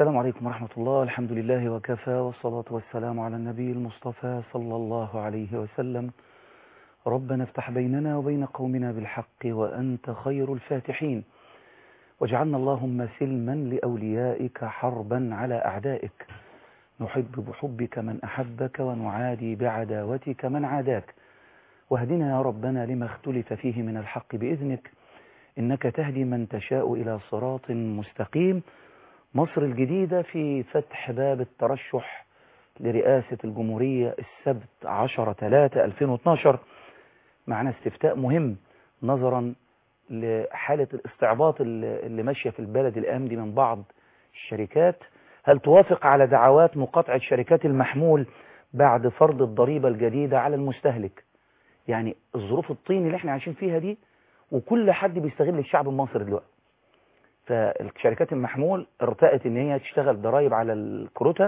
السلام عليكم ورحمة الله الحمد لله وكفى والصلاة والسلام على النبي المصطفى صلى الله عليه وسلم ربنا افتح بيننا وبين قومنا بالحق وأنت خير الفاتحين واجعلنا اللهم سلما لأوليائك حربا على أعدائك نحب بحبك من أحبك ونعادي بعداوتك من عاداك واهدنا يا ربنا لما اختلف فيه من الحق بإذنك إنك تهدي من تشاء إلى صراط مستقيم مصر الجديدة في فتح باب الترشح لرئاسة الجمهورية السبت 10 3 2012 معنا استفتاء مهم نظرا لحالة الاستعباط اللي ماشية في البلد الأيام دي من بعض الشركات هل توافق على دعوات مقاطعة شركات المحمول بعد فرض الضريبة الجديدة على المستهلك يعني الظروف الطين اللي احنا عايشين فيها دي وكل حد بيستغل الشعب المصري دلوقتي فالشركات المحمول ارتأت ان هي تشتغل ضرائب على الكروتا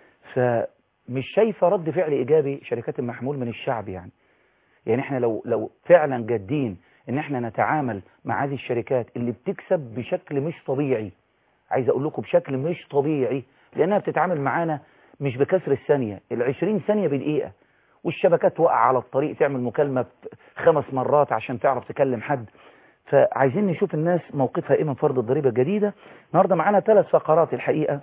فمش شايفة رد فعل ايجابي شركات المحمول من الشعب يعني يعني احنا لو لو فعلا جادين ان احنا نتعامل مع هذه الشركات اللي بتكسب بشكل مش طبيعي عايز اقول لكم بشكل مش طبيعي لانها بتتعامل معانا مش بكسر الثانية العشرين ثانية بدقيقة والشبكات توقع على الطريق تعمل مكالمة خمس مرات عشان تعرف تكلم حد فعايزين نشوف الناس موقفها ايه من فرض الضريبة الجديدة النهاردة معانا ثلاث فقرات الحقيقة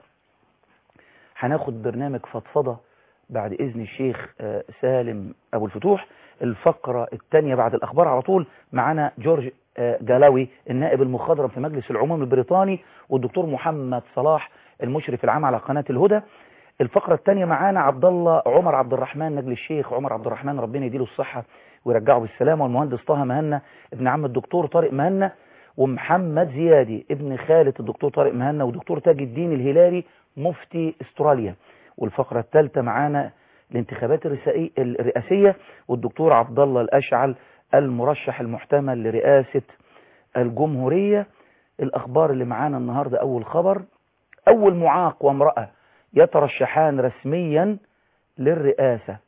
هناخد برنامج فضفضة بعد إذن الشيخ سالم أبو الفتوح الفقرة الثانية بعد الأخبار على طول معانا جورج جالاوي النائب المخضرم في مجلس العموم البريطاني والدكتور محمد صلاح المشرف العام على قناة الهدى الفقرة الثانية معانا عبد الله عمر عبد الرحمن نجل الشيخ عمر عبد الرحمن ربنا يديله الصحة ويرجعه بالسلامة والمهندس طه مهنا ابن عم الدكتور طارق مهنا ومحمد زيادي ابن خالة الدكتور طارق مهنا ودكتور تاج الدين الهلالي مفتي استراليا والفقرة الثالثة معانا الانتخابات الرئاسية والدكتور عبد الله الأشعل المرشح المحتمل لرئاسة الجمهورية الأخبار اللي معانا النهاردة أول خبر أول معاق وامرأة يترشحان رسميا للرئاسة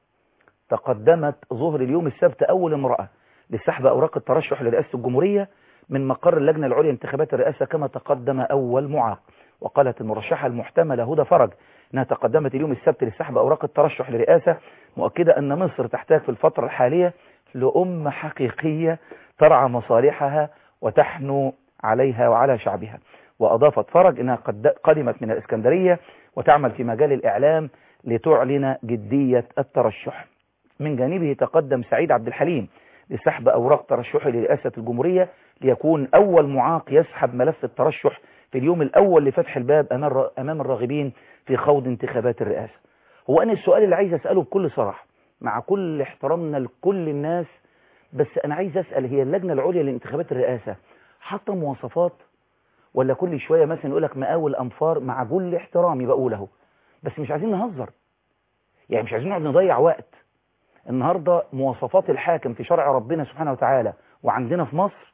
تقدمت ظهر اليوم السبت أول امرأة لسحب أوراق الترشح لرئاسة الجمهورية من مقر اللجنة العليا لانتخابات الرئاسة كما تقدم أول معاق وقالت المرشحة المحتملة هدى فرج أنها تقدمت اليوم السبت لسحب أوراق الترشح لرئاسة مؤكدة أن مصر تحتاج في الفترة الحالية لأمة حقيقية ترعى مصالحها وتحنو عليها وعلى شعبها وأضافت فرج أنها قد قدمت من الإسكندرية وتعمل في مجال الإعلام لتعلن جدية الترشح من جانبه تقدم سعيد عبد الحليم لسحب أوراق ترشحه لرئاسة الجمهورية ليكون أول معاق يسحب ملف الترشح في اليوم الأول لفتح الباب أمام الراغبين في خوض انتخابات الرئاسة هو أنا السؤال اللي عايز أسأله بكل صراحة مع كل احترامنا لكل الناس بس أنا عايز أسأل هي اللجنة العليا لانتخابات الرئاسة حاطة مواصفات ولا كل شوية مثلا يقول لك مقاول أنفار مع كل احترامي بقوله بس مش عايزين نهزر يعني مش عايزين نقعد نضيع وقت النهاردة مواصفات الحاكم في شرع ربنا سبحانه وتعالى وعندنا في مصر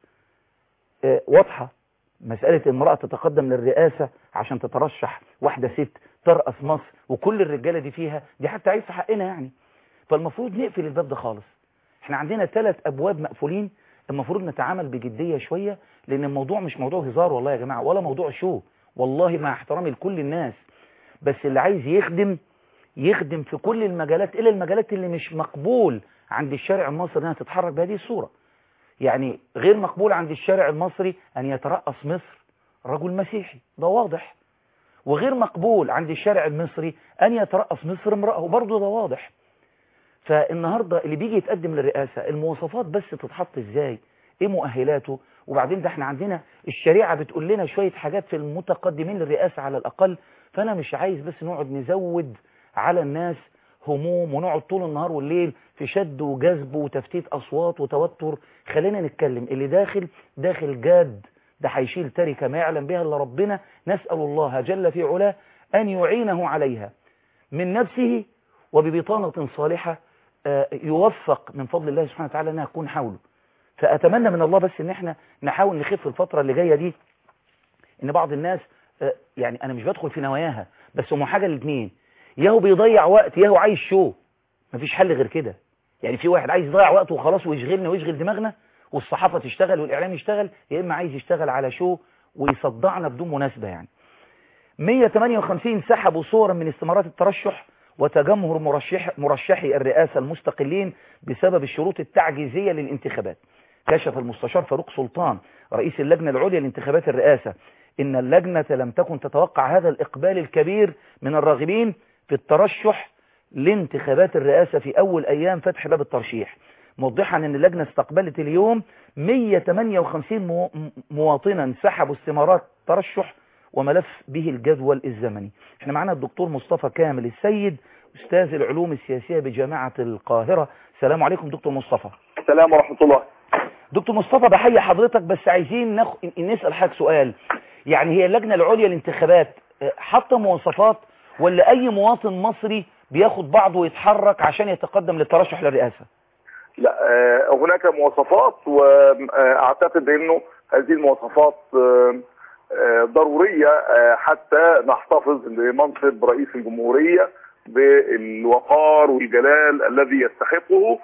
اه واضحة مسألة امرأة تتقدم للرئاسة عشان تترشح واحدة ست ترأس مصر وكل الرجالة دي فيها دي حتى عايز في حقنا يعني فالمفروض نقفل الباب ده خالص احنا عندنا ثلاث ابواب مقفولين المفروض نتعامل بجدية شوية لان الموضوع مش موضوع هزار والله يا جماعة ولا موضوع شو والله مع احترامي لكل الناس بس اللي عايز يخدم يخدم في كل المجالات إلا المجالات اللي مش مقبول عند الشارع المصري انها تتحرك بهذه الصورة يعني غير مقبول عند الشارع المصري أن يترأس مصر رجل مسيحي ده واضح وغير مقبول عند الشارع المصري أن يترأس مصر امرأة وبرضه ده واضح فالنهاردة اللي بيجي يتقدم للرئاسة المواصفات بس تتحط ازاي ايه مؤهلاته وبعدين ده احنا عندنا الشريعة بتقول لنا شوية حاجات في المتقدمين للرئاسة على الأقل فأنا مش عايز بس نقعد نزود على الناس هموم ونقعد طول النهار والليل في شد وجذب وتفتيت أصوات وتوتر خلينا نتكلم اللي داخل داخل جاد ده هيشيل تركة ما يعلم بها إلا ربنا نسأل الله جل في علاه أن يعينه عليها من نفسه وببطانة صالحة يوفق من فضل الله سبحانه وتعالى أنها تكون حوله فأتمنى من الله بس أن احنا نحاول نخف الفترة اللي جاية دي أن بعض الناس يعني أنا مش بدخل في نواياها بس هم حاجة الاثنين ياهو بيضيع وقت ياهو عايز شو مفيش حل غير كده يعني في واحد عايز يضيع وقته وخلاص ويشغلنا ويشغل دماغنا والصحافة تشتغل والإعلام يشتغل يا إما عايز يشتغل على شو ويصدعنا بدون مناسبة يعني 158 سحبوا صورا من استمارات الترشح وتجمهر مرشح مرشحي الرئاسة المستقلين بسبب الشروط التعجيزية للانتخابات كشف المستشار فاروق سلطان رئيس اللجنة العليا لانتخابات الرئاسة إن اللجنة لم تكن تتوقع هذا الإقبال الكبير من الراغبين في الترشح لانتخابات الرئاسة في أول أيام فتح باب الترشيح موضحا أن اللجنة استقبلت اليوم 158 مواطنا سحبوا استمارات ترشح وملف به الجدول الزمني احنا معنا الدكتور مصطفى كامل السيد أستاذ العلوم السياسية بجامعة القاهرة السلام عليكم دكتور مصطفى السلام ورحمة الله دكتور مصطفى بحيي حضرتك بس عايزين نخ... نسأل حضرتك سؤال يعني هي اللجنة العليا للانتخابات حاطه مواصفات ولا أي مواطن مصري بياخد بعضه ويتحرك عشان يتقدم للترشح للرئاسة لا هناك مواصفات واعتقد انه هذه المواصفات ضرورية حتى نحتفظ لمنصب رئيس الجمهورية بالوقار والجلال الذي يستحقه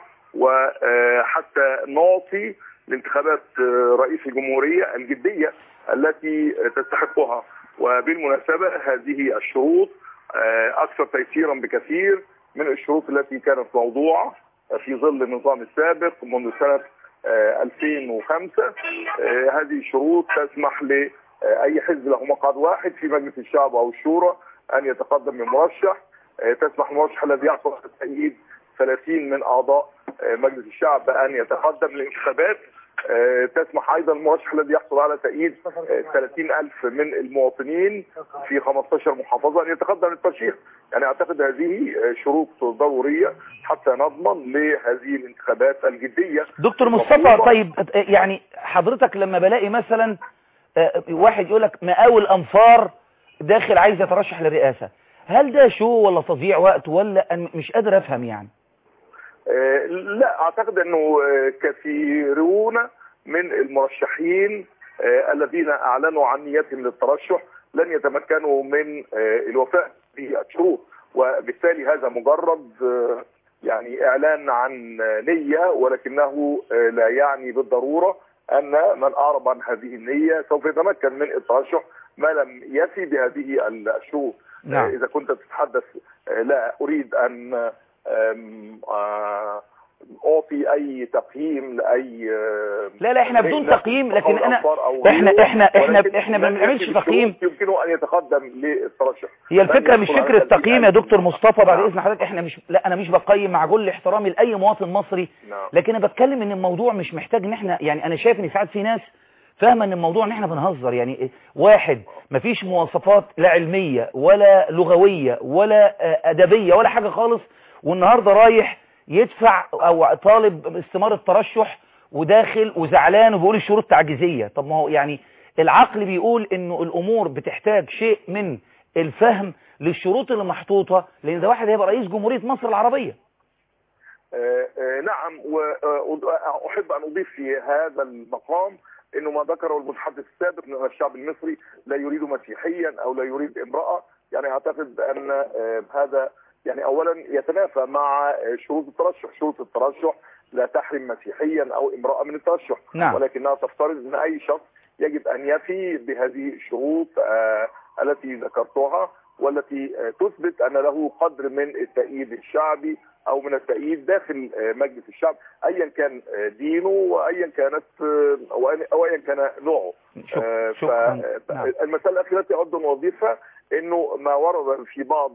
وحتى نعطي لانتخابات رئيس الجمهورية الجدية التي تستحقها وبالمناسبة هذه الشروط أكثر تيسيرا بكثير من الشروط التي كانت موضوعة في ظل النظام السابق منذ سنة 2005 هذه الشروط تسمح لأي حزب له مقعد واحد في مجلس الشعب أو الشورى أن يتقدم بمرشح تسمح المرشح الذي يحصل على التأييد 30 من أعضاء مجلس الشعب أن يتقدم للانتخابات تسمح أيضا المرشح الذي يحصل على تأييد 30 ألف من المواطنين في 15 محافظة أن يتقدم للترشيح يعني أعتقد هذه شروط ضرورية حتى نضمن لهذه الانتخابات الجدية دكتور مصطفى طيب يعني حضرتك لما بلاقي مثلا واحد يقول لك مقاول أنفار داخل عايز يترشح للرئاسة هل ده شو ولا تضييع وقت ولا مش قادر أفهم يعني لا اعتقد انه كثيرون من المرشحين الذين اعلنوا عن نيتهم للترشح لن يتمكنوا من الوفاء بالشروط وبالتالي هذا مجرد يعني اعلان عن نيه ولكنه لا يعني بالضروره ان من اعرب عن هذه النيه سوف يتمكن من الترشح ما لم يفي بهذه الشروط نعم. اذا كنت تتحدث لا اريد ان اعطي اي تقييم لاي لا لا احنا بدون تقييم لكن انا احنا احنا احنا احنا ما بنعملش تقييم يمكنه ان يتقدم للترشح هي الفكره مش فكره تقييم يا دكتور مصطفى بعد اذن حضرتك احنا مش لا انا مش بقيم مع كل احترامي لاي مواطن مصري لكن انا بتكلم ان الموضوع مش محتاج ان احنا يعني انا شايف ان ساعات في ناس فاهمه ان الموضوع ان احنا بنهزر يعني واحد مفيش مواصفات لا علميه ولا لغويه ولا ادبيه ولا حاجه خالص والنهاردة رايح يدفع او طالب استمارة ترشح وداخل وزعلان وبيقول الشروط تعجيزية طب ما هو يعني العقل بيقول انه الامور بتحتاج شيء من الفهم للشروط اللي محطوطة لان ده واحد هيبقى رئيس جمهورية مصر العربية آه آه نعم واحب ان اضيف في هذا المقام انه ما ذكره المتحدث السابق من الشعب المصري لا يريد مسيحيا او لا يريد امرأة يعني اعتقد ان آه هذا يعني اولا يتنافى مع شروط الترشح شروط الترشح لا تحرم مسيحيا او امرأة من الترشح نعم. ولكنها تفترض ان اي شخص يجب ان يفي بهذه الشروط آه التي ذكرتها والتي آه تثبت ان له قدر من التأييد الشعبي او من التأييد داخل آه مجلس الشعب ايا كان دينه وايا كانت او ايا كان نوعه فالمسألة الاخيرة التي اود ان اضيفها انه ما ورد في بعض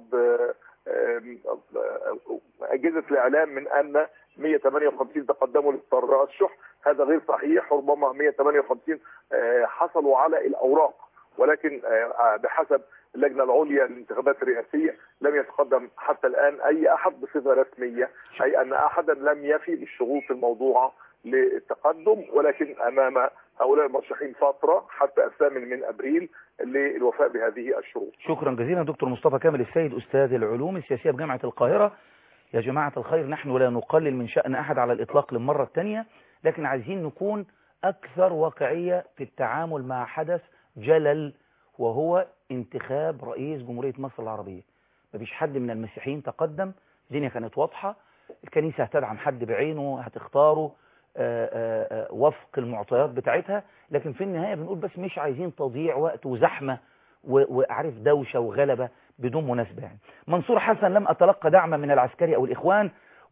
أجهزة الإعلام من أن 158 تقدموا للترشح هذا غير صحيح ربما 158 حصلوا على الأوراق ولكن بحسب اللجنة العليا للانتخابات الرئاسية لم يتقدم حتى الآن أي أحد بصفة رسمية أي أن أحدا لم يفي بالشروط الموضوعة للتقدم ولكن أمام هؤلاء المرشحين فترة حتى الثامن من أبريل للوفاء بهذه الشروط شكرا جزيلا دكتور مصطفى كامل السيد أستاذ العلوم السياسية بجامعة القاهرة يا جماعة الخير نحن لا نقلل من شأن أحد على الإطلاق للمرة الثانية لكن عايزين نكون أكثر واقعية في التعامل مع حدث جلل وهو انتخاب رئيس جمهورية مصر العربية مفيش حد من المسيحيين تقدم الدنيا كانت واضحة الكنيسة هتدعم حد بعينه هتختاره آآ آآ وفق المعطيات بتاعتها لكن في النهاية بنقول بس مش عايزين تضييع وقت وزحمة و- وعارف دوشة وغلبة بدون مناسبة يعني منصور حسن لم أتلقى دعما من العسكري أو الإخوان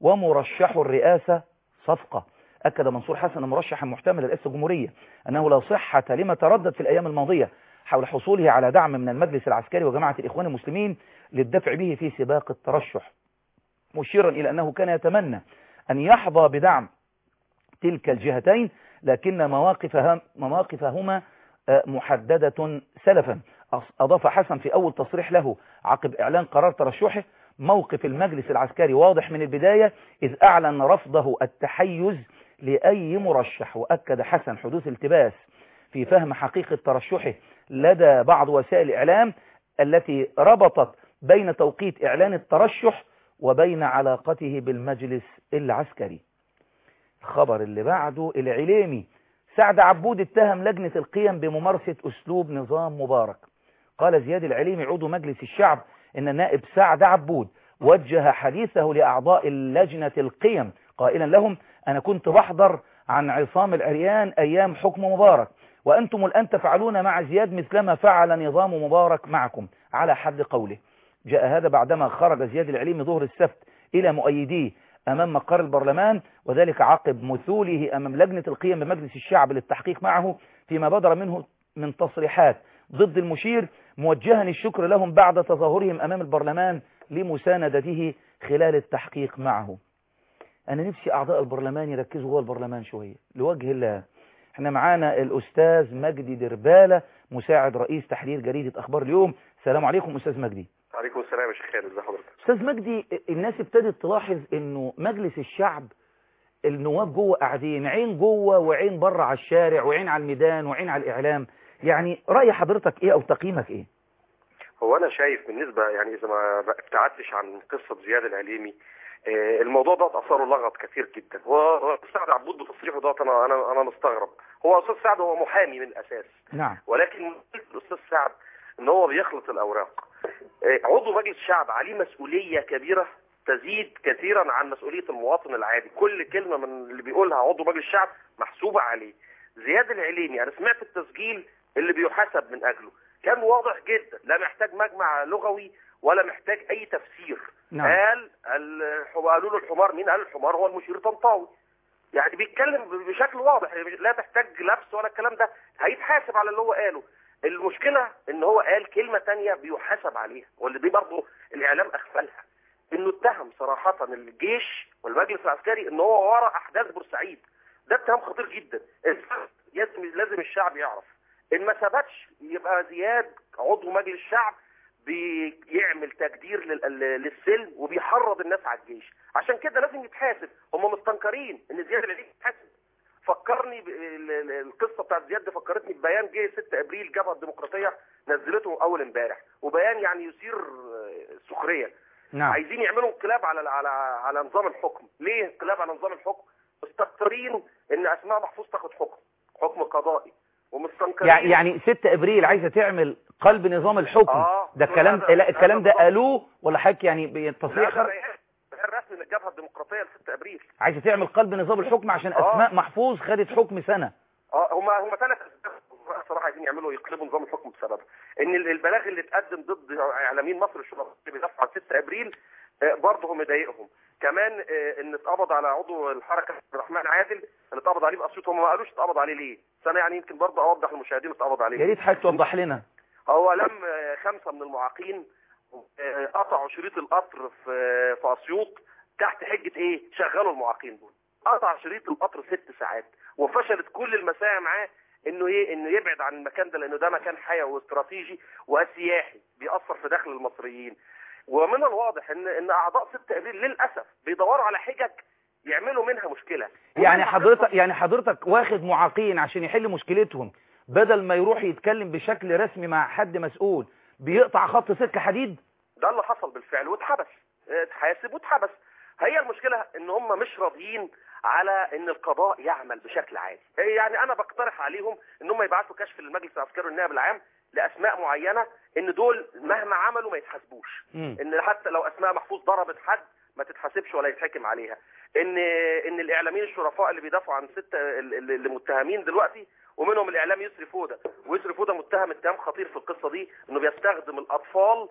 ومرشح الرئاسة صفقة أكد منصور حسن مرشحا محتمل رئاسة الجمهورية أنه لا صحة لما تردد في الأيام الماضية حول حصوله على دعم من المجلس العسكري وجماعة الإخوان المسلمين للدفع به في سباق الترشح مشيرا إلى أنه كان يتمنى أن يحظى بدعم تلك الجهتين لكن مواقفها مواقفهما آه، محددة سلفا أص- أضاف حسن في أول تصريح له عقب إعلان قرار ترشحه موقف المجلس العسكري واضح من البداية إذ أعلن رفضه التحيز لأي مرشح وأكد حسن حدوث التباس في فهم حقيقة ترشحه لدى بعض وسائل الإعلام التي ربطت بين توقيت إعلان الترشح وبين علاقته بالمجلس العسكري الخبر اللي بعده العليمي سعد عبود اتهم لجنة القيم بممارسة أسلوب نظام مبارك قال زياد العليمي عضو مجلس الشعب إن النائب سعد عبود وجه حديثه لأعضاء لجنة القيم قائلا لهم أنا كنت بحضر عن عصام العريان أيام حكم مبارك وأنتم الآن تفعلون مع زياد مثلما فعل نظام مبارك معكم على حد قوله جاء هذا بعدما خرج زياد العليمي ظهر السبت إلى مؤيديه أمام مقر البرلمان وذلك عقب مثوله أمام لجنة القيم بمجلس الشعب للتحقيق معه فيما بدر منه من تصريحات ضد المشير موجها الشكر لهم بعد تظاهرهم أمام البرلمان لمساندته خلال التحقيق معه أنا نفسي أعضاء البرلمان يركزوا جوه البرلمان شوية لوجه الله احنا معانا الأستاذ مجدي دربالة مساعد رئيس تحرير جريدة أخبار اليوم السلام عليكم أستاذ مجدي عليكم السلام يا شيخ خالد ازي حضرتك أستاذ مجدي الناس ابتدت تلاحظ أنه مجلس الشعب النواب جوه قاعدين عين جوه وعين بره على الشارع وعين على الميدان وعين على الإعلام يعني رأي حضرتك إيه أو تقييمك إيه هو انا شايف بالنسبه يعني اذا ما ابتعدتش عن قصه زياد العليمي آه، الموضوع ده اثاره لغط كثير جدا هو سعد عبود بتصريحه ده انا انا انا مستغرب هو استاذ سعد هو محامي من الاساس نعم ولكن مشكلة الاستاذ سعد ان هو بيخلط الاوراق آه، عضو مجلس الشعب عليه مسؤوليه كبيره تزيد كثيرا عن مسؤوليه المواطن العادي كل كلمه من اللي بيقولها عضو مجلس الشعب محسوبه عليه زياد العليمي انا سمعت التسجيل اللي بيحاسب من اجله كان واضح جدا لا محتاج مجمع لغوي ولا محتاج اي تفسير نعم. قال الح- قالوا له الحمار مين قال الحمار هو المشير طنطاوي يعني بيتكلم بشكل واضح لا تحتاج لبس ولا الكلام ده هيتحاسب على اللي هو قاله المشكلة ان هو قال كلمة تانية بيحاسب عليها واللي دي برضه الاعلام اغفلها انه اتهم صراحة الجيش والمجلس العسكري ان هو ورا احداث بورسعيد ده اتهام خطير جدا لازم لازم الشعب يعرف ان ما ثبتش يبقى زياد عضو مجلس الشعب بيعمل تجدير لل- للسلم وبيحرض الناس على الجيش عشان كده لازم يتحاسب هم مستنكرين ان زياد العليمي يتحاسب فكرني ب- ال- ال- القصه بتاعت زياد دي فكرتني ببيان جه 6 ابريل الجبهه الديمقراطيه نزلته اول امبارح وبيان يعني يثير آه، سخريه نعم عايزين يعملوا انقلاب على على على نظام الحكم ليه انقلاب على نظام الحكم مستكترين ان اسماء محفوظ تاخد حكم حكم قضائي ومستنكرين يعني يعني 6 ابريل عايزه تعمل قلب نظام الحكم آه. ده الكلام هذا- لا الكلام ده هذا قالوه ولا حضرتك يعني لا بتصريح ده خر- بيان بيان رسمي من الجبهه الديمقراطيه ل 6 ابريل عايزه تعمل قلب نظام الحكم عشان آه. اسماء محفوظ خدت حكم سنه اه هم هم ثلاث اسباب صراحه عايزين يعملوا يقلبوا نظام الحكم بسببها ان ال- البلاغ اللي اتقدم ضد اعلاميين مصر الشرطه اللي بيدافعوا عن 6 ابريل آه، برضه هو مضايقهم كمان آه، ان اتقبض على عضو الحركه عبد الرحمن عادل اللي اتقبض عليه باسيوط هم ما قالوش اتقبض عليه ليه بس انا يعني يمكن برضه اوضح للمشاهدين اتقبض عليه يا ريت حضرتك توضح لنا هو لم آه، خمسه من المعاقين آه، قطعوا شريط القطر في في اسيوط تحت حجه ايه؟ شغلوا المعاقين دول. قطع شريط القطر ست ساعات وفشلت كل المساعي معاه انه ايه؟ انه يبعد عن المكان ده لانه ده مكان حيوي واستراتيجي وسياحي بيأثر في دخل المصريين. ومن الواضح ان ان اعضاء 6 ابريل للاسف بيدوروا على حجج يعملوا منها مشكله. يعني حضرتك يعني حضرتك واخد معاقين عشان يحل مشكلتهم بدل ما يروح يتكلم بشكل رسمي مع حد مسؤول بيقطع خط سلك حديد ده اللي حصل بالفعل واتحبس اه، اتحاسب واتحبس هي المشكلة ان هم مش راضيين على ان القضاء يعمل بشكل عادي يعني انا بقترح عليهم ان هم يبعثوا كشف للمجلس العسكري والنائب العام لاسماء معينة ان دول مهما عملوا ما يتحاسبوش مم. ان حتى لو اسماء محفوظ ضربت حد ما تتحاسبش ولا يتحكم عليها ان ان الاعلاميين الشرفاء اللي بيدافعوا عن ستة ال- ال- اللي متهمين دلوقتي ومنهم الاعلام يسري فوده ويسري فوده متهم اتهام خطير في القصه دي انه بيستخدم الاطفال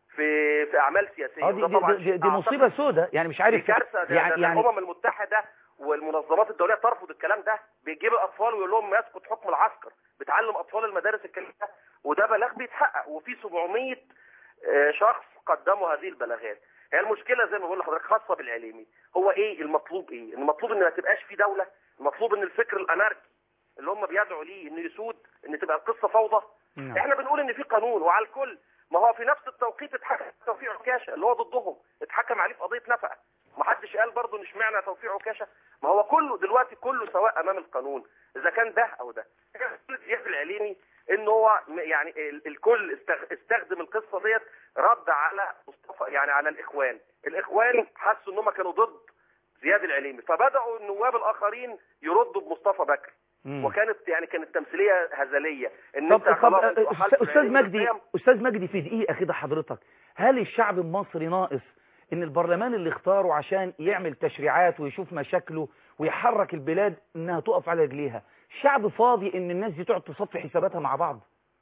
في في اعمال سياسيه اه دي, وده طبعا دي, دي, دي أعتقد مصيبه سوداء يعني مش دي عارف كارثه ده, يعني ده, ده يعني الامم المتحده والمنظمات الدوليه ترفض الكلام ده بيجيب الاطفال ويقول لهم يسقط حكم العسكر بتعلم اطفال المدارس الكلام ده وده بلاغ بيتحقق وفي 700 آه، شخص قدموا هذه البلاغات هي المشكله زي ما بقول لحضرتك خاصه بالاعلامي هو ايه المطلوب ايه المطلوب ان ما تبقاش في دوله المطلوب ان الفكر الاناركي اللي هم بيدعوا ليه انه يسود ان تبقى القصه فوضى نعم. احنا بنقول ان في قانون وعلى الكل ما هو في نفس التوقيت اتحكم توفيق عكاشه اللي هو ضدهم اتحكم عليه في قضيه نفقه ما حدش قال برضه ان اشمعنى توفيق عكاشه ما هو كله دلوقتي كله سواء امام القانون اذا كان ده او ده زياد العليمي ان هو م- يعني ال- الكل استغ- استخدم القصه ديت رد على مصطفى يعني على الاخوان الاخوان حسوا ان هم كانوا ضد زياد العليمي فبداوا النواب الاخرين يردوا بمصطفى بكر مم. وكانت يعني كانت تمثيليه هزليه ان طب انت طب خلاص آه، انتوا أستاذ- أحلتوا استاذ العليمي مجدي بالقيم. استاذ مجدي في دقيقه كده حضرتك هل الشعب المصري ناقص ان البرلمان اللي اختاره عشان يعمل تشريعات ويشوف مشاكله ويحرك البلاد انها تقف على رجليها شعب فاضي ان الناس دي تقعد تصفي حساباتها مع بعض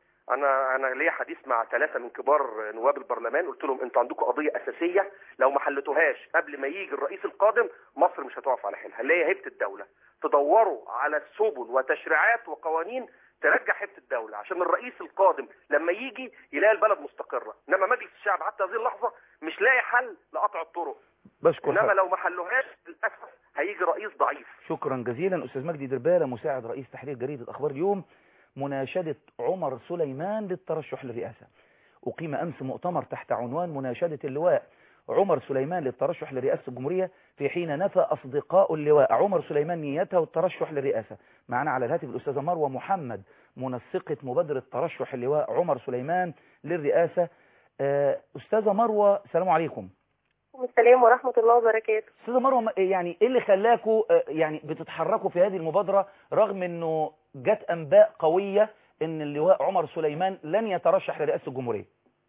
انا انا ليا حديث مع ثلاثه من كبار نواب البرلمان قلت لهم انتوا عندكم قضيه اساسيه لو ما حلتوهاش قبل ما يجي الرئيس القادم مصر مش هتقف على حيلها اللي هي هيبه الدوله تدوروا على سبل وتشريعات وقوانين ترجع هيبه الدوله عشان الرئيس القادم لما يجي يلاقي البلد مستقره انما مجلس الشعب حتى هذه اللحظه مش لاقي حل لقطع الطرق بشكر انما حضرتك. لو ما حلوهاش للاسف هيجي رئيس ضعيف شكرا جزيلا استاذ مجدي دربالة مساعد رئيس تحرير جريدة اخبار اليوم مناشدة عمر سليمان للترشح للرئاسة أقيم أمس مؤتمر تحت عنوان مناشدة اللواء عمر سليمان للترشح لرئاسة الجمهورية في حين نفى أصدقاء اللواء عمر سليمان نيته الترشح للرئاسة معنا على الهاتف الأستاذة مروة محمد منسقة مبادرة ترشح اللواء عمر سليمان للرئاسة آه، أستاذة مروة السلام عليكم السلام ورحمة الله وبركاته استاذه مروه م- يعني ايه اللي خلاكوا آه، يعني بتتحركوا في هذه المبادره رغم انه جت انباء قويه ان اللواء عمر سليمان لن يترشح لرئاسه الجمهوريه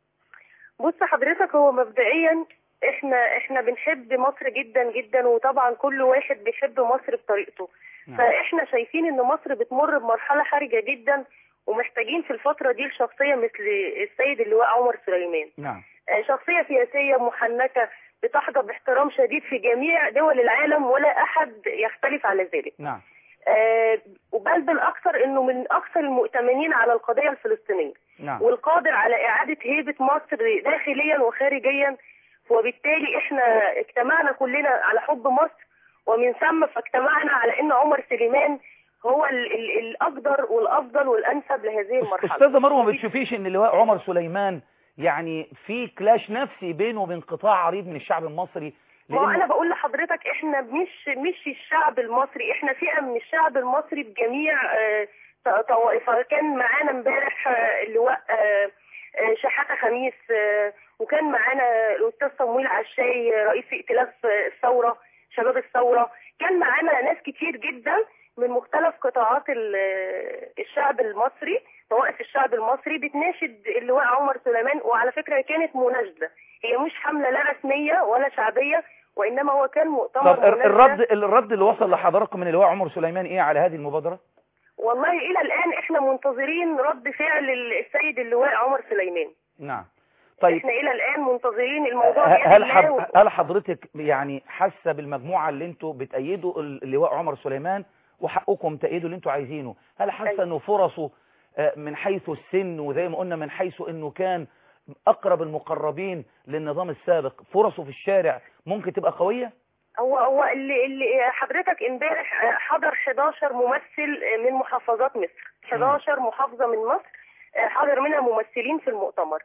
بص حضرتك هو مبدئيا احنا احنا بنحب مصر جدا جدا وطبعا كل واحد بيحب مصر بطريقته نعم. فاحنا شايفين ان مصر بتمر بمرحلة حرجة جدا ومحتاجين في الفترة دي لشخصية مثل السيد اللواء عمر سليمان نعم آه، شخصية سياسية محنكة بتحظى باحترام شديد في جميع دول العالم ولا أحد يختلف على ذلك نعم آه، وبل بالأكثر أنه من أكثر المؤتمنين على القضية الفلسطينية نعم والقادر على إعادة هيبة مصر داخليا وخارجيا وبالتالي احنا اجتمعنا كلنا على حب مصر ومن ثم فاجتمعنا على ان عمر سليمان هو ال ال الأقدر والأفضل والأنسب لهذه المرحلة استاذه مروه ما بتشوفيش ان اللواء عمر سليمان يعني في كلاش نفسي بينه وبين قطاع عريض من الشعب المصري ما هو لأنه- انا بقول لحضرتك احنا مش مش الشعب المصري احنا فئه من الشعب المصري بجميع آه، ط- طوائفها كان معانا امبارح آه، اللواء آه، آه، شحاته خميس آه، وكان معانا الاستاذ صمويل عشاي آه، رئيس ائتلاف آه، الثوره شباب الثوره كان معانا ناس كتير جدا من مختلف قطاعات ال- آه، الشعب المصري طوائف الشعب المصري بتناشد اللواء عمر سليمان وعلى فكره كانت مناشده هي مش حمله لا رسميه ولا شعبيه وانما هو كان مؤتمر طب ال- مناسبة. الرد الرد اللي وصل لحضراتكم من اللواء عمر سليمان ايه على هذه المبادره والله الى الان احنا منتظرين رد فعل السيد اللواء عمر سليمان نعم طيب احنا الى الان منتظرين الموضوع ه- هل بإذن حض... الله و- هل حضرتك يعني حاسه بالمجموعه اللي انتوا بتأيدوا ال- اللواء عمر سليمان وحقكم تأيدوا اللي انتوا عايزينه هل حاسه أيوة. انه فرصه آه، من حيث السن وزي ما قلنا من حيث انه كان اقرب المقربين للنظام السابق فرصه في الشارع ممكن تبقى قويه هو هو اللي, اللي حضرتك امبارح حضر 11 ممثل من محافظات مصر 11 محافظة من مصر حضر منها ممثلين في المؤتمر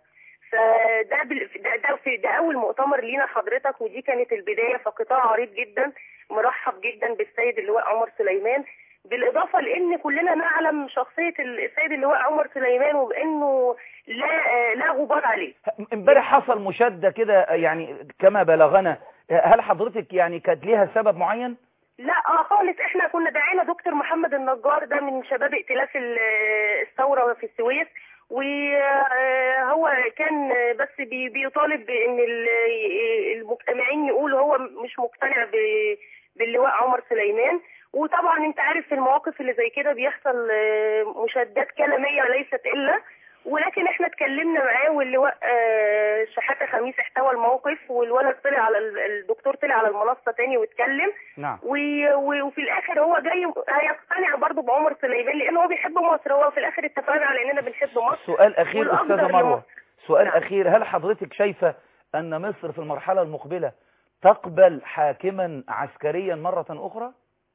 فده بال... ده ده, في ده اول مؤتمر لينا حضرتك ودي كانت البدايه فقطاع عريض جدا مرحب جدا بالسيد اللواء عمر سليمان بالاضافه لان كلنا نعلم شخصيه السيد اللواء عمر سليمان وبانه لا لا غبار عليه امبارح حصل مشاده كده يعني كما بلغنا هل حضرتك يعني كانت ليها سبب معين لا اه خالص احنا كنا دعينا دكتور محمد النجار ده من شباب ائتلاف ال- الثوره في السويس وهو كان بس بي- بيطالب بان ال- المجتمعين يقولوا هو مش مقتنع ب- باللواء عمر سليمان وطبعا انت عارف في المواقف اللي زي كده بيحصل آه، مشادات كلاميه وليست الا ولكن احنا اتكلمنا معاه واللواء آه، شحاته خميس احتوى الموقف والولد طلع على ال- الدكتور طلع على المنصه تاني واتكلم نعم و- و- وفي الاخر هو جاي هيقتنع برضه بعمر سليمان لان هو بيحب مصر هو في الاخر اتفقنا على اننا بنحب مصر سؤال أخير والأقدر أستاذة مروة لمصر. سؤال نعم. أخير هل حضرتك شايفة أن مصر في المرحلة المقبلة تقبل حاكما عسكريا مرة أخرى؟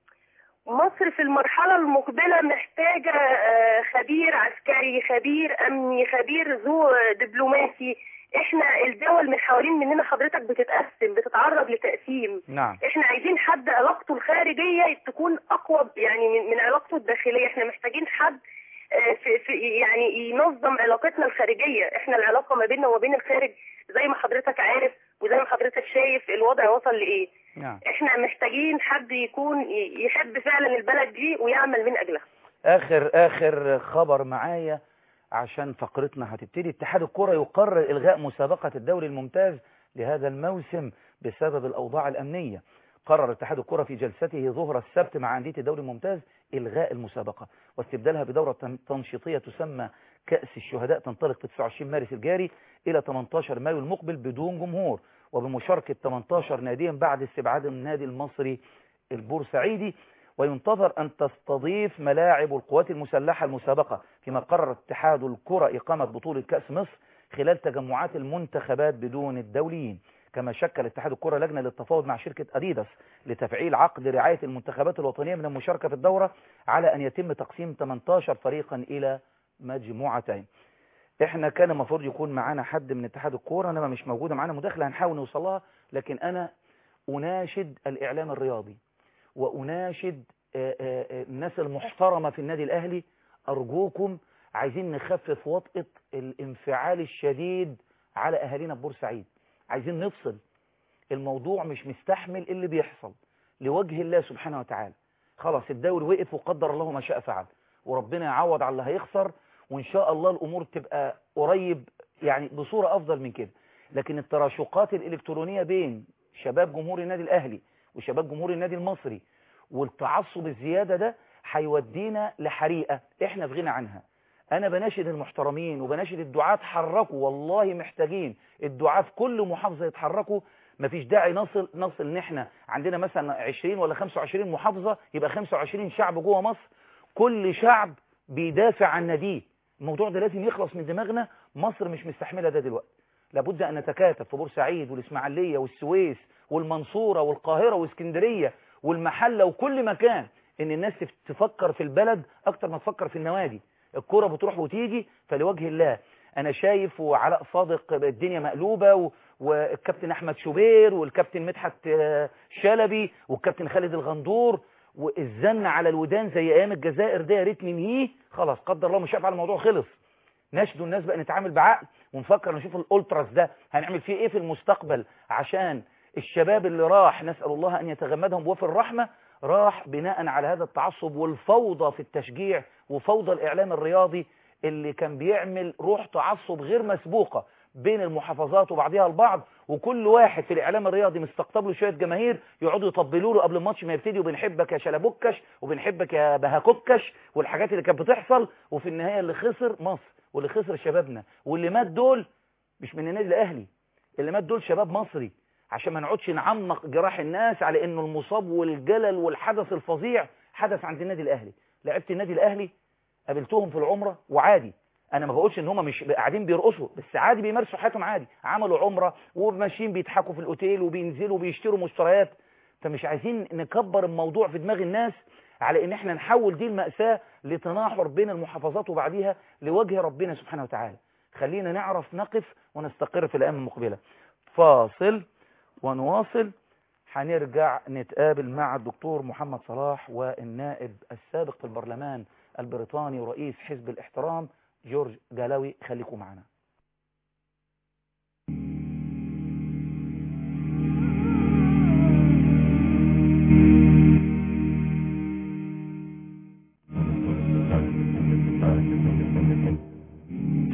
مصر في المرحلة المقبلة محتاجة آه، خبير عسكري خبير أمني خبير ذو دبلوماسي احنا الدول من حوالين مننا حضرتك بتتقسم بتتعرض لتقسيم نعم احنا عايزين حد علاقته الخارجية تكون أقوى يعني من, من علاقته الداخلية احنا محتاجين حد آه، في في يعني ينظم علاقتنا الخارجية احنا العلاقة ما بيننا وما بين الخارج زي ما حضرتك عارف وزي ما حضرتك شايف الوضع وصل لإيه نعم احنا محتاجين حد يكون ي- يحب فعلا البلد دي ويعمل من اجلها آخر آخر خبر معايا عشان فقرتنا هتبتدي اتحاد الكرة يقرر إلغاء مسابقة الدوري الممتاز لهذا الموسم بسبب الأوضاع الأمنية قرر اتحاد الكرة في جلسته ظهر السبت مع أندية الدوري الممتاز إلغاء المسابقة واستبدالها بدورة تن- تنشيطية تسمى كأس الشهداء تنطلق في 29 مارس الجاري إلى 18 مايو المقبل بدون جمهور وبمشاركة 18 ناديا بعد استبعاد النادي المصري البورسعيدي وينتظر أن تستضيف ملاعب القوات المسلحة المسابقة فيما قرر اتحاد الكرة إقامة بطولة كأس مصر خلال تجمعات المنتخبات بدون الدوليين كما شكل اتحاد الكرة لجنة للتفاوض مع شركة أديداس لتفعيل عقد رعاية المنتخبات الوطنية من المشاركة في الدورة على أن يتم تقسيم 18 فريقا إلى مجموعتين احنا كان المفروض يكون معانا حد من اتحاد الكوره انما مش موجوده معانا مداخله هنحاول نوصلها لكن انا اناشد الاعلام الرياضي واناشد آه، آه، آه، الناس المحترمه في النادي الاهلي ارجوكم عايزين نخفف وطئه الانفعال الشديد على اهالينا ببورسعيد عايزين نفصل الموضوع مش مستحمل اللي بيحصل لوجه الله سبحانه وتعالى خلاص الدوري وقف وقدر الله ما شاء فعل وربنا يعوض على اللي هيخسر وان شاء الله الامور تبقى قريب يعني بصوره افضل من كده لكن التراشقات الالكترونيه بين شباب جمهور النادي الاهلي وشباب جمهور النادي المصري والتعصب الزياده ده هيودينا لحريقه احنا في غنى عنها انا بناشد المحترمين وبناشد الدعاة تحركوا والله محتاجين الدعاة في كل محافظه يتحركوا مفيش داعي نصل نصل ان احنا عندنا مثلا 20 ولا 25 محافظه يبقى 25 شعب جوه مصر كل شعب بيدافع عن ناديه الموضوع ده لازم يخلص من دماغنا مصر مش مستحمله ده دلوقتي لابد ان نتكاتف في بورسعيد والاسماعيليه والسويس والمنصوره والقاهره واسكندريه والمحله وكل مكان ان الناس تف- تفكر في البلد اكتر ما تفكر في النوادي الكرة بتروح وتيجي فلوجه الله انا شايف وعلاء صادق الدنيا مقلوبه و... والكابتن احمد شوبير والكابتن مدحت آه، شلبي والكابتن خالد الغندور والزن على الودان زي ايام الجزائر ده يا ريت ننهيه خلاص قدر الله مش على الموضوع خلص نشدوا الناس بقى نتعامل بعقل ونفكر نشوف الالتراس ده هنعمل فيه ايه في المستقبل عشان الشباب اللي راح نسأل الله ان يتغمدهم بوفر الرحمة راح بناء على هذا التعصب والفوضى في التشجيع وفوضى الاعلام الرياضي اللي كان بيعمل روح تعصب غير مسبوقة بين المحافظات وبعضها البعض وكل واحد في الاعلام الرياضي مستقطب له شويه جماهير يقعدوا يطبلوا له قبل الماتش ما يبتدي وبنحبك يا شلبوكش وبنحبك يا بهاكوكش والحاجات اللي كانت بتحصل وفي النهايه اللي خسر مصر واللي خسر شبابنا واللي مات دول مش من النادي الاهلي اللي مات دول شباب مصري عشان ما نقعدش نعمق جراح الناس على انه المصاب والجلل والحدث الفظيع حدث عند النادي الاهلي لعبت النادي الاهلي قابلتهم في العمره وعادي انا ما بقولش ان هم مش قاعدين بيرقصوا بس عادي بيمارسوا حياتهم عادي عملوا عمره وماشيين بيضحكوا في الاوتيل وبينزلوا وبيشتروا مشتريات فمش عايزين نكبر الموضوع في دماغ الناس على ان احنا نحول دي المأساة لتناحر بين المحافظات وبعديها لوجه ربنا سبحانه وتعالى خلينا نعرف نقف ونستقر في الايام المقبلة فاصل ونواصل هنرجع نتقابل مع الدكتور محمد صلاح والنائب السابق في البرلمان البريطاني ورئيس حزب الاحترام جورج جالاوي خليكم معنا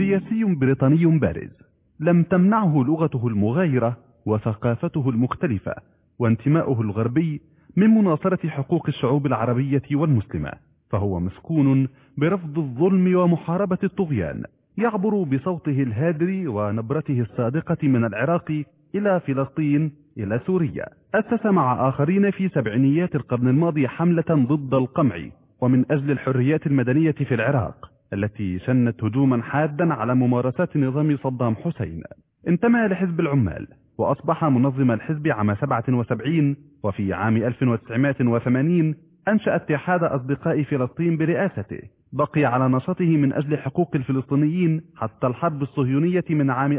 سياسي بريطاني بارز لم تمنعه لغته المغايرة وثقافته المختلفة وانتماؤه الغربي من مناصرة حقوق الشعوب العربية والمسلمة فهو مسكون برفض الظلم ومحاربة الطغيان يعبر بصوته الهادر ونبرته الصادقة من العراق إلى فلسطين إلى سوريا أسس مع آخرين في سبعينيات القرن الماضي حملة ضد القمع ومن أجل الحريات المدنية في العراق التي شنت هجوما حادا على ممارسات نظام صدام حسين انتمى لحزب العمال وأصبح منظم الحزب عام 77 وفي عام 1980 أنشأ اتحاد أصدقاء فلسطين برئاسته بقي على نشاطه من أجل حقوق الفلسطينيين حتى الحرب الصهيونية من عام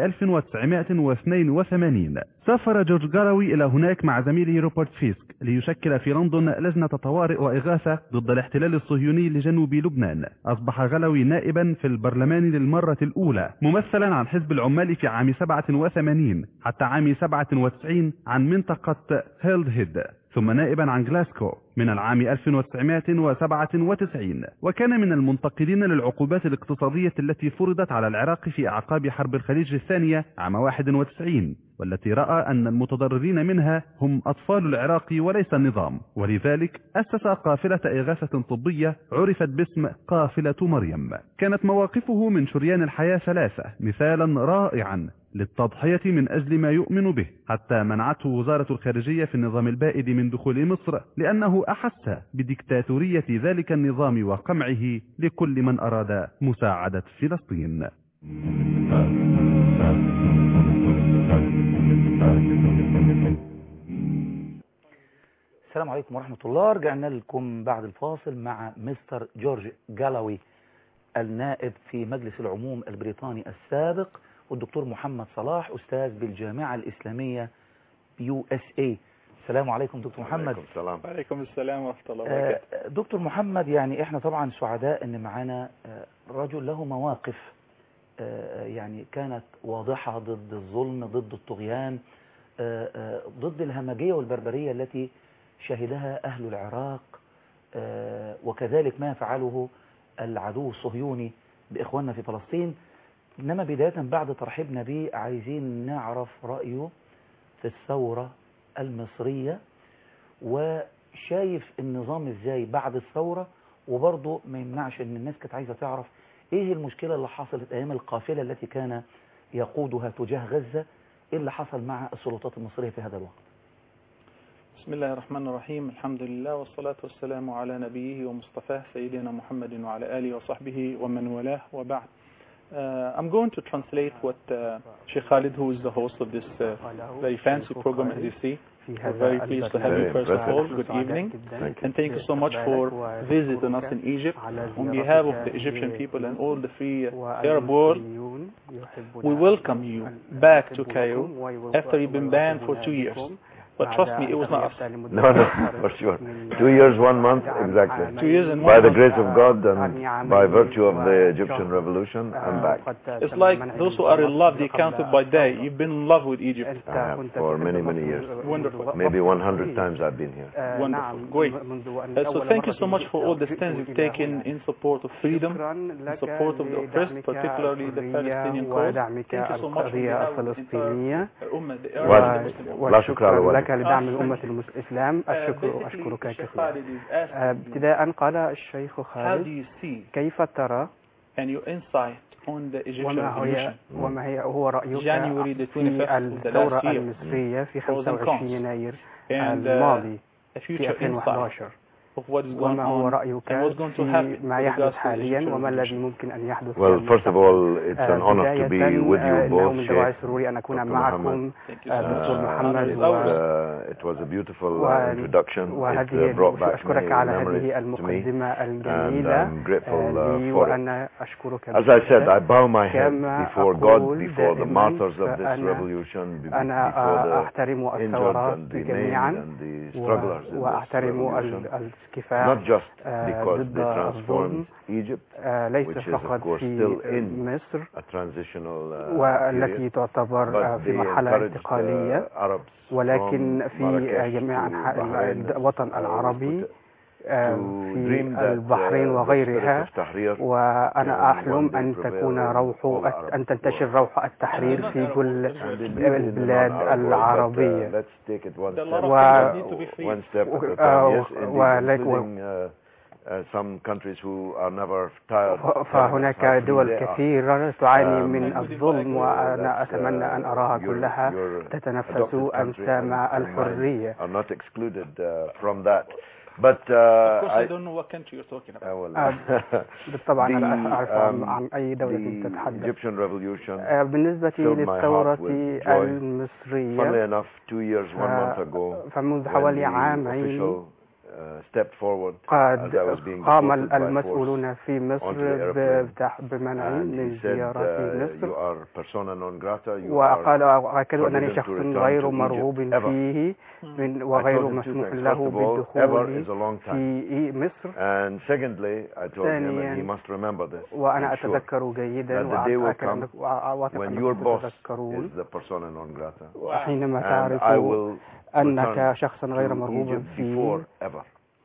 1982 سافر جورج جاروي إلى هناك مع زميله روبرت فيسك ليشكل في لندن لجنة طوارئ وإغاثة ضد الاحتلال الصهيوني لجنوب لبنان أصبح غلوي نائبا في البرلمان للمرة الأولى ممثلا عن حزب العمال في عام 87 حتى عام 97 عن منطقة هيلد هيد ثم نائبا عن جلاسكو من العام 1997 وكان من المنتقدين للعقوبات الاقتصادية التي فرضت على العراق في أعقاب حرب الخليج الثانية عام 91 والتي رأى أن المتضررين منها هم أطفال العراق وليس النظام ولذلك أسس قافلة إغاثة طبية عرفت باسم قافلة مريم كانت مواقفه من شريان الحياة ثلاثة مثالا رائعا للتضحية من أجل ما يؤمن به حتى منعته وزارة الخارجية في النظام البائد من دخول مصر لأنه أحس بديكتاتورية ذلك النظام وقمعه لكل من أراد مساعدة فلسطين السلام عليكم ورحمة الله رجعنا لكم بعد الفاصل مع مستر جورج جالاوي النائب في مجلس العموم البريطاني السابق والدكتور محمد صلاح أستاذ بالجامعة الإسلامية يو اس اي السلام عليكم دكتور محمد عليكم السلام وعليكم السلام ورحمة الله آه، وبركاته دكتور محمد يعني احنا طبعا سعداء ان معانا آه، رجل له مواقف آه، يعني كانت واضحة ضد الظلم ضد الطغيان آه، آه، ضد الهمجية والبربرية التي شهدها أهل العراق آه، وكذلك ما فعله العدو الصهيوني بإخواننا في فلسطين إنما بداية بعد ترحيبنا به عايزين نعرف رأيه في الثورة المصرية وشايف النظام ازاي بعد الثورة وبرضه ما يمنعش ان الناس كانت عايزة تعرف ايه المشكلة اللي حصلت ايام القافلة التي كان يقودها تجاه غزة ايه اللي حصل مع السلطات المصرية في هذا الوقت بسم الله الرحمن الرحيم الحمد لله والصلاة والسلام على نبيه ومصطفاه سيدنا محمد وعلى آله وصحبه ومن والاه وبعد Uh, I'm going to translate what uh, Sheikh Khalid, who is the host of this uh, very fancy program, as you see. We're very pleased to have you, first of all. Good evening. And thank you so much for visiting us in Egypt. On behalf of the Egyptian people and all the free uh, Arab world, we welcome you back to Cairo after you've been banned for two years. But trust me, it was not us. No, no, for sure. Two years, one month, exactly. Two years and By one the month. grace of God and by virtue of the Egyptian revolution, I'm back. It's like those who are in love, they count it by day. You've been in love with Egypt. I have for many, many years. Wonderful. Maybe 100 times I've been here. Wonderful. Great. Uh, so thank you so much for all the stands you've taken in support of freedom, in support of the oppressed, particularly the Palestinian cause. Thank you so much on behalf of the entire Ummah, the Arab and the Muslim. لا شكر على وشكرا واجب. لك لدعم الأمة الإسلام Uh, الشكر basically, أشكرك Sheikh كثيرا Khalid is آه، asking you, ابتداء قال الشيخ how do خالد you see كيف ترى and your insight on the Egyptian وما هي revolution? وما هي هو رأيك January the 25th في of the الثورة last year. المصرية في Pros and 25 cons. يناير And uh, الماضي a في future insight 2011 of what is going وما هو on رأيك and what's going to في happen ما with يحدث regards to the حاليا Egyptian وما الذي revolution. ممكن أن يحدث في Well, first of المستقبل. all, it's an آه، honor to be بداية with you آه، إنه both, من دواعي Sheikh. سروري أن أكون Dr. معكم Thank you آه، so much. دكتور Uh, محمد it, is was, ours. uh, it was a beautiful uh, و- introduction. It وهذه uh, brought back many أشكرك على memories هذه to me. المقدمة And الجميلة I'm grateful آه، uh, لي for it. وأنا أشكرك As I said, I bow my head كما before God, أقول before the دائماً martyrs of this فأنا- revolution, be- أنا before the أحترم injured الثورات and the maimed جميعا and the و- strugglers in this وأحترم revolution. ال- الكفاح Not just آه، because ضد they transformed Egypt, آه، ليس which is, of فقط course, في still in مصر a transitional uh, والتي period, تعتبر آه، but في they مرحلة encouraged انتقالية uh, Arabs ولكن from في Marrakesh جميع to أنحاء Bahrain, الوطن as I always العربي put it, آه، to في dream that البحرين uh, the spirit وغيرها of Tahrir وأنا can أحلم one day أن prevail تكون in روح all Arab أن تنتشر world. روح التحرير في كل and indeed in the البلاد non-Arab world, but, uh, العربية let's take it one There are step, a lot of و- countries need to be free. one step at a و- time. آه، Yes, indeed, ولك- including uh, uh, some countries who are never tired. of telling us فهناك how free دول they are. كثيرة تعاني Um, من الظلم وأنا أتمنى أن أراها كلها تتنفس أنسام الحرية are not excluded uh, from that. But uh, Of course, I I, don't know what country you're talking about. I will, آه، بالطبع the, أنا أعرف عن um, عن أي دولة the تتحدث Egyptian revolution, آه، بالنسبة filled my للثورة heart with joy. المصرية funnily enough, two years, one ف- month ago, فمنذ when حوالي the عامين official uh, stepped forward as قد I was being قام deported by force المسؤولون في مصر onto the airplane. بتح- بمنعي and من he said, زيارة uh, you مصر are persona non grata, you are وقالوا أكدوا أنني forbidden to شخص return غير to مرغوب Egypt ever. فيه من I وغير told him two مسموح things. له First of all, ever بالدخول is a long time. في مصر And secondly, I told him, and he ثانياً، must remember this, وأنا I'm sure, أتذكر جيدا that the day will وأعتقد come أنك- وأعتقد when أنكم your boss تتذكرون is the persona non grata. وحينما And تعرف I will أنك return شخصا غير to مرغوب Egypt فيه before ever.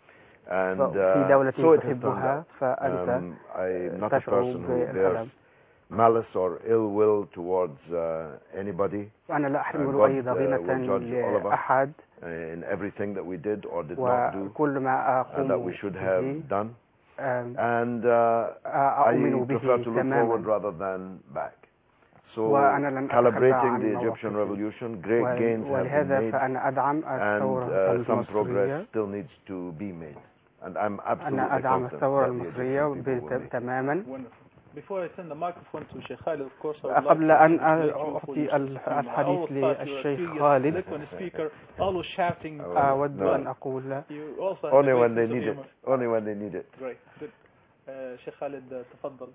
And في uh, دولة so it has turned تحبها out. فأنت Um, I'm not a تشعر person who bears بالألم malice or ill will towards uh, anybody وأنا لا أحمل God, أي uh, ضغينة will judge all of us. لأحد uh, in everything that we did or did not do وكل ما and that أقوم we should به have done. آم، And uh, I أؤمن prefer به to look forward تماما rather than back. So وأنا لن أتخلى calibrating عن the Egyptian مواقفي. revolution, great و- gains have been ولهذا made فأنا أدعم and الثورة uh, some progress المصرية still needs to be made. And I'm absolutely أنا أدعم confident الثورة that the المصرية Egyptian people will بت- make it. تماما Wonderful. Before I send the microphone to Sheikh Khalid, of course, I would like قبل to أن congratulate you for أعطي your ال- speech. I الحديث always thought you were a للشيخ serious, خالد eloquent speaker, always shouting. Oh, أود no. أن أقول You also have Only a great when they sense of need it. humor. Only when they need it. Great. Good. Uh, Sheikh Khalid, uh, تفضل.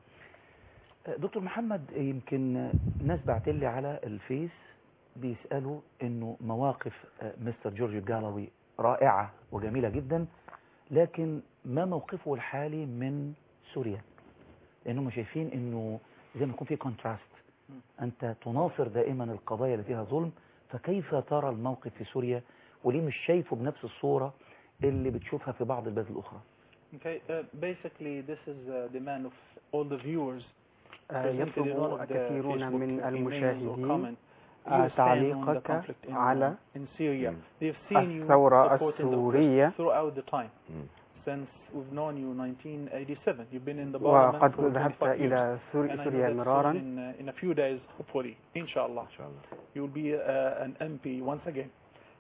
دكتور محمد يمكن ناس بعتلي على الفيس بيسألوا انه مواقف مستر جورج جالوي رائعة وجميلة جدا لكن ما موقفه الحالي من سوريا لانهم شايفين انه زي ما يكون في كونتراست انت تناصر دائما القضايا اللي فيها ظلم فكيف ترى الموقف في سوريا وليه مش شايفه بنفس الصورة اللي بتشوفها في بعض البلاد الاخرى Okay, uh, basically this is a demand of all the viewers. آه، presented in one يطلب of the كثيرون Facebook من emails or المشاهدين comment. آه، You stand on the تعليقك conflict in, على in Syria. Mm. They've seen you الثورة supporting the السورية. West throughout the time. Mm. Since we've known you 1987, you've been in the parliament وقد for ذهبت 25 years. إلى سوري- And I know سوريا that مرارا soon in, uh, in a few days, hopefully, inshallah, you'll be uh, an MP once again.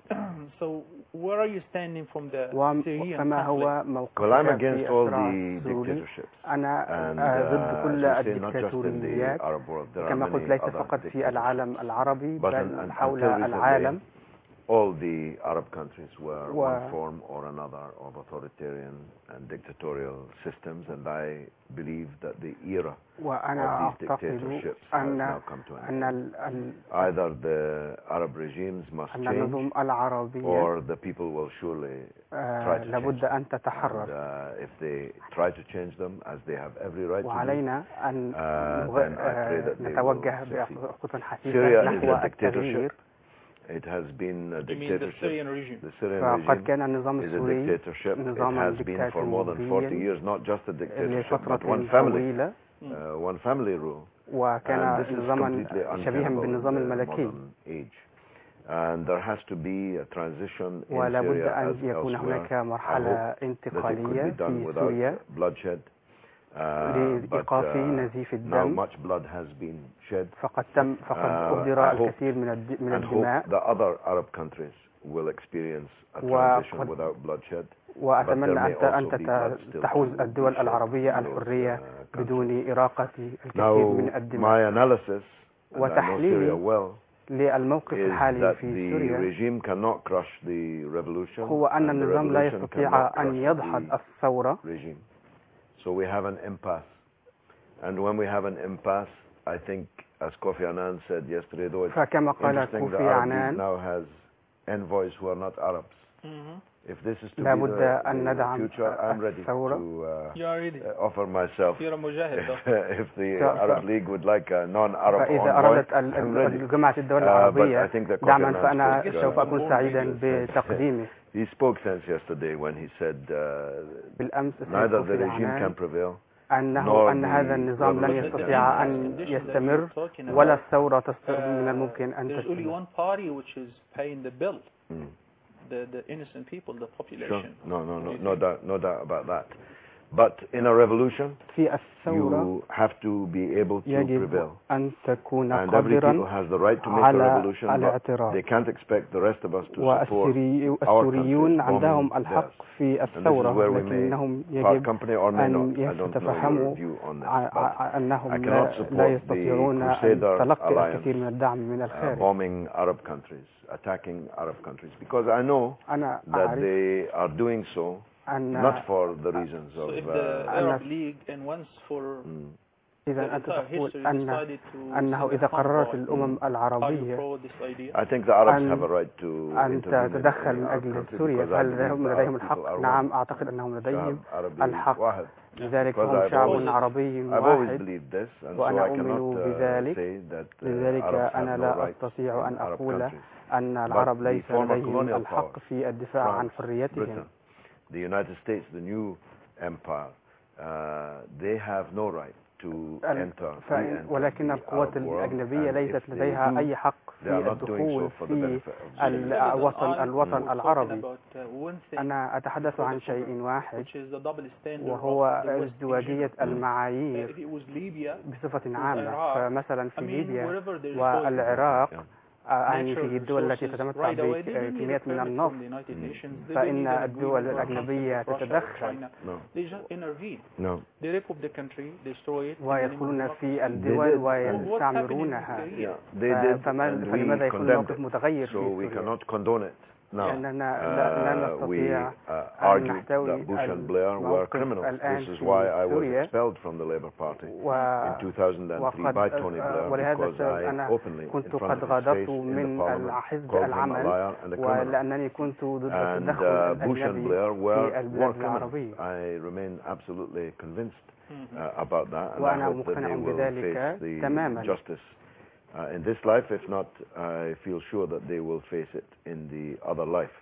so where are you standing from the وم- Syrian فما conflict? هو Well, I'm موقفك against في all الصراع the السوري dictatorships. أنا And آه، ضد uh, كل as you say, not just in the الدكتاتوريات Arab world, there are كما قلت many ليس other فقط في dictatorships. العالم العربي But بل un- حول until recently, العالم all the Arab countries were و- one form or another of authoritarian and dictatorial systems, and I believe that the era وأنا of these أعتقد dictatorships has أن now come to an أن end. ال- ال- Either the Arab regimes must أن change, النظم العربية or the people will surely آه، try to change لابد them. أن And تتحرر uh, if they try to change them, as they have every right to do, وعلينا أن Uh, نغ- then I pray that آه، they نتوجه will succeed. بخطوة Syria حثيثة is نحو a التغيير dictatorship. It has been a You mean the dictatorship. Syrian regime? The Syrian فقد regime كان النظام is a السوري dictatorship. It نظاما has been for more than 40 ديكتاتوريا years, not just a dictatorship, but لفترة one family, طويلة uh, one family rule. وكان And this is نظاما completely شبيها untenable in بالنظام the الملكي modern age. And there has to be a transition in ولا بد Syria أن as يكون elsewhere. هناك I مرحلة hope that it could انتقالية be done في سوريا without bloodshed. Uh, but لإيقاف uh, نزيف now الدم much blood has been shed. فقد تم فقد Uh, أهدر I hope الكثير من الد- من and hope الدماء the other Arab countries will experience a وقد- transition without bloodshed. وأتمنى But there أن may ت- أن also be تت- blood still تحوز to الدول be shed العربية in those, الحرية uh, countries. بدون إراقة الكثير Now, من الدماء my analysis, and I know وتحليلي Syria well, للموقف is الحالي that في the سوريا regime cannot crush the revolution. هو أن and the النظام لا revolution يستطيع cannot أن crush يدحض the الثورة regime. So we have an impasse. And when we have an impasse, I think, as Kofi Annan said yesterday, though it's فكما قال interesting, the كوفي Arab League عنان now has envoys who are not Arabs. Mhm. if this is to be لابد the, أن the ندعم future, I'm ready الثورة. to uh, You are ready. uh, offer myself. You're a mujahid. though. if the ف- ف- Arab League would like a non-Arab فإذا envoy, أرادت ال- I'm ال- ready. جماعة الدول Uh, but I العربية think the دعما Kofi فأنا spoke, uh, سوف أكون سعيدا yes. بتقديمه He spoke since yesterday when he said uh, بالأمس السيد neither the كوفي regime can عنان prevail أنه nor أن the هذا النظام لن revolution يستطيع can أن Conditions that يستمر you're talking about. ولا الثورة تست- Uh, من الممكن أن There's only تستمر one party which is paying the bill. Mm. The the innocent people, the Sure. population. No, no, What do no, you no think? doubt, no doubt about that. But in a revolution, في الثورة you have to be able to يجب prevail. أن تكون And every people قادرا has the right to make a على revolution, but الاعتراض they can't expect the rest of us to support والسوري- our السوريون country عندهم bombing الحق theirs. في And this is الثورة where we may لكنهم part يجب company or may أن not. I don't know your يتفهموا view on this. ع- But ع- أنهم I لا, cannot لا support the يستطيعون أن Crusader تلقي Alliance, الكثير من الدعم من uh, الخارج bombing Arab countries, attacking Arab countries, because I know أنا that أعرف they are doing so أن not for the reasons So of. if the Uh, Arab League and once for mm, the إذا أنت entire تقول history أن decided to أنه send a إذا قررت convoy, الأمم are you العربية pro this idea? I think the Arabs أن- have a right to أن intervene in تتدخل any من Arab أجل country سوريا because I فهل believe لهم the لديهم Arab people الحق؟ are نعم one. أعتقد أنهم لديهم شعب عربي الحق. واحد. لذلك Because هم I've شعب always- عربي I've always واحد believed this, and so وأنا I cannot أؤمن uh, بذلك. say that uh, لذلك Arabs أنا have no لا rights أستطيع in أن Arab أقول countries. أن العرب the ليس former لديهم colonial الحق powers, في الدفاع عن France, حريتهم Britain, the United States, the new empire, uh, they have no right to ال- enter, فإن- re-enter ولكن the القوات Arab world, الأجنبية and ليست if they لديها do, أي حق they are في not doing so الدخول for the في benefit of the ال- citizens. الوطن I الوطن was العربي talking about, uh, one thing أنا أتحدث عن شيء واحد which is the double standard وهو of the West ازدواجية Asian. المعايير If it was Libya, بصفة عامة والعراق. فمثلا I في mean, ليبيا wherever there's oil, والعراق Yeah. أعني natural في الدول التي resources تتمتع right away, they don't need a بكميات من permit النفط from the United Nations. They don't فإن need an الدول agreement or الأجنبية consent of Russia or تتدخل. China. No, They just intervene. no. They rip up the country, destroy it. in the name of ويدخلون democracy. في did. الدول What's happening in ويستعمرونها Syria? Yeah, they ف- did, فما- and فلماذا we يكون condemned الموقف it. متغير في So we سوريا؟ cannot condone it. Now, لأننا لا, لا uh, we نستطيع uh, أن argued نحتوي that Bush and Blair were الموقف criminals. الآن This is في why I was سوريا expelled from the Labour Party و in 2003 وقد by Tony Blair ولهذا because السبب I أنا openly in كنت front قد of his face غادرت in the من parliament الحزب called him a العمل liar and a criminal. ولأنني كنت ضد And التدخل uh, Bush and الأجنبي Blair were, في were البلاد criminals. العربية I remain absolutely convinced Mhm. uh, about that, and I وأنا hope that they مقتنع will بذلك face the تماما. justice uh, in this life. If not, I feel sure that they will face it in the other life.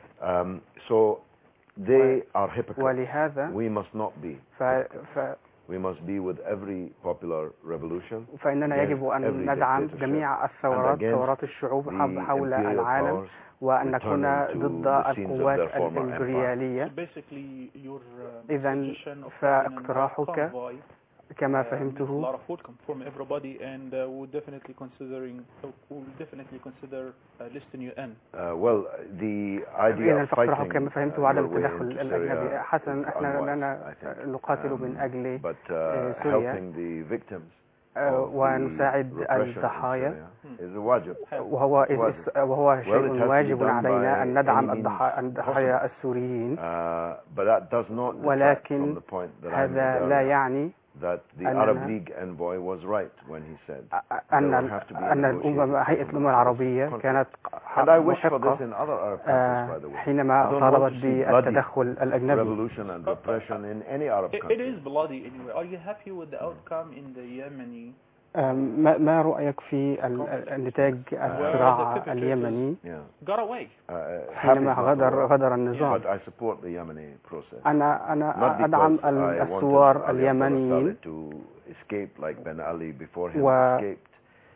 Um, so they are hypocrites. ولهذا We must not be. ف... ف... We must be with every popular revolution, فإننا against يجب أن every ندعم dictatorship, جميع الثورات and against ثورات الشعوب the حول حول imperial العالم powers وأن نكون returning to ضد the scenes of القوات their former empire. الإمبريالية So basically, your uh, إذن suggestion of having a فاقتراحك convoy, كما uh, makes a فهمته lot of welcome from everybody, and uh, we'll definitely considering uh, we'll definitely consider uh, listing you in. Uh, well, the idea إذا of فاقتراحه fighting كما فهمت uh, عدم your way التدخل into الأجنبي Syria حسنا is احنا unwise, لنا I think. نقاتل Um, من أجل But uh, سوريا. helping the victims آه، of the ونساعد repression in الضحايا Syria is a wajib. وهو واجب. وهو Well, it شيء has to be واجب done علينا by أن ندعم any means الضحايا الضحايا السوريين Uh, but that does not detract ولكن from the point that I made هذا لا earlier, يعني that the أننا- Arab League envoy was right when he said أن There will have to be أن الأمم negotiations هيئة on الأمم the العربية conflict. كانت and I wish for this محقة in other Arab countries آه، by the way حينما I don't want طالبت to see bloody بالتدخل الأجنبي revolution and repression in any Arab It, it country is bloody anyway. Are you happy with the outcome in the Yemeni? آه، ما ما رأيك في ال- النتاج الصراع اليمني yeah Got away. uh, happy حينما is not the غدر word, غدر النظام but I support the Yemeni process أنا not أنا because أدعم I ال- wanted الثوار Ali Abdullah اليمنيين Saleh to escape like Ben Ali before him و- escaped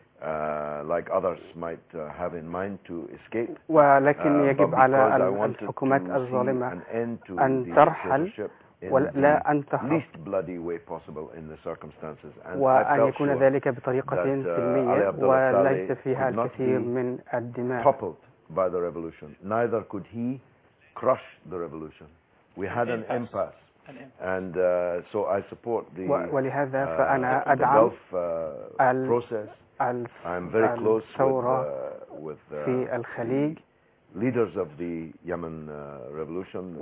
uh, like others might uh, have in mind to escape ولكن Uh, يجب but على because I ال- wanted الحكومات to see الظالمة an end to أن the ترحل dictatorship in ولا أن the تهرب least bloody way possible in the circumstances and I وأن felt يكون sure ذلك بطريقة that, uh, سلمية Ali Abdullah وليس Saleh فيها could not الكثير be من الدماء toppled by the revolution neither could he crush the revolution we had an Impasse. impasse And in- and uh, so I support the و- ولهذا uh, فأنا the أدعم Gulf uh, ال- process الف- I'm very close with, الثورة uh, with uh, في الخليج leaders of the Yemen uh, revolution,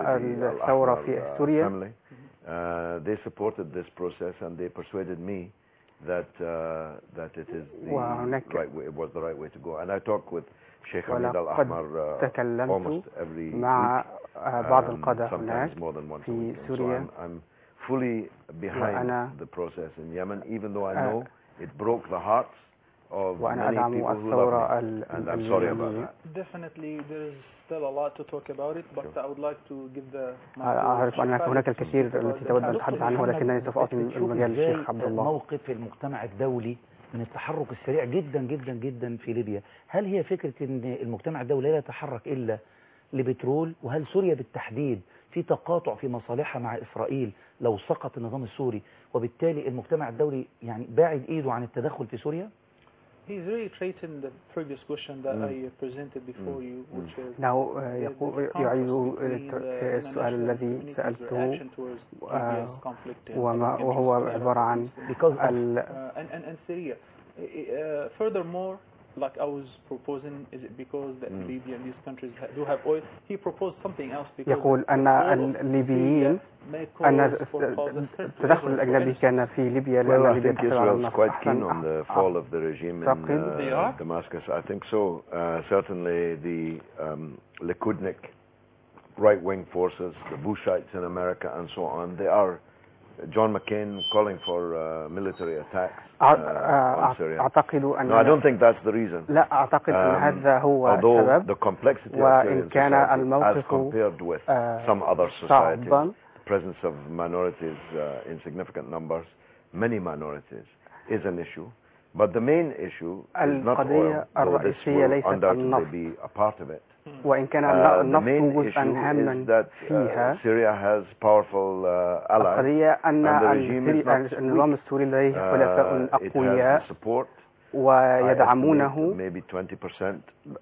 والثورة especially the في Al-Ahrar, uh, سوريا. family. Uh, they supported this process and they persuaded me that uh, that it is the وهناك- right way, it was the right way to go. And I talked with Sheikh Hamid ولقد Al-Ahmar uh, تكلمت almost every مع week, آه، بعض um, القادة هناك sometimes more than once a في week. And so سوريا. I'm, I'm fully behind وأنا the process in Yemen, even though I آه. know it broke the hearts of وأنا many أدعم people who love الثورة me. ال- And I'm sorry about اليمنية that. Definitely, there is still a lot to talk about it, but I would like to give the mic to أعرف أن Sheikh هناك Khalid الكثير to التي talk تود about أن the تتحدث topic. عنه ولكنني سوف أعطي بتشوف المجال إزاي للشيخ عبد الله موقف المجتمع الدولي من التحرك السريع جدا جدا جدا في ليبيا هل هي فكرة ان المجتمع الدولي لا يتحرك الا لبترول وهل سوريا بالتحديد في تقاطع في مصالحها مع اسرائيل لو سقط النظام السوري وبالتالي المجتمع الدولي يعني باعد ايده عن التدخل في سوريا He's reiterating the previous question that Mm. I presented before Mm. you, which is إنه آه، the- the يقول contrast يعيد between the السؤال international الذي community's سألته reaction towards آه، Libya's conflict and وما other وهو countries. عبارة عن because of ال- Uh, and, and, and Syria. Uh, uh, furthermore, like I was proposing, is it because that Mm. Libya and these countries ha- do have oil? He proposed something else because يقول أن the oil of الليبيين Syria may أن cause for causes to التدخل Israel, for الأجنبي instance. كان في ليبيا Well, لأن I ليبيا think تحتوي على Israel's النفط quite keen أحسن on the fall of the regime in تعقيد. They uh, are? Damascus. I think so. Uh, certainly the um, Likudnik right-wing forces, the Bushites in America and so on, they are John McCain calling for uh, military attacks أع- uh, on أع- Syria. أعتقد أن No, I don't think that's the reason. لا أعتقد أن Um, هذا هو Although السبب the complexity of وإن Syrian كان society as الموقف compared with آه، some other societies, صعبا the presence of minorities uh, in significant numbers, many minorities, is an issue. But the main issue is not القضية oil, though this الرئيسية will ليست undoubtedly النفط. be a part of it. وإن كان Uh, the النفط main جزءا issue is هاما that uh, فيها Syria has powerful uh, allies. القضية أن and the regime is السوري- not النظام السوري لديه حلفاء Uh, it has أقوياء the support. I ويدعمونه estimate maybe 20%.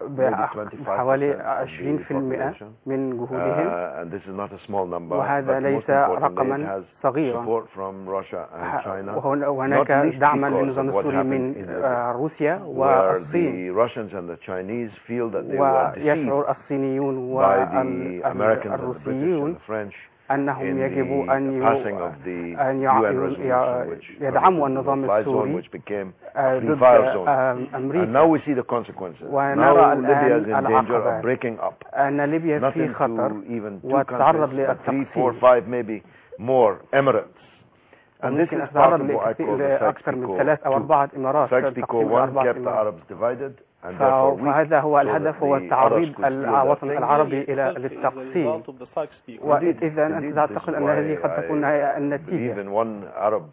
بحوالي 20% population. من جهودهم Uh, and this is not a small number. وهذا but ليس most importantly, it رقما has صغيرا support from Russia and China. وهن- وهناك not least دعما because للنظام of what السوري من happened in Libya, آه، روسيا where والصين the Russians and the Chinese feel that they were deceived ويشعر الصينيون by the Americans and the British and والروسيون the French أنهم in يجب the أن passing يو- of the أن يع- UN يع- resolution which يدعموا permitted the النظام no-fly zone السوري which became آه، a free ضد fire zone. آه، And now أمريكا we see the consequences. ونرى Now الآن Libya is in danger العقبات. of breaking up. أن ليبيا في Nothing خطر to even two وتتعرض countries, but three, للتقسيم. four, five, maybe more emirates. And this ممكن is part تتعرض of what I call the لأكثر من ثلاث أو Sykes-Picot أربعة إمارات Sykes-Picot تقسيم one لأربعة kept the إمارات Arabs divided and ف- therefore weak فهذا هو so الهدف that هو the تعريض others could steal their الوطن things. العربي إلى Exactly, is a للتقسيم result of the Sykes-Picot. وإذا Indeed, أنت this تعتقد is أن why هذه قد تكون هي I believe النتيجة in one Arab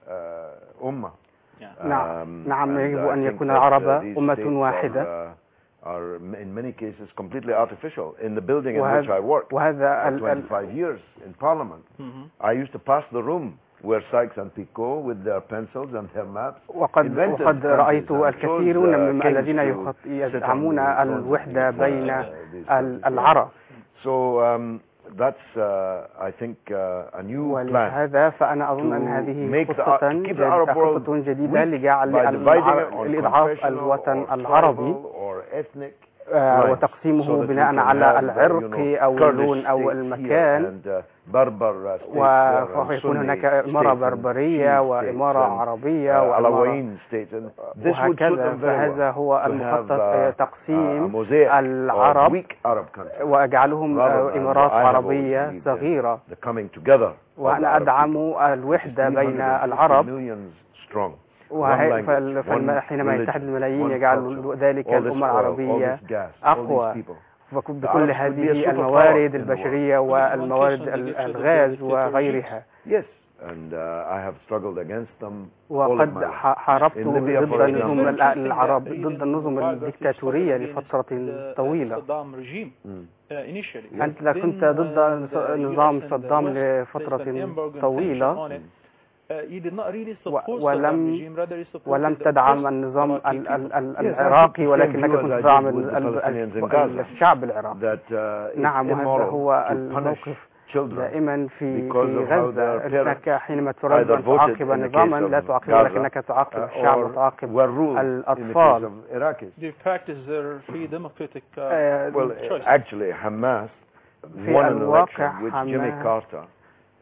uh, ummah. Yeah. نعم Um, نعم and يجب I أن think يكون that, العرب uh, these أمة states واحدة are, uh, are in many cases completely artificial. In the building in وهذا- which I worked وهذا for ال- ال- 25 years in Parliament, Mhm. I used to pass the room where Sykes and Picot with their pencils and their maps وقد invented وقد countries رأيت and الكثير chose, uh, من kings الذين to يخط- sit on يدعمون the thrones of الوحدة these, uh, بين these ال- countries. العرب So um, that's, uh, I think, uh, a new plan. ولهذا فأنا أظن أن to هذه make the- خطة to keep the Arab world خطة جديدة weak لجعل by dividing العر- it on لإضعاف confessional الوطن or العربي tribal or ethnic آه، lines, so وتقسيمه that we بناء can على have, uh, العرق you know, أو Kurdish اللون أو states المكان here and, uh, Berber uh, states there and ويكون Sunni هناك إمارة states and بربرية Shia وإمارة states and, عربية uh, وإمارة Alawiyin states and this would suit وهكذا them very فهذا well هو to have, المخطط uh, a تقسيم mosaic of العرب weak Arab countries وأجعلهم rather آه، than إمارات what I have always عربية believed in, صغيرة the coming together of the وأنا Arab أدعم people. الوحدة 350 بين العرب millions strong وهي- One language, فال- فالم- one حينما religion, يتحد الملايين one يجعل culture, ذلك all this الأمة oil, all العربية this gas, all أقوى. these people. وك- The بكل Arabs could be a هذه superpower الموارد in the البشرية والموارد ال- الغاز وغيرها Yes, and uh, I have struggled against them all of وقد my life. ح- حاربت In Libya, ضد for النظم example, ال- العرب ضد النظم الدكتاتورية لفترة طويلة Saddam regime Mm. uh, initially. أنت Then, كنت uh, ضد the نظام US and the صدام West placed لفترة an embargo and طويلة sanction on it. Uh, you did not really support ولم- Saddam regime, rather you supported ولم the تدعم first النظام Iraqi ال- ال- people. ال- Yes, I العراقي think ولكنك same view كنت as I تدعم did with the ال- Palestinians in ال- Gaza. الشعب العراقي That uh, نعم it's وهذا immoral هو to punish الموقف children دائما في because في of how غزة their أنك حينما تريد either أن voted تعاقب in the نظاما case لا of تعاقب Gaza, ولكنك تعاقب uh, الشعب or وتعاقب were ruled in the case الأطفال. of Iraqis. They practice their free democratic uh, آه، Well, choice. actually, Hamas في won an الواقع election which Jimmy حماس- Carter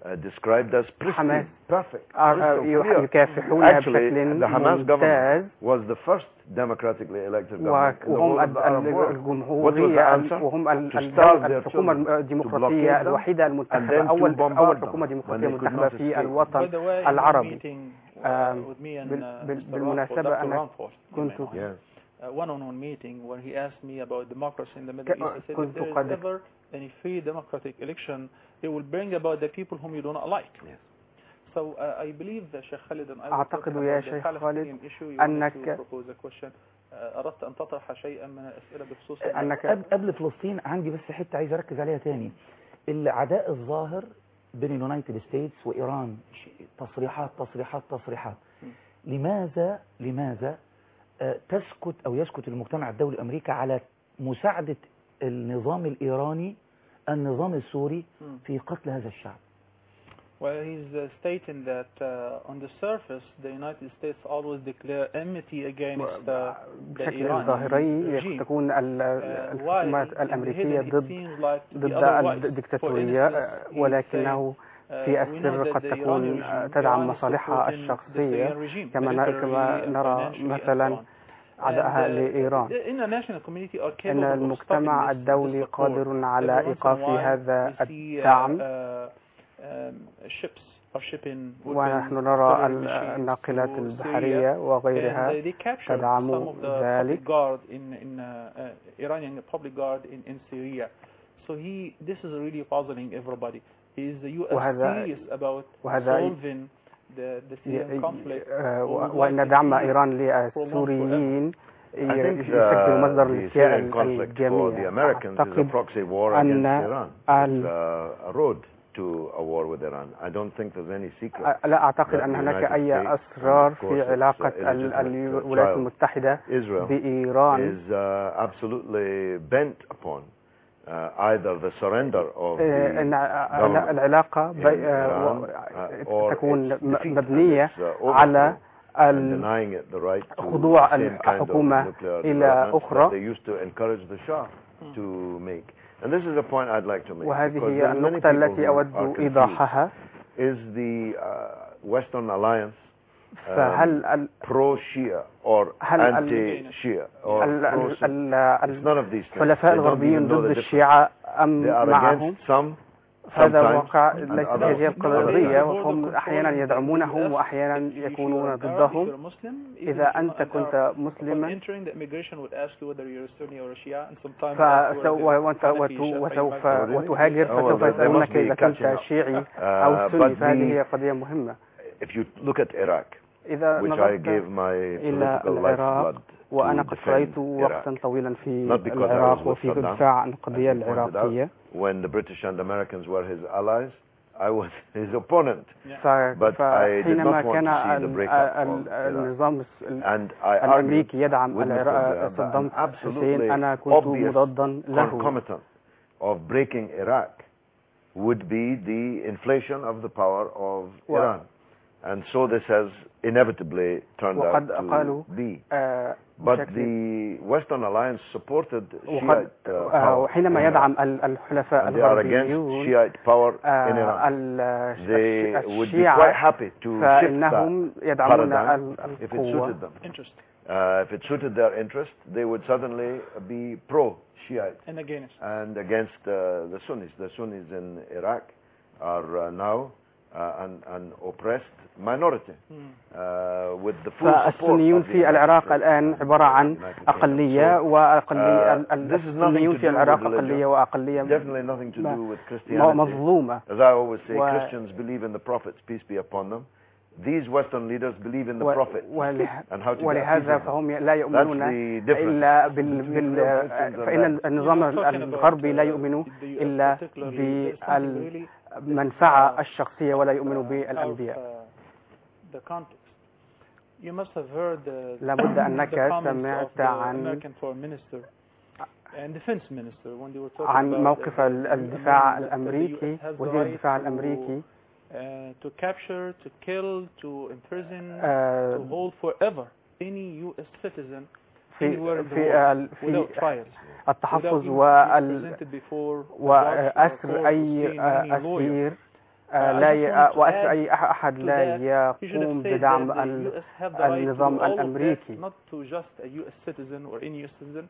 uh, described as pristine, حماس perfect, آه، crystal clear. يكافحونها Actually, بشكل the Hamas ممتاز government was the first democratically elected و- government in the وهم whole of the Arab ال- world. الجمهورية What was the answer? وهم ال- To ال- starve their الحكومة children, to الديمقراطية blockade them, الوحيدة and then المنتخبة to أول bombard أول them حكومة when ديمقراطية they could منتخبة not في escape. الوطن By the way, in العربي. the meeting uh, Um, with me and بال- uh, بال- Mr. بالمناسبة Ranford, Dr. أنا Ranford, you may كنت know him, Yes. a one-on-one meeting where he asked me about democracy in the Middle ك- East. I said, كنت if there قد- is ever any free democratic election, it will bring about the people whom you do not like. Yes. So uh, I believe that Sheikh Khalid and I were أعتقد talking يا about the شيخ Palestinian خالد issue. You أنك- wanted to propose a question. Uh, أردت أن تطرح شيئا من الأسئلة بخصوص أنك قبل قبل فلسطين عندي بس حته عايز اركز عليها تاني العداء الظاهر بين اليونايتد ستيتس وايران ش- تصريحات تصريحات تصريحات لماذا لماذا آه، تسكت او يسكت المجتمع الدولي الامريكي على مساعده النظام الايراني النظام السوري Hmm. في قتل هذا الشعب Well, he's uh, stating that uh, on the surface, the United States always declare enmity against uh, the بشكل Iranian ظاهري regime. تكون ال- Uh, while الحكومات in the الأمريكية hidden it ضد seems like the ضد otherwise. الدكتاتورية For instance, he ولكنه said, uh, في we know السر that قد the تكون Iranian regime- تدعم Iran is مصالحها supporting the الشخصية Syrian regime, كما ن- كما militarily, نرى financially, and مثلا so on. عدائها And, uh, لإيران the international community are capable أن of المجتمع stopping this- الدولي this support. قادر على Every once in a إيقاف while هذا we see, uh, الدعم uh, um, ships are shipping weapons, ونحن نرى military ال- machines الناقلات to Syria. البحرية وغيرها And they captured تدعم some of the ذلك. public guard in, in uh, uh, Iranian public guard in, in Syria. So he, this is really puzzling everybody. Is the U.S. وهذا- serious about وهذا solving the, the Syrian conflict? آه، or would وأن like to دعم see it إيران prolonged للسوريين I think يشكل مصدر the, the للاشتياق Syrian conflict for the الجميع Americans is a أعتقد proxy war أن against Iran. ال- It's uh, a road to a war with Iran. I don't think there's any secret. أ- لا أعتقد that أن the هناك United أي States, أسرار and of course في its, uh, علاقة ال- illegitimate, uh, الولايات child, المتحدة Israel بإيران is uh, absolutely bent upon uh, either the surrender of آه، the أن government العلاقة in بي- آه، Iran, و- uh, or تكون its م- defeat and مبنية its, uh, على overthrow and ال- denying it the right to خضوع the same kind of الحكومة nuclear إلى developments أخرى. that they used to encourage the Shah to make. And this is a point I'd like to make. وهذه because هي there are many النقطة people التي who أود are confused. إيضاحها Is the uh, Western Alliance um, فهل ال- pro-Shia or هل ال- anti-Shia or ال- ال- pro-Sunni? ال- It's none of these things. الحلفاء They don't الغربيين even know ضد the difference. الشيعة أم They are معهم against some هذا sometimes, واقع and ليس others هذه القضية No, وهم they أحيانا control يدعمونهم the US. وأحيانا If you يكونون are Arab, if ضدهم you're a Muslim, even إذا if you're أنت not an كنت Arab, Upon مسلما entering, the immigration would ask you whether you're a Sunni or a Shia, and sometimes فسو afterwards, وأنت Hanafi, وت- Shafi'i, وسوف Maliki. وتهاجر Oh, well, فسوف they- they must يسألونك be إذا catching كنت up. شيعي Uh, أو but سني فهذه the- هي قضية مهمة If you look at Iraq, إذا which I نظرت gave my إلى political العراق lifeblood وأنا to قد defend قضيت Iraq. وقتا طويلا في Not because I was العراق with وفي Saddam, الدفاع عن as القضية you pointed out, العراقية when the British and Americans were his allies, I was his opponent. ف- But I did فحينما not want كان to see the ال- breakup ال- of Iraq. النظام الس- ال- And I argued الأمريكي يدعم with Mr. العراق Diab صدام an absolutely حسين أنا كنت obvious مضادا له concomitant of breaking Iraq would be the inflation of the power of و- Iran. And so this has inevitably turned out وقد قالوا to be. آه، But بشكل- the Western Alliance supported وقد Shiite uh, آه، power وحينما in Iraq. يدعم ال- الحلفاء and they are against الغربيون Shiite power آه، in Iran. ال- They الش- would be quite الشيعة happy to shift that فإنهم يدعمون paradigm ال- if it القوة suited them. Interest Uh, if it suited their interest, they would suddenly be pro-Shiite and against. and against uh, the Sunnis. The Sunnis in Iraq are uh, now uh, an, an oppressed minority Hmm. uh, with the full support فالسنيون of the في United العراق States الآن and عبارة عن United Kingdom. أقلية So, وأقلية uh, ال- this is nothing السنيون to في do العراق with religion. أقلية وأقلية definitely nothing to ما- do with م- Christianity. مظلومة As I always say, و- Christians believe in the prophets, peace be upon them. These Western leaders believe in the و- prophet وله- and how to get peace ولهذا with them. فهم لا That's يؤمنون the difference. إلا بال... between بال... real Christians and فإن that. النظام You're not talking about, الغربي لا uh, يؤمن the US إلا particularly. There's something really بالمنفعة الشخصية ولا يؤمن uh, out of, بالأنبياء uh, the context. You must have heard the, لابد أنك the comments سمعت of the عن American Foreign Minister and Defense Minister when they were talking عن about موقف the- ال- the الدفاع amendment that the الأمريكي US has the وزير right الدفاع to, الأمريكي uh, to capture, to kill, to imprison, to آه، hold forever any U.S. citizen في anywhere in the في world ال- without في trials, without التحفظ even being وال presented before a judge or a وأسر court or أي seeing any lawyer. أسير آه، I لا just ي... want to وأسف add أي أح- أحد to لا that, you should have يقوم said بدعم that the ال... US have the right to النظام do all of الأمريكي. that, not to just a US citizen or any US citizen.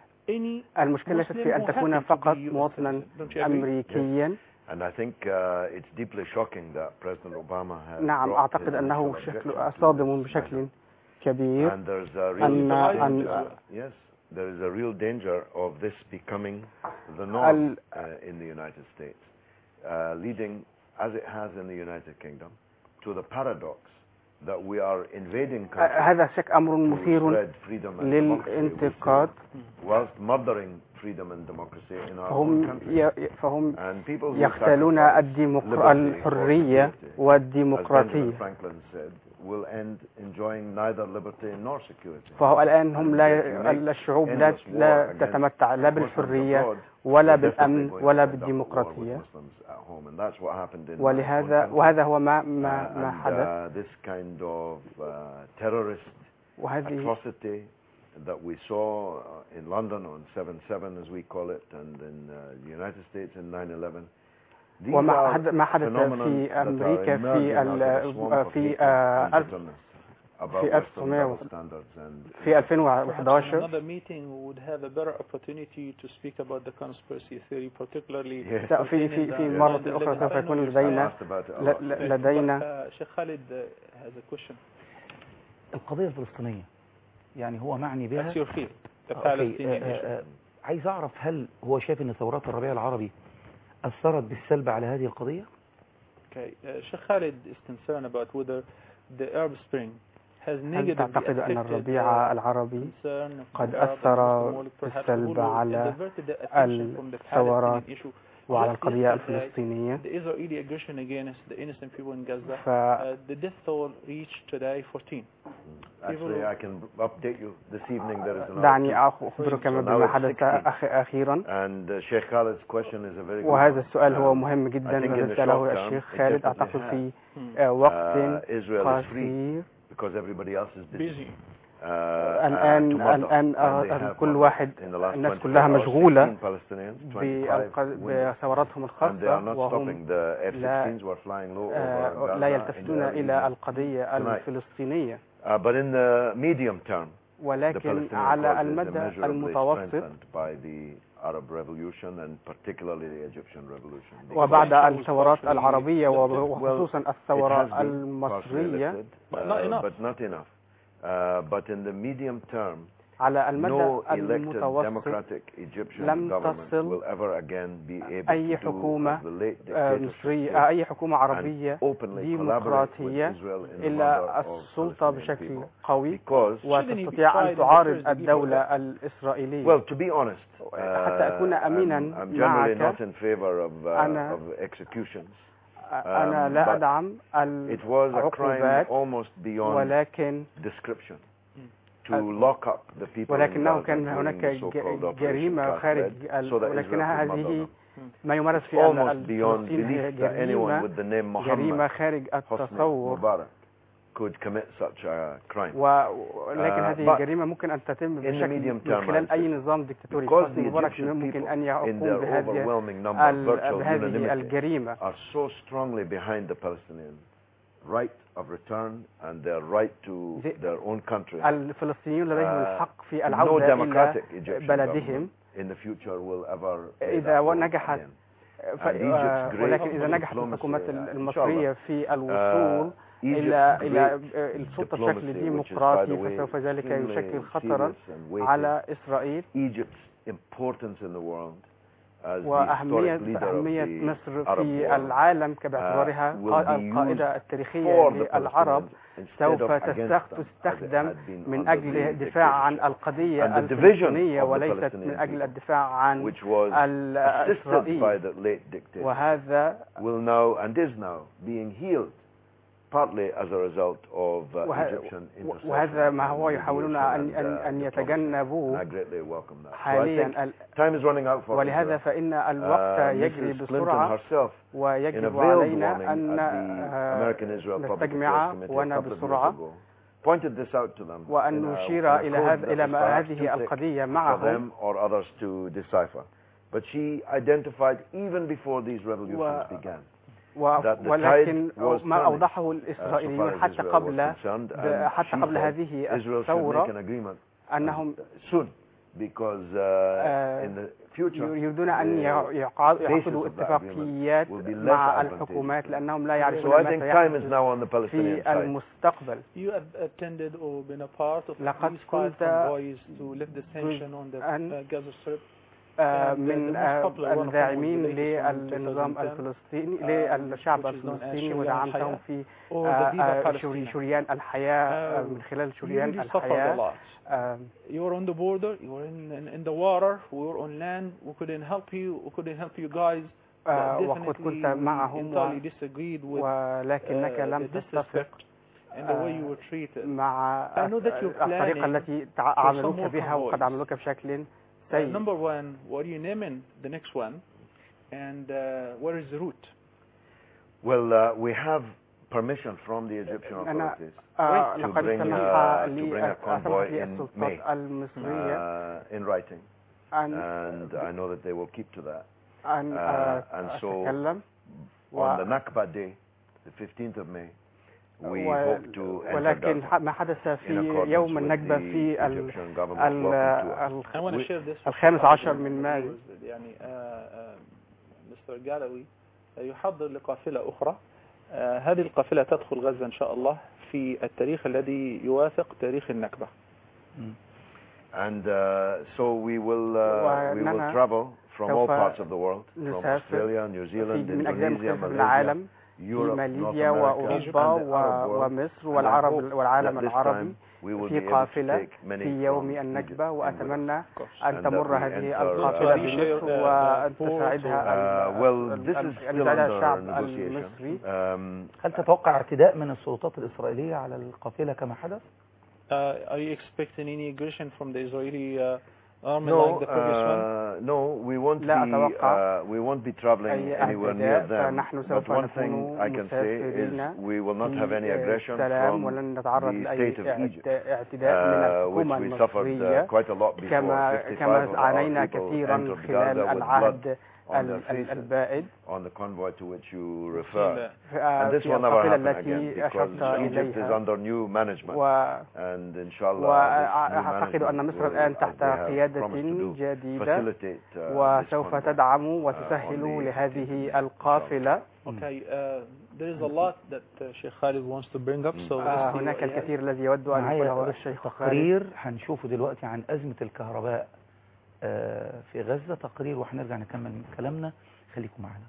Any المشكلة ليست Muslim في أن who تكون happen to فقط be US مواطنا citizen. Don't you agree? أمريكيا And I think uh, it's deeply shocking that President Obama has نعم brought أعتقد his أنه initial شكل objection to صادم this بشكل measure. كبير And there's a real أن- danger, أن- yes, there is a real danger of this becoming the norm ال- uh, in the United States, uh, leading, as it has in the United Kingdom, to the paradox that we are invading آه، countries هذا شك أمر to مثير spread freedom and democracy للانتقاد within, whilst murdering freedom and democracy in our own فهم country. ي- فهم And people who يختلون sacrifice الديمقر... liberty for الحرية security, as والديمقراطية Benjamin Franklin said, will end enjoying neither liberty nor security. فهو الآن هم And لا if you make الشعوب لا endless war لا against تتمتع لا Muslims بالحرية abroad, ولا we're definitely بالأمن going to ولا end up at war with بالديمقراطية Muslims at home, and that's what happened in my own ولهذا country. وهذا هو ما ما Uh, ما and, حدث uh, this kind of uh, terrorist وهذه atrocity that we saw uh, in London on 7/7, as we call it, and in uh, the United States in 9/11. These وما are حد- ما حدث phenomena في that are أمريكا emerging في out of a ال- swamp of في hatred آه، and ألف- bitterness about في Western 1900 double standards and في Perhaps in 2011 another meeting we would have a better opportunity to speak about the conspiracy theory, particularly Yes. لا، في في في مرة أخرى سوف يكون لدينا asked about it a ل- lot. ل- لدينا Sheikh Khalid uh, has a question. القضية الفلسطينية يعني هو معني بها That's your field, the أوكي، Palestinian آه، issue. آه، عايز أعرف هل هو شايف أن ثورات الربيع العربي أثرت بالسلب على هذه القضية؟ Okay, uh, Sheikh Khalid is concerned about whether the Arab Spring has هل negatively تعتقد أن affected الربيع uh, العربي concern of قد the Arab and أثر Muslim world, perhaps بالسلب who على diverted the attention from the الثورات Palestinian issue وعلى Just القضية yesterday, الفلسطينية the Israeli aggression against the innocent people in Gaza ف Uh, the death toll reached today 14. Actually, I can update you this evening. There is another دعني two. أخ- أخبرك So ما now بما it's حدث 16. أخ أخيرا And uh, Sheikh Khalid's question is a very good وهذا one. السؤال هو Um, مهم I جدا think in الذي the سأله short term, الشيخ it خالد definitely أعتقد has. في Hmm. آه، Uh, وقت Israel is free قصير because everybody else is busy. Busy. Uh, الآن uh, to murder. الآن And آه، they have كل murdered واحد in the last الناس 24 كلها hours, مشغولة 16 Palestinians, 25 بالق- women. بثوراتهم And they are الخاصة not وهم stopping. The لا- F-16s were flying low آه، over لا Gaza in يلتفتون the early إلى evening. القضية tonight. الفلسطينية Uh, but in the medium term, the ولكن Palestinian على cause is المدى immeasurably المتوسط strengthened by the Arab Revolution and particularly the Egyptian Revolution. وبعد Potential الثورات partially العربية lifted. وخصوصا It الثورة has been partially المصرية lifted, But not uh, enough. but not enough. Uh, but in the medium term, على المدى no elected المتوسط democratic Egyptian لم government تصل will ever again be able أي to do حكومة as the late آه، dictatorship مصرية did آه، أي حكومة and عربية openly collaborate with ديمقراطية Israel in the murder إلى of السلطة Palestinian بشكل people. قوي Because, وتستطيع أن تعارض الدولة الإسرائيلية well, to be honest, uh, حتى أكون أميناً I'm, I'm generally معك. not in favor of, uh, أنا- of executions. أنا Um, لا but أدعم It was a crime العقوبات almost beyond ولكن description to ال- lock up the people in ولكنه Gaza كان during هناك the so-called ج- Operation جريمة Cast خارج Red ال- so that Israel ولكنها could murder هذه them. ما يمارس It's في almost beyond فلسطين هي belief that anyone جريمة with the name جريمة Muhammad خارج Hosni التصور Mubarak could commit such a crime. و- ولكن Uh, هذه but الجريمة ممكن أن تتم in the بشكل medium من term, خلال I'm أي saying, نظام ديكتاتوري Because حسني the مبارك Egyptian ممكن people, أن in يقوم their بهذه overwhelming number, ال- virtual بهذه unanimity, الجريمة are so strongly behind the Palestinian right of return and their right to The- their own country. الفلسطينيون لديهم Uh, الحق في no العودة إلى democratic Egyptian بلدهم government in the future will ever play إذا that role نجحت again. ف- And Egypt's great ولكن إذا نجحت diplomacy, الحكومات uh, إن شاء المصرية الله. في الوصول Uh, إلى Egypt's إلى great السلطة diplomacy, بشكل which is, by ديمقراطي the way, فسوف ذلك extremely يشكل خطرا serious and weighty. على إسرائيل Egypt's importance in the world as the وأهمية historic leader of أهمية the مصر Arab في world. العالم باعتبارها will قا- be القائدة used التاريخية for the للعرب Palestinians instead سوف of against تستخ- them, as it تستخدم had been من under أجل the الدفاع عن dictatorship. القضية And the division الفلسطينية of the وليست Palestinian من أجل people, الدفاع عن which was assisted by الإسرائيل the late dictator, وهذا will now and is now being healed partly as a result of uh, وه- Egyptian intercession وهذا ما هو and يحاولون mediation أن and, أن uh, أن diplomacy. يتجنبوه And I greatly welcome that. So I think حاليا ال- time is running out for ولهذا Israel. فإن الوقت Uh, يجري Mrs. Clinton بسرعة herself in a ويجب veiled علينا warning أن at the آه، American Israel Public نستجمع Affairs Committee a وأنا couple of years بسرعة ago, pointed this out to them وأن in a- نشير in a إلى code هذا that إلى was ما perhaps too هذه thick القضية for معهم them or others to decipher. But she identified even before these revolutions و- began ولكن ما أوضحه الإسرائيليون حتى قبل حتى قبل هذه الثورة أنهم because uh, in the future يريدون أن يعقدوا اتفاقيات مع الحكومات لأنهم لا يعرفون ما سيحدث في المستقبل You have attended or been a part of لقد كنت to lift the tension on the Gaza Strip من الداعمين للنظام الفلسطيني للشعب الفلسطيني ودعمتهم في شريان الحياة من خلال شريان الحياة you were on the border you were in, in, in the water we were on land we couldn't help you we couldn't help you guys وقد كنت معهم ولكنك لم تتفق and the way you were treated. مع الطريقة التي عاملوك بها وقد عاملوك بشكل Uh, number one, what are you naming the next one? And uh, where is the route? Well, uh, we have permission from the Egyptian authorities uh, to, bring, uh, to bring a convoy in May uh, in writing. And, and I know that they will keep to that. And, and so on the Nakba day, the 15th of May, ولكن ما حدث في يوم النكبة في الخامس عشر من مايو يعني مستر جالوي يحضر لقافلة أخرى هذه القافلة تدخل غزة إن شاء الله في التاريخ الذي يوافق تاريخ النكبة And uh, so we will uh, we will travel from all parts of the world, from Australia, New Zealand, Indonesia, Malaysia, في ماليزيا وأوروبا ومصر والعرب والعالم العربي في قافلة في يوم النكبة وأتمنى أن تمر هذه القافلة بمصر وأن تساعدها الشعب المصري هل تتوقع اعتداء من السلطات الإسرائيلية على القافلة كما حدث؟ Uh, are you expecting any aggression from the Israeli uh, army no, like the previous uh, one? No, we won't be uh, we won't be traveling anywhere near them. But one thing I can say is we will not have any aggression from the state of Egypt, uh, which we suffered uh, quite a lot before. كما كما عانينا كثيرا خلال العهد البائد on the convoy to which you refer. And this will never happen again because Egypt is under new management. And inshallah وأعتقد أن مصر الآن تحت قيادة جديدة وسوف تدعم وتسهل لهذه القافلة. Okay, uh, there is a lot that uh, Sheikh Khalid wants to bring up. So هناك الكثير الذي يود أن يقوله الشيخ خالد. تقرير هنشوفه دلوقتي عن أزمة الكهرباء في غزة تقرير وهنرجع نكمل من كلامنا خليكم معنا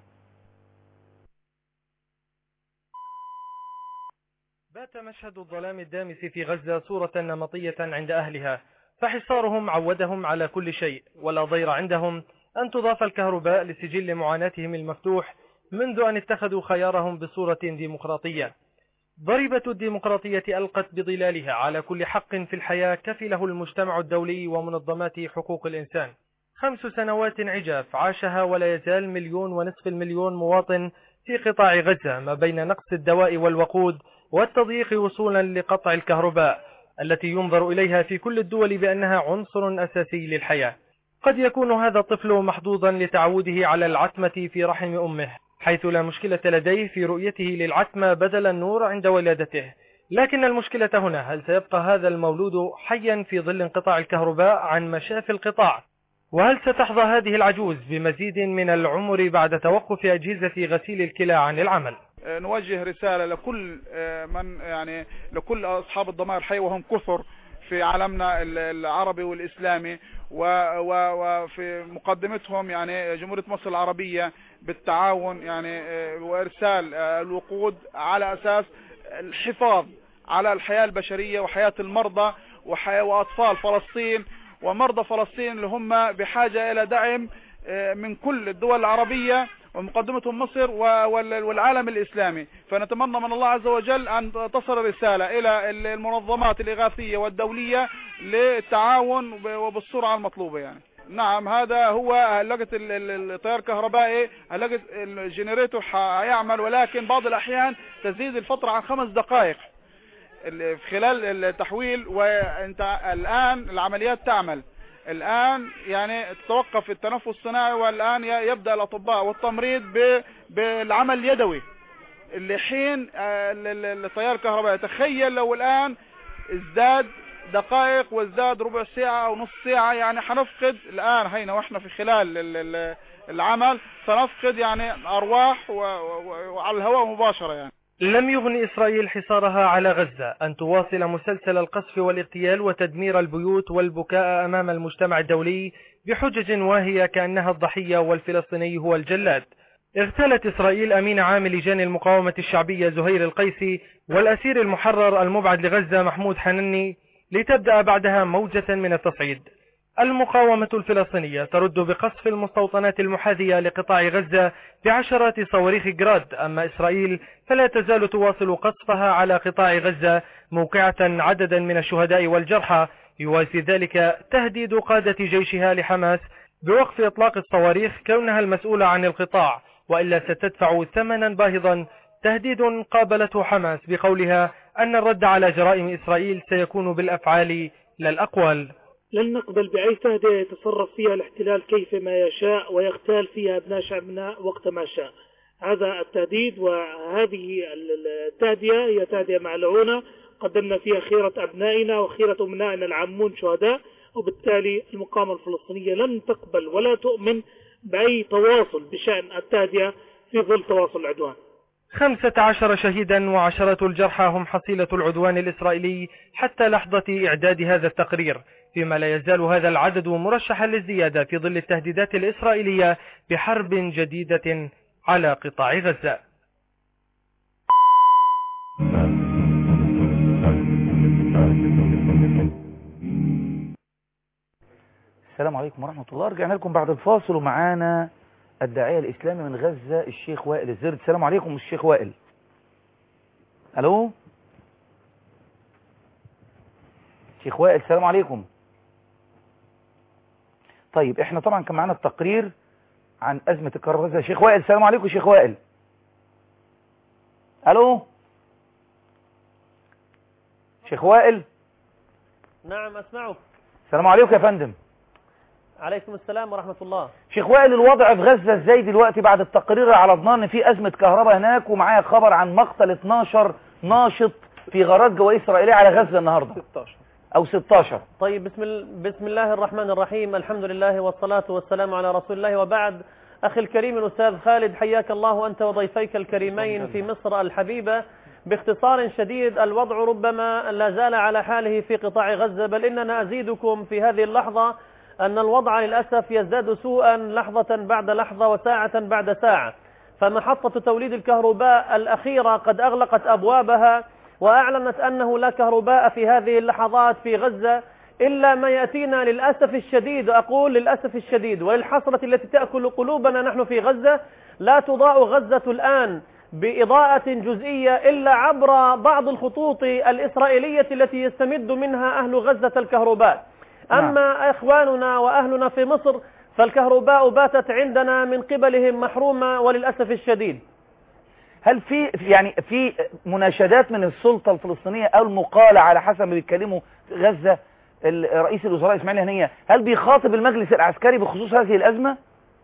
بات مشهد الظلام الدامس في غزة صورة نمطية عند أهلها فحصارهم عودهم على كل شيء ولا ضير عندهم أن تضاف الكهرباء لسجل معاناتهم المفتوح منذ أن اتخذوا خيارهم بصورة ديمقراطية ضريبة الديمقراطية ألقت بظلالها على كل حق في الحياة كفله المجتمع الدولي ومنظمات حقوق الإنسان خمس سنوات عجاف عاشها ولا يزال مليون ونصف المليون مواطن في قطاع غزة ما بين نقص الدواء والوقود والتضييق وصولا لقطع الكهرباء التي ينظر إليها في كل الدول بأنها عنصر أساسي للحياة قد يكون هذا الطفل محظوظا لتعوده على العتمة في رحم أمه حيث لا مشكلة لديه في رؤيته للعتمة بدل النور عند ولادته لكن المشكلة هنا هل سيبقى هذا المولود حيا في ظل انقطاع الكهرباء عن مشافي القطاع وهل ستحظى هذه العجوز بمزيد من العمر بعد توقف أجهزة غسيل الكلى عن العمل نوجه رسالة لكل من يعني لكل أصحاب الضمائر الحية وهم كثر في عالمنا العربي والإسلامي وفي مقدمتهم يعني جمهورية مصر العربية بالتعاون يعني وإرسال الوقود على أساس الحفاظ على الحياة البشرية وحياة المرضى وأطفال فلسطين ومرضى فلسطين اللي هم بحاجة إلى دعم من كل الدول العربية ومقدمتهم مصر والعالم الإسلامي فنتمنى من الله عز وجل أن تصل رسالة إلى المنظمات الإغاثية والدولية للتعاون وبالسرعة المطلوبة يعني نعم هذا هو هلقة التيار الكهربائي هلقة الجنريتور هيعمل ولكن بعض الأحيان تزيد الفترة عن خمس دقائق خلال التحويل وانت الآن العمليات تعمل الآن يعني توقف التنفس الصناعي والآن يبدأ الأطباء والتمريض بالعمل اليدوي لحين التيار الكهربائي تخيل لو الآن ازداد دقائق وازداد ربع ساعة أو نص ساعة يعني حنفقد الآن هينا وإحنا في خلال العمل سنفقد يعني أرواح وعلى الهواء مباشرة يعني لم يغن إسرائيل حصارها على غزة أن تواصل مسلسل القصف والاغتيال وتدمير البيوت والبكاء أمام المجتمع الدولي بحجج واهية كأنها الضحية والفلسطيني هو الجلاد اغتالت إسرائيل أمين عام لجان المقاومة الشعبية زهير القيسي والأسير المحرر المبعد لغزة محمود حنني لتبدأ بعدها موجة من التصعيد المقاومة الفلسطينية ترد بقصف المستوطنات المحاذية لقطاع غزة بعشرات صواريخ جراد أما إسرائيل فلا تزال تواصل قصفها على قطاع غزة موقعة عددا من الشهداء والجرحى يوازي ذلك تهديد قادة جيشها لحماس بوقف إطلاق الصواريخ كونها المسؤولة عن القطاع وإلا ستدفع ثمنا باهظا تهديد قابلته حماس بقولها أن الرد على جرائم إسرائيل سيكون بالأفعال لا الأقوال لن نقبل بأي تهدئة يتصرف فيها الاحتلال كيفما يشاء ويغتال فيها أبناء شعبنا وقت ما شاء هذا التهديد وهذه التهدئة هي تهدئة معلعونة قدمنا فيها خيرة أبنائنا وخيرة أمنائنا العامون شهداء وبالتالي المقاومة الفلسطينية لن تقبل ولا تؤمن بأي تواصل بشأن التهدئة في ظل تواصل العدوان خمسة عشر شهيدا وعشرة الجرحى هم حصيلة العدوان الإسرائيلي حتى لحظة إعداد هذا التقرير فيما لا يزال هذا العدد مرشحا للزيادة في ظل التهديدات الإسرائيلية بحرب جديدة على قطاع غزة السلام عليكم ورحمة الله رجعنا لكم بعد الفاصل ومعانا الداعية الإسلامي من غزة الشيخ وائل الزرد السلام عليكم الشيخ وائل ألو شيخ وائل السلام عليكم طيب احنا طبعا كان معانا التقرير عن أزمة الكهرباء غزة شيخ وائل السلام عليكم شيخ وائل ألو شيخ وائل نعم أسمعك السلام عليكم يا فندم عليكم السلام ورحمة الله شيخ وائل الوضع في غزة ازاي دلوقتي بعد التقرير على ضمان ان في أزمة كهرباء هناك ومعايا خبر عن مقتل 12 ناشط في غارات جوية إسرائيلية على غزة النهاردة 16 أو 16 طيب بسم, ال... بسم الله الرحمن الرحيم الحمد لله والصلاة والسلام على رسول الله وبعد أخي الكريم الأستاذ خالد حياك الله أنت وضيفيك الكريمين في مصر الحبيبة باختصار شديد الوضع ربما لا زال على حاله في قطاع غزة بل إننا أزيدكم في هذه اللحظة أن الوضع للأسف يزداد سوءا لحظة بعد لحظة وساعة بعد ساعة فمحطة توليد الكهرباء الأخيرة قد أغلقت أبوابها وأعلنت أنه لا كهرباء في هذه اللحظات في غزة إلا ما يأتينا للأسف الشديد أقول للأسف الشديد وللحسرة التي تأكل قلوبنا نحن في غزة لا تضاء غزة الآن بإضاءة جزئية إلا عبر بعض الخطوط الإسرائيلية التي يستمد منها أهل غزة الكهرباء أما إخواننا وأهلنا في مصر فالكهرباء باتت عندنا من قبلهم محرومة وللأسف الشديد هل في يعني في مناشدات من السلطة الفلسطينية أو المقالة على حسب ما بيتكلموا غزة رئيس الوزراء إسماعيل هنية هل بيخاطب المجلس العسكري بخصوص هذه الأزمة؟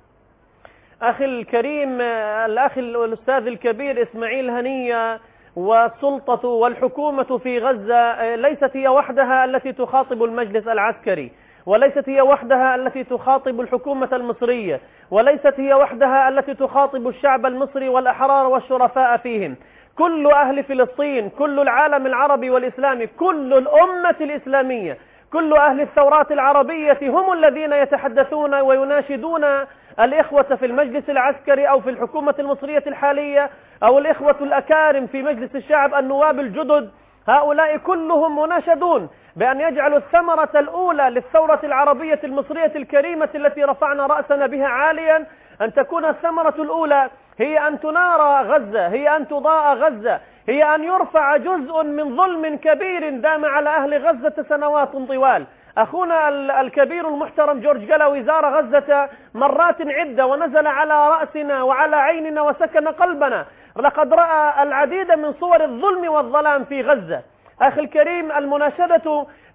أخي الكريم الأخ الأستاذ الكبير إسماعيل هنية والسلطة والحكومة في غزة ليست هي وحدها التي تخاطب المجلس العسكري وليست هي وحدها التي تخاطب الحكومة المصرية وليست هي وحدها التي تخاطب الشعب المصري والأحرار والشرفاء فيهم كل أهل فلسطين كل العالم العربي والإسلامي كل الأمة الإسلامية كل أهل الثورات العربية هم الذين يتحدثون ويناشدون الإخوة في المجلس العسكري أو في الحكومة المصرية الحالية أو الإخوة الأكارم في مجلس الشعب النواب الجدد هؤلاء كلهم مناشدون بأن يجعلوا الثمرة الأولى للثورة العربية المصرية الكريمة التي رفعنا رأسنا بها عاليا أن تكون الثمرة الأولى هي أن تنار غزة هي أن تضاء غزة هي أن يرفع جزء من ظلم كبير دام على أهل غزة سنوات طوال أخونا الكبير المحترم جورج قلوي زار غزة مرات عدة ونزل على رأسنا وعلى عيننا وسكن قلبنا لقد رأى العديد من صور الظلم والظلام في غزة أخي الكريم المناشدة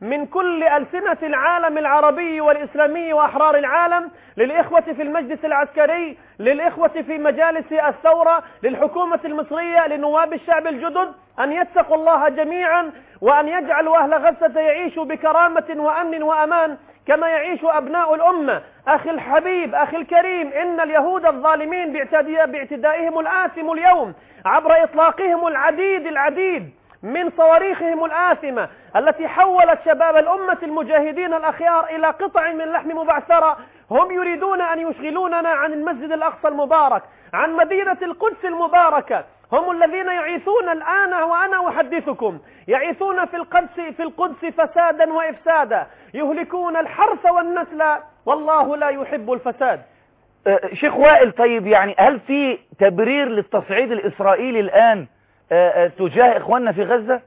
من كل ألسنة العالم العربي والإسلامي وأحرار العالم للإخوة في المجلس العسكري للإخوة في مجالس الثورة للحكومة المصرية لنواب الشعب الجدد أن يتقوا الله جميعا وأن يجعلوا أهل غزة يعيشوا بكرامة وأمن وأمان كما يعيش أبناء الأمة أخي الحبيب أخي الكريم إن اليهود الظالمين باعتدائهم الآثم اليوم عبر إطلاقهم العديد العديد من صواريخهم الآثمة التي حولت شباب الأمة المجاهدين الأخيار إلى قطع من لحم مبعثرة هم يريدون أن يشغلوننا عن المسجد الأقصى المبارك عن مدينة القدس المباركة هم الذين يعيثون الآن وأنا أحدثكم يعيثون في القدس في القدس فسادا وإفسادا يهلكون الحرث والنسل والله لا يحب الفساد شيخ وائل طيب يعني هل في تبرير للتصعيد الإسرائيلي الآن تجاه إخواننا في غزة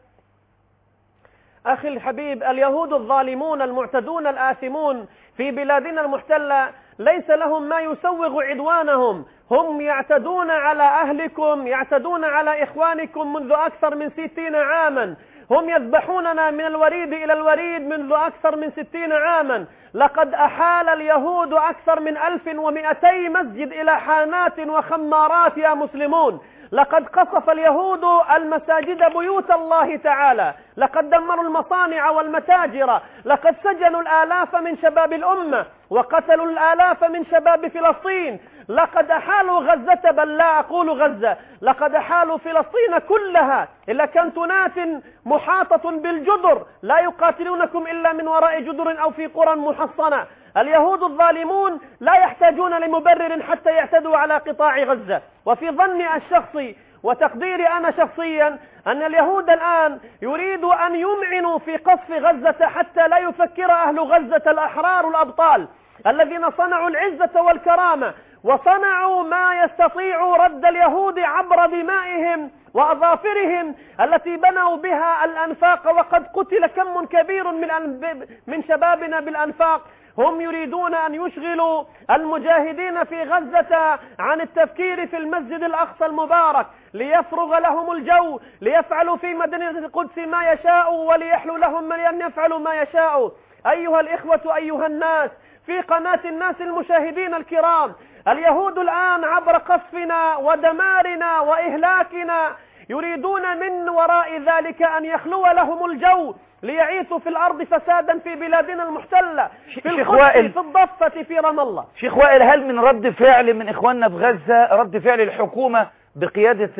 أخي الحبيب اليهود الظالمون المعتدون الآثمون في بلادنا المحتلة ليس لهم ما يسوغ عدوانهم هم يعتدون على أهلكم يعتدون على إخوانكم منذ أكثر من ستين عاما هم يذبحوننا من الوريد إلى الوريد منذ أكثر من ستين عاما لقد أحال اليهود أكثر من ألف ومئتي مسجد إلى حانات وخمارات يا مسلمون لقد قصف اليهود المساجد بيوت الله تعالى لقد دمروا المصانع والمتاجر لقد سجنوا الآلاف من شباب الأمة وقتلوا الآلاف من شباب فلسطين لقد أحالوا غزة بل لا أقول غزة لقد أحالوا فلسطين كلها إلى كنتونات محاطة بالجدر لا يقاتلونكم إلا من وراء جدر أو في قرى محصنة اليهود الظالمون لا يحتاجون لمبرر حتى يعتدوا على قطاع غزة وفي ظني الشخصي وتقديري أنا شخصيا أن اليهود الآن يريدوا أن يمعنوا في قصف غزة حتى لا يفكر أهل غزة الأحرار الأبطال الذين صنعوا العزة والكرامة وصنعوا ما يستطيع رد اليهود عبر دمائهم وأظافرهم التي بنوا بها الأنفاق وقد قتل كم كبير من من شبابنا بالأنفاق هم يريدون أن يشغلوا المجاهدين في غزة عن التفكير في المسجد الأقصى المبارك ليفرغ لهم الجو ليفعلوا في مدينة القدس ما يشاءوا وليحلوا لهم من يفعلوا ما يشاءوا أيها الإخوة أيها الناس في قناة الناس المشاهدين الكرام اليهود الآن عبر قصفنا ودمارنا وإهلاكنا يريدون من وراء ذلك أن يخلو لهم الجو ليعيثوا في الأرض فسادا في بلادنا المحتلة في شيخ وائل في الضفة في رام الله شيخ وائل هل من رد فعل من إخواننا في غزة رد فعل الحكومة بقيادة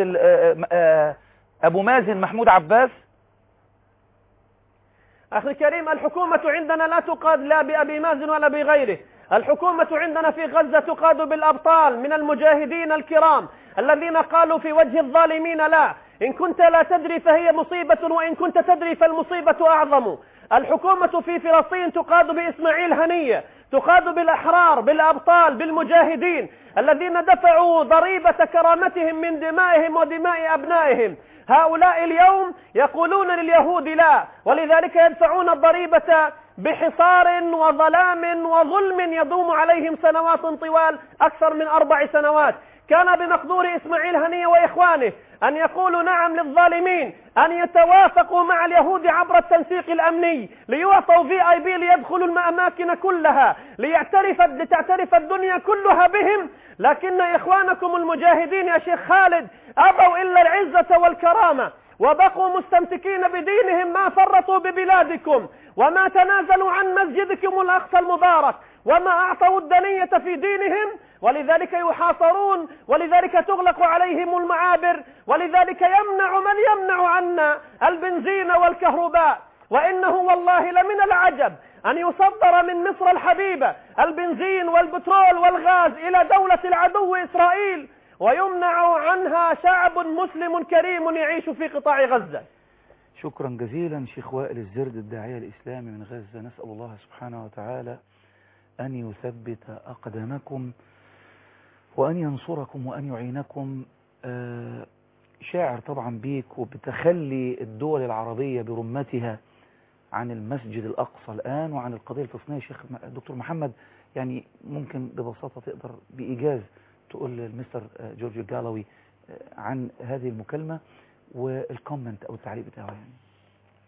أبو مازن محمود عباس أخي الكريم الحكومة عندنا لا تقاد لا بأبي مازن ولا بغيره الحكومة عندنا في غزة تقاد بالأبطال من المجاهدين الكرام الذين قالوا في وجه الظالمين لا إن كنت لا تدري فهي مصيبة وإن كنت تدري فالمصيبة أعظم الحكومة في فلسطين تقاد بإسماعيل هنية تقاد بالأحرار بالأبطال بالمجاهدين الذين دفعوا ضريبة كرامتهم من دمائهم ودماء أبنائهم هؤلاء اليوم يقولون لليهود لا ولذلك يدفعون الضريبة بحصار وظلام وظلم يدوم عليهم سنوات طوال أكثر من أربع سنوات كان بمقدور إسماعيل هنية وإخوانه أن يقولوا نعم للظالمين أن يتوافقوا مع اليهود عبر التنسيق الأمني ليعطوا في اي بي ليدخلوا الأماكن كلها ليعترف لتعترف الدنيا كلها بهم لكن إخوانكم المجاهدين يا شيخ خالد أبوا إلا العزة والكرامة وبقوا مستمسكين بدينهم ما فرطوا ببلادكم وما تنازلوا عن مسجدكم الأقصى المبارك وما أعطوا الدنية في دينهم ولذلك يحاصرون ولذلك تغلق عليهم المعابر ولذلك يمنع من يمنع عنا البنزين والكهرباء وإنه والله لمن العجب أن يصدر من مصر الحبيبة البنزين والبترول والغاز إلى دولة العدو إسرائيل ويمنع عنها شعب مسلم كريم يعيش في قطاع غزة شكرا جزيلا شيخ وائل الزرد الداعية الإسلامي من غزة نسأل الله سبحانه وتعالى أن يثبت أقدامكم وأن ينصركم وأن يعينكم شاعر طبعا بيك وبتخلي الدول العربية برمتها عن المسجد الأقصى الآن وعن القضية الفلسطينية شيخ دكتور محمد يعني ممكن ببساطة تقدر بإيجاز تقول للمستر جورج جالوي عن هذه المكالمة والكومنت أو التعليق بتاعه يعني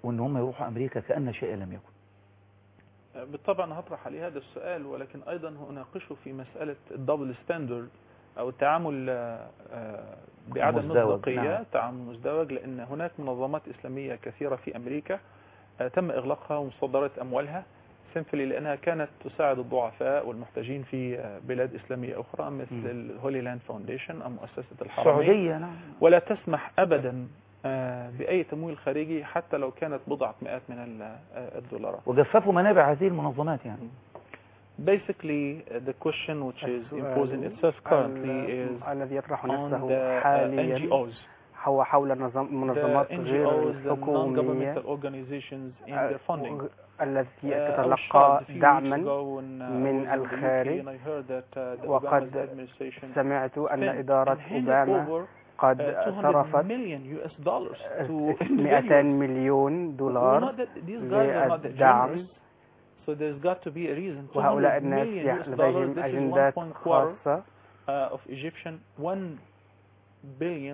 وان هم يروحوا امريكا كأن شيء لم يكن بالطبع هطرح عليه هذا السؤال ولكن ايضا اناقشه في مسألة الدبل ستاندرد او التعامل بعدم مصداقية نعم. تعامل مزدوج لان هناك منظمات اسلامية كثيرة في امريكا تم اغلاقها ومصادرة اموالها سيمفلي لانها كانت تساعد الضعفاء والمحتاجين في بلاد اسلامية اخرى مثل الهولي لاند فاونديشن او مؤسسة الحرمين السعودية نعم ولا تسمح ابدا بأي تمويل خارجي حتى لو كانت بضعة مئات من الدولارات وجففوا منابع هذه المنظمات يعني Basically, the question which is imposing itself currently is الذي يطرح on نفسه the حاليا NGOs, هو حول النظام منظمات the غير NGOs, the الحكومية non-governmental organizations in their funding. التي Uh, I was تتلقى shocked a few weeks دعما ago when, uh, I من was in the UK الخارج and I heard that, uh, the وقد Obama's administration سمعت أن spent إدارة and handed أوباما over قد uh, 200 صرفت million US dollars to 200 individuals. مليون We're دولار not that, these guys are not that للدعم generous. So there's got to be a reason. 200 وهؤلاء الناس million US لديهم dollars. This is أجندات 1.4 quarter خاصة uh, of Egyptian 1 billion,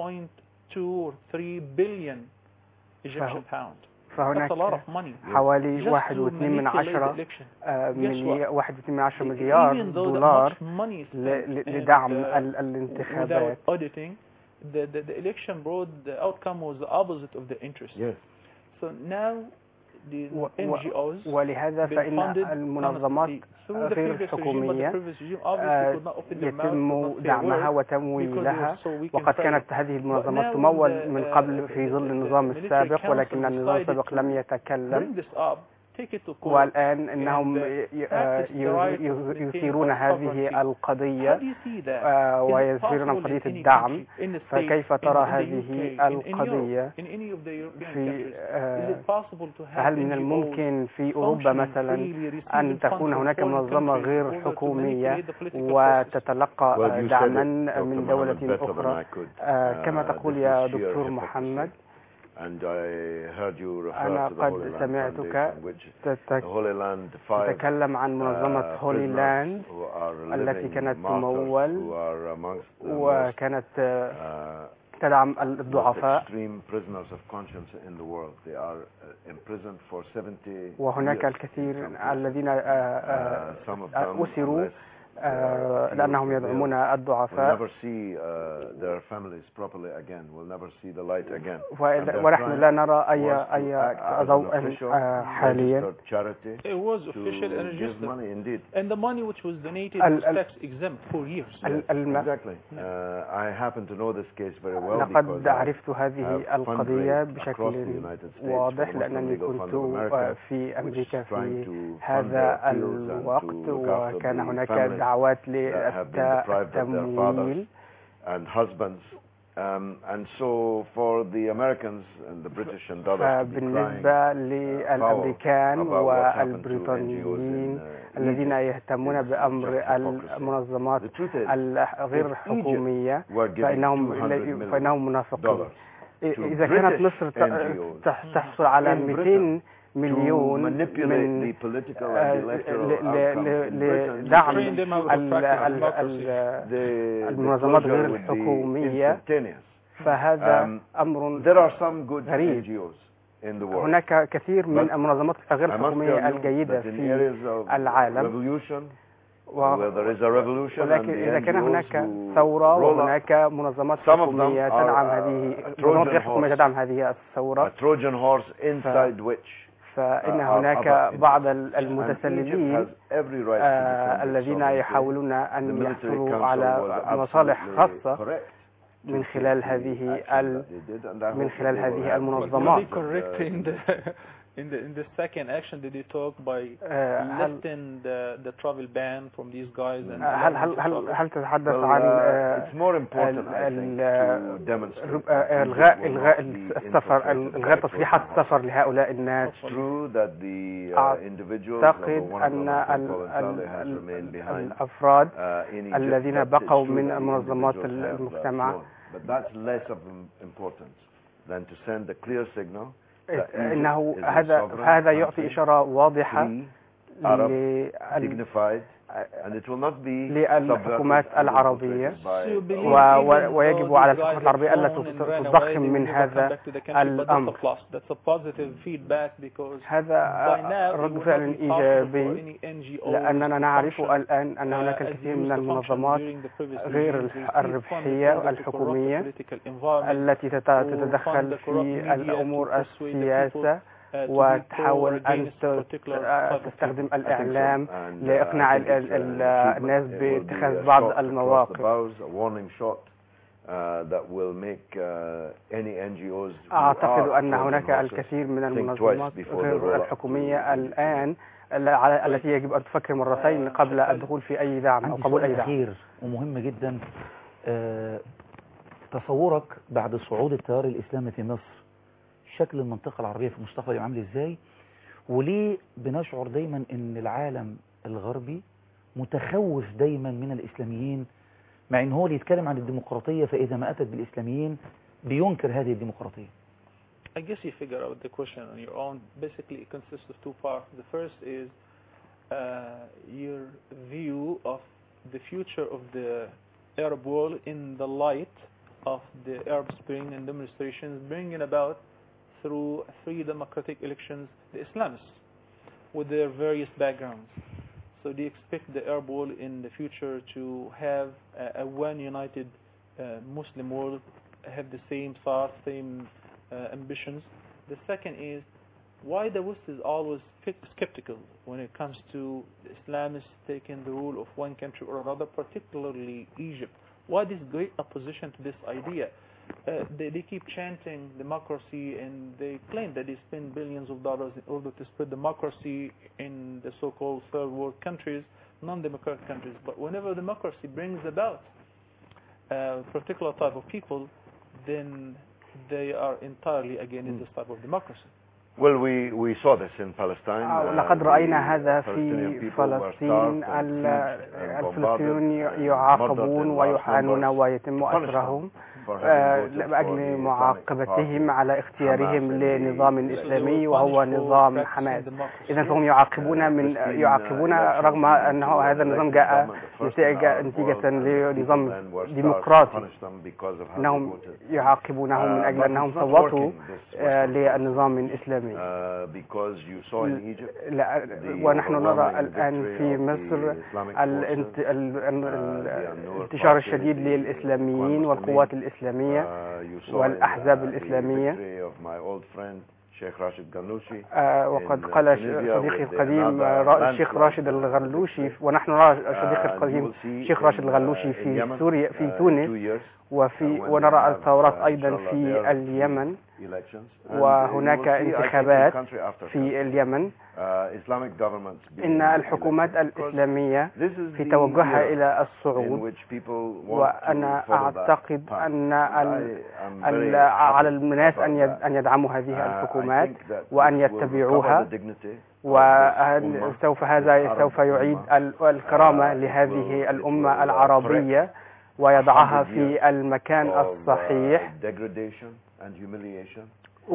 1.2 or 3 billion Egyptian pound. That's a lot فهناك of money. حوالي Just واحد to واثنين من manipulate the عشرة election. آه، Guess ملي... what? واحد واثنين من عشرة مليار Even though that دولار much money is ل... spent ل- and, لدعم uh, ال... الانتخابات without auditing, the, the, the election brought the outcome was the opposite of the interest. Yes. So now the و... و... NGOs ولهذا been فإن funded المنظمات constantly through the غير previous regime, but the الحكومية previous regime obviously آه، could not open their mouth, يتم could not say a دعمها word, because they وتمويلها were so weak وقد and كانت frail. هذه But المنظمات now تمول when the, من uh, قبل في ظل the- the النظام military السابق council ولكن النظام decided السابق to لم يتكلم bring this up, take it to court, والآن إنهم and, uh, ي- practice the right ي- of maintaining يثيرون our هذه sovereignty. القضية How do you see that? آه، Is it ويثيرون possible قضية in any الدعم country, in the States, فكيف in- ترى in the هذه UK, in- in القضية Europe, in any of the European في countries? Is آه، it possible to have هل من NGOs الممكن في أوروبا functioning مثلا freely, receiving أن funds تكون from هناك foreign منظمة countries in غير order to حكومية manipulate the political process? وتتلقى Well, you said دعما it, Dr. من Mohammed, دولة better than أخرى I could. آه، كما Uh, تقول this يا is sheer دكتور hypocrisy. محمد And I heard you refer أنا to the قد Holy Land سمعتك Foundation, which تت- the Holy Land five تتكلم عن منظمة uh, هولي prisoners لاند who are التي living كانت martyrs تمول who are amongst the most, وكانت آه، uh, تدعم most الضعفاء extreme prisoners of conscience in the world. They are uh, imprisoned for 70 وهناك years. الكثير in some الذين آه، آه، Uh, some of آه، them, أسروا unless آه، they are لأنهم killed, يدعمون will الضعفاء never see uh, their families properly again, will never see the light again. و- And their ونحن crime لا نرى أي was to أي act as an ضوء official, آه، حاليا registered charity It was to official and give registered. money indeed. And the money which was donated ال- was ال- tax exempt for years. ال- الم- Exactly. Uh, I happen to know this case very well لقد because I عرفت هذه have القضية fundraised across بشكل the United States واضح for the Muslim لأنني Legal Fund كنت of America, آه، في which أمريكا is trying في to fund هذا their appeals and الوقت to look after وكان the هناك families دعوات that have been deprived of their fathers للتمويل and husbands. Um, and so for the Americans and the British and others to be crying فبالنسبة للأمريكان about what's happened to والبريطانيين NGOs in, uh, الذين Egypt يهتمون is بأمر just hypocrisy. المنظمات The truth is, الغير if الحكومية Egypt were giving فإنهم 200 million فإنهم منافقين dollars إذا كانت British مصر ت- NGOs تح- تحصل على in 200 to مليون manipulate من the political آه، and electoral ل- ل- outcomes in ل- Britain, لدعم Train them out of ال- practical ال- democracy. ال- the, the المنظمات closure غير would be الحكومية instantaneous. فهذا Um, أمر There are some good غريب. NGOs in the world. هناك كثير من But المنظمات غير I must tell الحكومية you الجيدة that in في areas of العالم revolution, و- where there is a revolution and ولكن the إذا كان NGOs هناك who ثورة roll up, وهناك منظمات Some of them حكومية are, تدعم uh, هذه Trojan منظمات غير حكومية horse. تدعم هذه a الثورة Trojan horse inside which فإن uh, are هناك other بعض interests. ال- And Egypt المتسللين has every right to آه، defend its الذين sovereignty. يحاولون The أن military يحصلوا council على was مصالح absolutely خاصة correct to من take خلال the هذه action ال- that they did, and I من hope خلال that they will هذه have المنظمات. But to be correct in the in the in the second action did they talk by آه، هل lifting the the travel ban from these guys and هل هل allowing them to هل travel? هل تتحدث Well, عن uh, آه، it's more important, ال- I think, ال- to demonstrate آه، that إلغاء Egypt will إلغاء not be السفر infiltrated إلغاء by تصريحات Trojan horses. السفر لهؤلاء الناس It's true that the uh, individuals, أعتقد although one of أن them, I think, ال- voluntarily ال- has remained ال- behind, الأفراد uh, in Egypt, الذين but it's بقوا true من that the منظمات individuals have, uh, المجتمع flown. But that's less of im- importance than to send a clear signal that Egypt إنه is a هذا sovereign هذا يعطي country, إشارة واضحة free, Arab, لل- dignified, and it will not be للحكومات subverted and العربية infiltrated by So you و- believe و- even ويجب though على these الحكومات guys العربية have ألا gone and تت- ran تضخم away, they من will never هذا come back to the country, but that's a الأمر. plus. That's a positive feedback because هذا by now it رد will not فعل be possible for إيجابي any NGO لأننا to نعرف function, الآن أن uh, هناك as الكثير they من used to function المنظمات during the previous غير regimes. الح- They fund الربحية the political الحكومية political environment التي تت- who تتدخل fund the corrupt في media الأمور to persuade the السياسة people, uh, to be وتحاول pro or أن against ت- particular type of تستخدم people. الإعلام And, uh, لإقناع I think ال- it's, uh, ال- an الناس achievement. It will be باتخاذ a بعض shot across the المواقف bows, a warning shot uh, that will make uh, any NGOs who أعتقد are أن هناك pro-democracy الكثير من think المنظمات twice before they غير roll up الحكومية to- الآن ال- على- التي يجب أن تفكر مرتين قبل الدخول في أي دعم أو عندي قبول سؤال أي دعم أخير ومهم جدا آه، تصورك بعد صعود التيار الإسلامي في مصر شكل المنطقة العربية في المستقبل يبقى عامل إزاي وليه بنشعر دايما أن العالم الغربي متخوف دايما من الإسلاميين مع أن هو اللي يتكلم عن الديمقراطية فإذا ما أتت بالإسلاميين بينكر هذه الديمقراطية I guess you figure out the question on your own. Basically, it consists of two parts. The first is uh, your view of the future of the Arab world in the light of the Arab Spring and demonstrations bringing about through three democratic elections the Islamists with their various backgrounds. So do you expect the Arab world in the future to have a, a one united uh, Muslim world, have the same thoughts, same uh, ambitions. The second is why the West is always fi- skeptical when it comes to the Islamists taking the rule of one country or another, particularly Egypt. Why this great opposition to this idea? Uh, they, they keep chanting democracy and they claim that they spend billions of dollars in order to spread democracy in the so-called third world countries, non-democratic countries. But whenever democracy brings about a particular type of people, then they are entirely against this type of democracy. Well, we, we saw this in Palestine. آه، Uh, لقد the رأينا هذا Palestinian في people were فلسطين starved and ال- sieged and الفلسطينيون bombarded and يعاقبون murdered in large ويحانون numbers ويتم to punish أسرهم them for having آه، voted for لأجل the Islamic معاقبتهم Party, على اختيارهم Hamas and لنظام the- إسلامي وهو نظام حماس إذا فهم يعاقبون من يعاقبون رغم أنه هذا النظام جاء نتيجة نتيجة لنظام ديمقراطي أنهم يعاقبونهم من أجل أنهم صوتوا آه، للنظام الإسلامي because you saw in Egypt لا ونحن نرى الآن في مصر الانت- ال- ال- ال- الانتشار الشديد للإسلاميين والقوات الإسلامية uh, you saw والأحزاب in, uh, the الإسلامية victory of my old friend Sheikh Rashid Ghanouchi آه، وقد in قال Tunisia صديقي with the القديم another آه، را- الشيخ landslide راشد الغلوشي ونحن نرى صديقي and you القديم will see الشيخ in, راشد uh, الغلوشي in في Yemen, سوريا في uh, in تونس two years وفي uh, when ونرى they have, الثورات uh, أيضا inshallah في their اليمن elections. And, uh, وهناك you will see, I think, in انتخابات country after country, في اليمن uh, Islamic governments being إن الحكومات elected. Because الإسلامية this is في the توجهها era إلى in الصعود which people want وأنا to follow that أعتقد path. أن And ال- I am ال- very على happy الناس أن about يد- that. أن يدعموا هذه Uh, الحكومات I think that وأن this will يتبعوها recover the dignity of this وسوف ummah, هذا this سوف Arab يعيد ummah. ال- الكرامة Uh, it لهذه will- it الأمة will, uh, العربية ويضعها hundred في المكان of, uh, الصحيح degradation and humiliation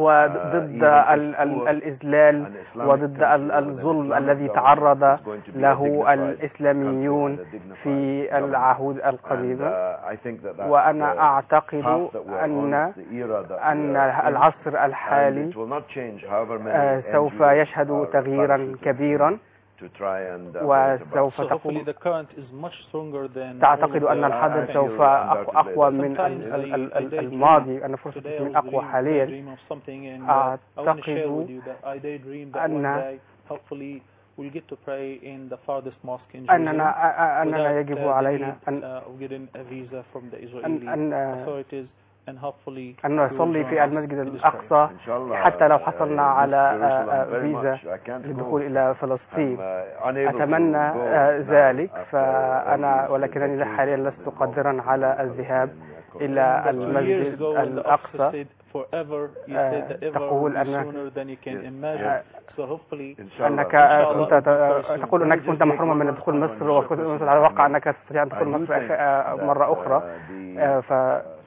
وضد even ال- if ال- poor الإذلال an Islamic وضد country ال- or an الظلم Islamic الذي government تعرض is going to be a له dignified الإسلاميون country and a dignified في government. العهود And, القديمة uh, I think that that's وأنا the أعتقد path that we're أن on, the era that أن we are in, العصر and الحالي it will not change however many آه، سوف NGOs يشهد are تغييرا parachuted كبيرا to try and uh, bring it about. وسوف So hopefully تقوم the current is much stronger than تعتقد all of أن the الحدث I things. سوف feel أق- undoubtedly أقوى that من Sometimes ال- ال- I- ال- I daydream. الماضي أن فرصة Today I من was أقوى dream- حاليا daydream of something and uh, I want to share أعتقد with you that I daydream that أن- one day hopefully we'll get to pray in the farthest mosque in أننا Jerusalem أ- أننا without يجب uh, the علينا need أن uh, of getting a visa from the أن Israeli أن authorities and hopefully أن you will نصلي join في us المسجد in this prayer. الأقصى إن شاء الله حتى لو uh, حصلنا I miss على Jerusalem آه، very فيزا much. I can't go. للدخول إلى I'm, فلسطين uh, unable to أتمنى go آه، now ذلك after all فأنا these ولكنني حاليا vacations لست involved قادرا على in الذهاب Palestinian إلى But two years المسجد ago when the officer الأقصى said forever you آه، said that ever تقول will be أنك- sooner than you can Yes. imagine so hopefully إن شاء الله أنك إن شاء الله كنت ت- تقول أنك كنت محروما من دخول مصر وكنت على الواقع أنك تستطيع أن تدخل مصر آه، مرة أخرى آه، ف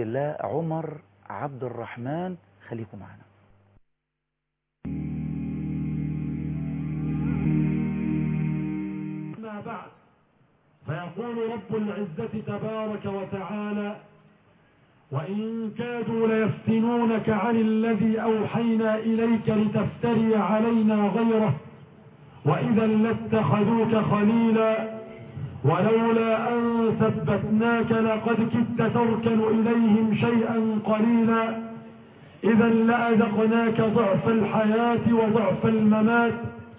عبد الله عمر عبد الرحمن خليكم معنا ما بعد فينقل يقول رب العزة تبارك وتعالى وإن كادوا ليفتنونك عن الذي أوحينا إليك لتفتري علينا غيره وإذا لاتخذوك خليلا ولولا أن ثبتناك لقد كدت تركن إليهم شيئا قليلا إذا لأذقناك ضعف الحياة وضعف الممات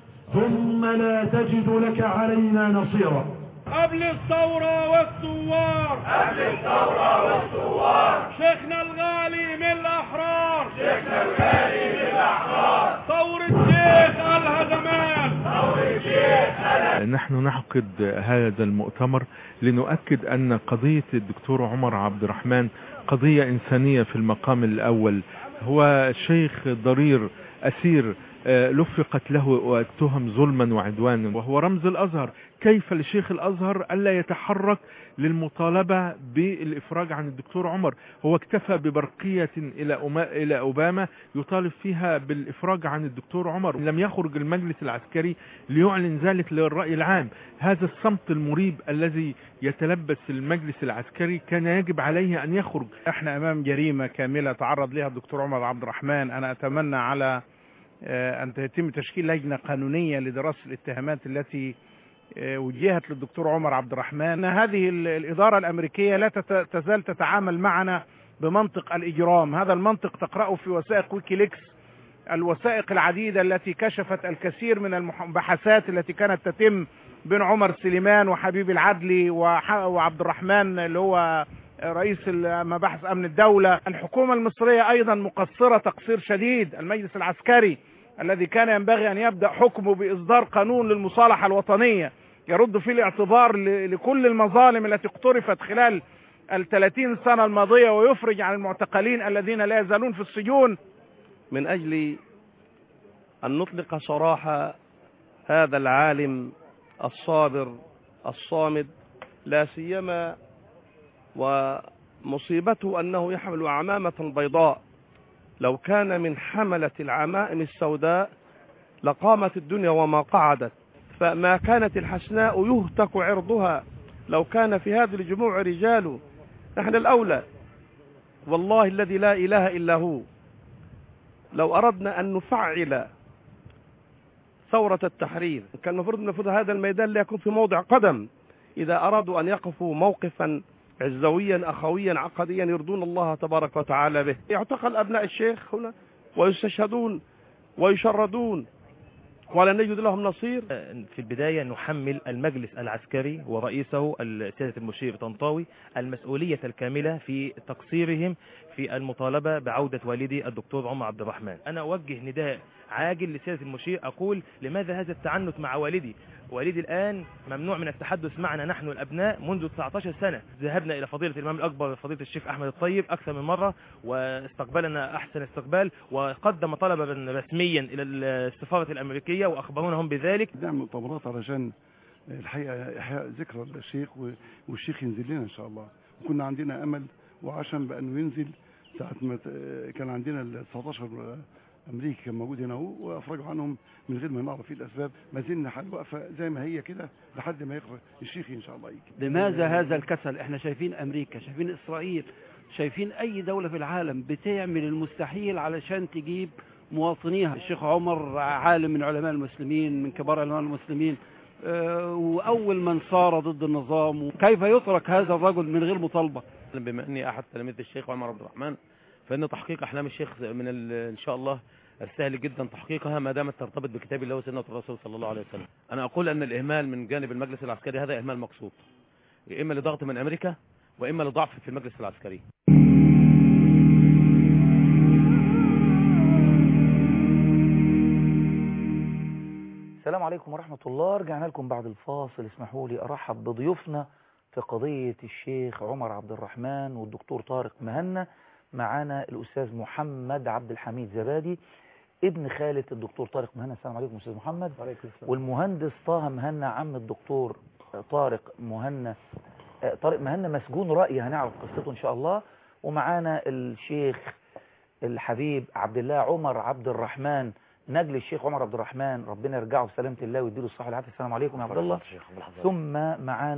ثم لا تجد لك علينا نصيرا قبل الثورة والثوار قبل الثورة والثوار شيخنا الغالي من الأحرار شيخنا الغالي من الأحرار ثورة شيخ الهزمان ثورة شيخ نحن نعقد هذا المؤتمر لنؤكد أن قضية الدكتور عمر عبد الرحمن قضية إنسانية في المقام الأول هو شيخ ضرير أسير لفقت له التهم ظلما وعدوانا وهو رمز الأزهر كيف لشيخ الأزهر ألا يتحرك للمطالبة بالإفراج عن الدكتور عمر هو اكتفى ببرقية إلى, إلى أوباما يطالب فيها بالإفراج عن الدكتور عمر لم يخرج المجلس العسكري ليعلن ذلك للرأي العام هذا الصمت المريب الذي يتلبس المجلس العسكري كان يجب عليه أن يخرج احنا أمام جريمة كاملة تعرض لها الدكتور عمر عبد الرحمن أنا أتمنى على أن يتم تشكيل لجنة قانونية لدراسة الاتهامات التي وجهت للدكتور عمر عبد الرحمن هذه الإدارة الأمريكية لا تزال تتعامل معنا بمنطق الإجرام هذا المنطق تقرأه في وثائق ويكيليكس الوثائق العديدة التي كشفت الكثير من المباحثات التي كانت تتم بين عمر سليمان وحبيب العدلي وعبد الرحمن اللي هو رئيس مباحث أمن الدولة الحكومة المصرية أيضا مقصرة تقصير شديد المجلس العسكري الذي كان ينبغي أن يبدأ حكمه بإصدار قانون للمصالحة الوطنية يرد فيه الاعتبار لكل المظالم التي اقترفت خلال الثلاثين سنة الماضية ويفرج عن المعتقلين الذين لا يزالون في السجون من أجل أن نطلق سراح هذا العالم الصابر الصامد لا سيما ومصيبته أنه يحمل عمامة بيضاء لو كان من حملة العمائم السوداء لقامت الدنيا وما قعدت فما كانت الحسناء يهتك عرضها لو كان في هذه الجموع رجال نحن الأولى والله الذي لا إله إلا هو لو أردنا أن نفعل ثورة التحرير كان المفروض نفوذ هذا الميدان لا يكون في موضع قدم إذا أرادوا أن يقفوا موقفا عزويا أخويا عقديا يرضون الله تبارك وتعالى به يعتقل أبناء الشيخ هنا ويستشهدون ويشردون ولا نجد لهم نصير في البداية نحمل المجلس العسكري ورئيسه السيادة المشير طنطاوي المسؤولية الكاملة في تقصيرهم في المطالبة بعودة والدي الدكتور عمر عبد الرحمن أنا أوجه نداء عاجل لسيادة المشير أقول لماذا هذا التعنت مع والدي والدي الآن ممنوع من التحدث معنا نحن الأبناء منذ 19 سنة ذهبنا إلى فضيلة الإمام الأكبر فضيلة الشيخ أحمد الطيب أكثر من مرة واستقبلنا أحسن استقبال وقدم طلبا رسميا إلى السفارة الأمريكية وأخبرونهم بذلك نعمل مؤتمرات علشان الحقيقة إحياء ذكرى الشيخ والشيخ ينزل لنا إن شاء الله وكنا عندنا أمل وعشم بأنه ينزل ساعة ما كان عندنا ال 19 امريكا كان موجود هنا اهو وافرجوا عنهم من غير ما نعرف ايه الاسباب ما زلنا حال واقفه زي ما هي كده لحد ما يقرا الشيخ ان شاء الله يجي لماذا هذا الكسل احنا شايفين امريكا شايفين اسرائيل شايفين اي دوله في العالم بتعمل المستحيل علشان تجيب مواطنيها الشيخ عمر عالم من علماء المسلمين من كبار علماء المسلمين أه واول من صار ضد النظام كيف يترك هذا الرجل من غير مطالبه بما اني احد تلاميذ الشيخ عمر عبد الرحمن فإن تحقيق أحلام الشيخ من إن شاء الله السهل جدا تحقيقها ما دامت ترتبط بكتاب الله وسنة الرسول صلى الله عليه وسلم أنا أقول أن الإهمال من جانب المجلس العسكري هذا إهمال مقصود إما لضغط من أمريكا وإما لضعف في المجلس العسكري السلام عليكم ورحمة الله رجعنا لكم بعد الفاصل اسمحوا لي أرحب بضيوفنا في قضية الشيخ عمر عبد الرحمن والدكتور طارق مهنا معانا الأستاذ محمد عبد الحميد زبادي ابن خالة الدكتور طارق مهنا السلام عليكم أستاذ محمد عليكم السلام والمهندس طه مهنا عم الدكتور طارق مهنا طارق مهنا مسجون رأي هنعرف قصته إن شاء الله ومعانا الشيخ الحبيب عبد الله عمر عبد الرحمن نجل الشيخ عمر عبد الرحمن ربنا يرجعه بسلامة الله ويديله الصحة والعافية السلام عليكم يا عبد الله ثم معانا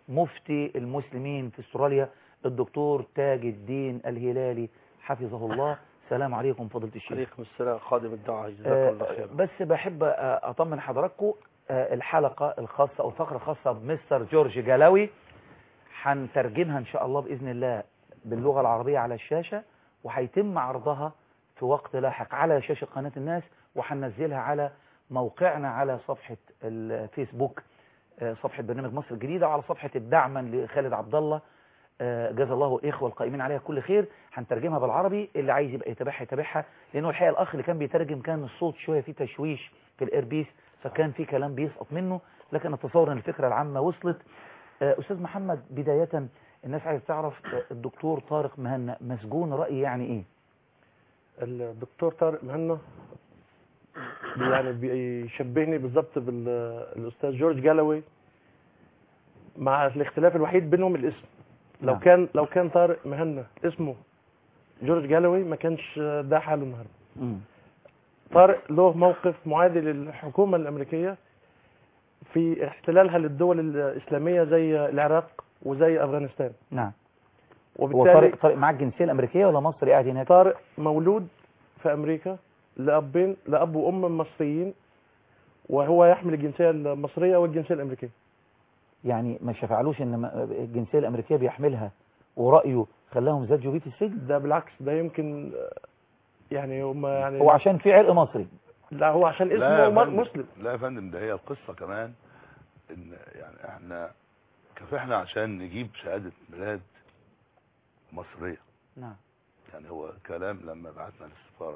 مفتي المسلمين في استراليا الدكتور تاج الدين الهلالي حفظه الله سلام عليكم فضيلة الشيخ عليكم السلام خادم الدعاء جزاكم آه، الله خير بس بحب آه، أطمن حضراتكم آه، الحلقة الخاصة أو الفقرة الخاصة بمستر جورج جلاوي هنترجمها إن شاء الله بإذن الله باللغة العربية على الشاشة وهيتم عرضها في وقت لاحق على شاشة قناة الناس وهننزلها على موقعنا على صفحة الفيسبوك آه، صفحة برنامج مصر الجديدة وعلى صفحة الدعما لخالد عبد الله آه، جزا الله الإخوة القائمين عليها كل خير هنترجمها بالعربي اللي عايز يبقى يتابعها يتابعها لأنه الحقيقة الأخ اللي كان بيترجم كان الصوت شوية فيه تشويش في الإيربيس فكان في كلام بيسقط منه لكن أتصور أن الفكرة العامة وصلت آه، أستاذ محمد بداية الناس عايز تعرف آه، الدكتور طارق مهنا مسجون رأي يعني إيه الدكتور طارق مهنا بي- يعني بيشبهني بالظبط بالاستاذ جورج جالوي مع الاختلاف الوحيد بينهم الاسم لو نعم. كان لو كان طارق مهنا اسمه جورج جالوي ما كانش ده حاله النهارده مم. طارق له موقف معادي للحكومه الامريكيه في احتلالها للدول الاسلاميه زي العراق وزي افغانستان نعم هو وبالتالي طارق طارق معاه الجنسية الأمريكية ولا مصري قاعد هناك طارق مولود في امريكا لابين لاب وام مصريين وهو يحمل الجنسيه المصريه والجنسيه الامريكيه يعني ما شفعلوش ان ما- الجنسية الامريكية بيحملها ورأيه خلاهم زادوا بيه في السجن ده بالعكس ده يمكن آه، يعني هم يعني هو عشان في عرق مصري لا هو عشان لا اسمه يا مر- فندم. مسلم لا يا فندم ده هي القصة كمان ان يعني احنا كافحنا عشان نجيب شهادة ميلاد مصرية نعم يعني هو كلام لما بعتنا للسفارة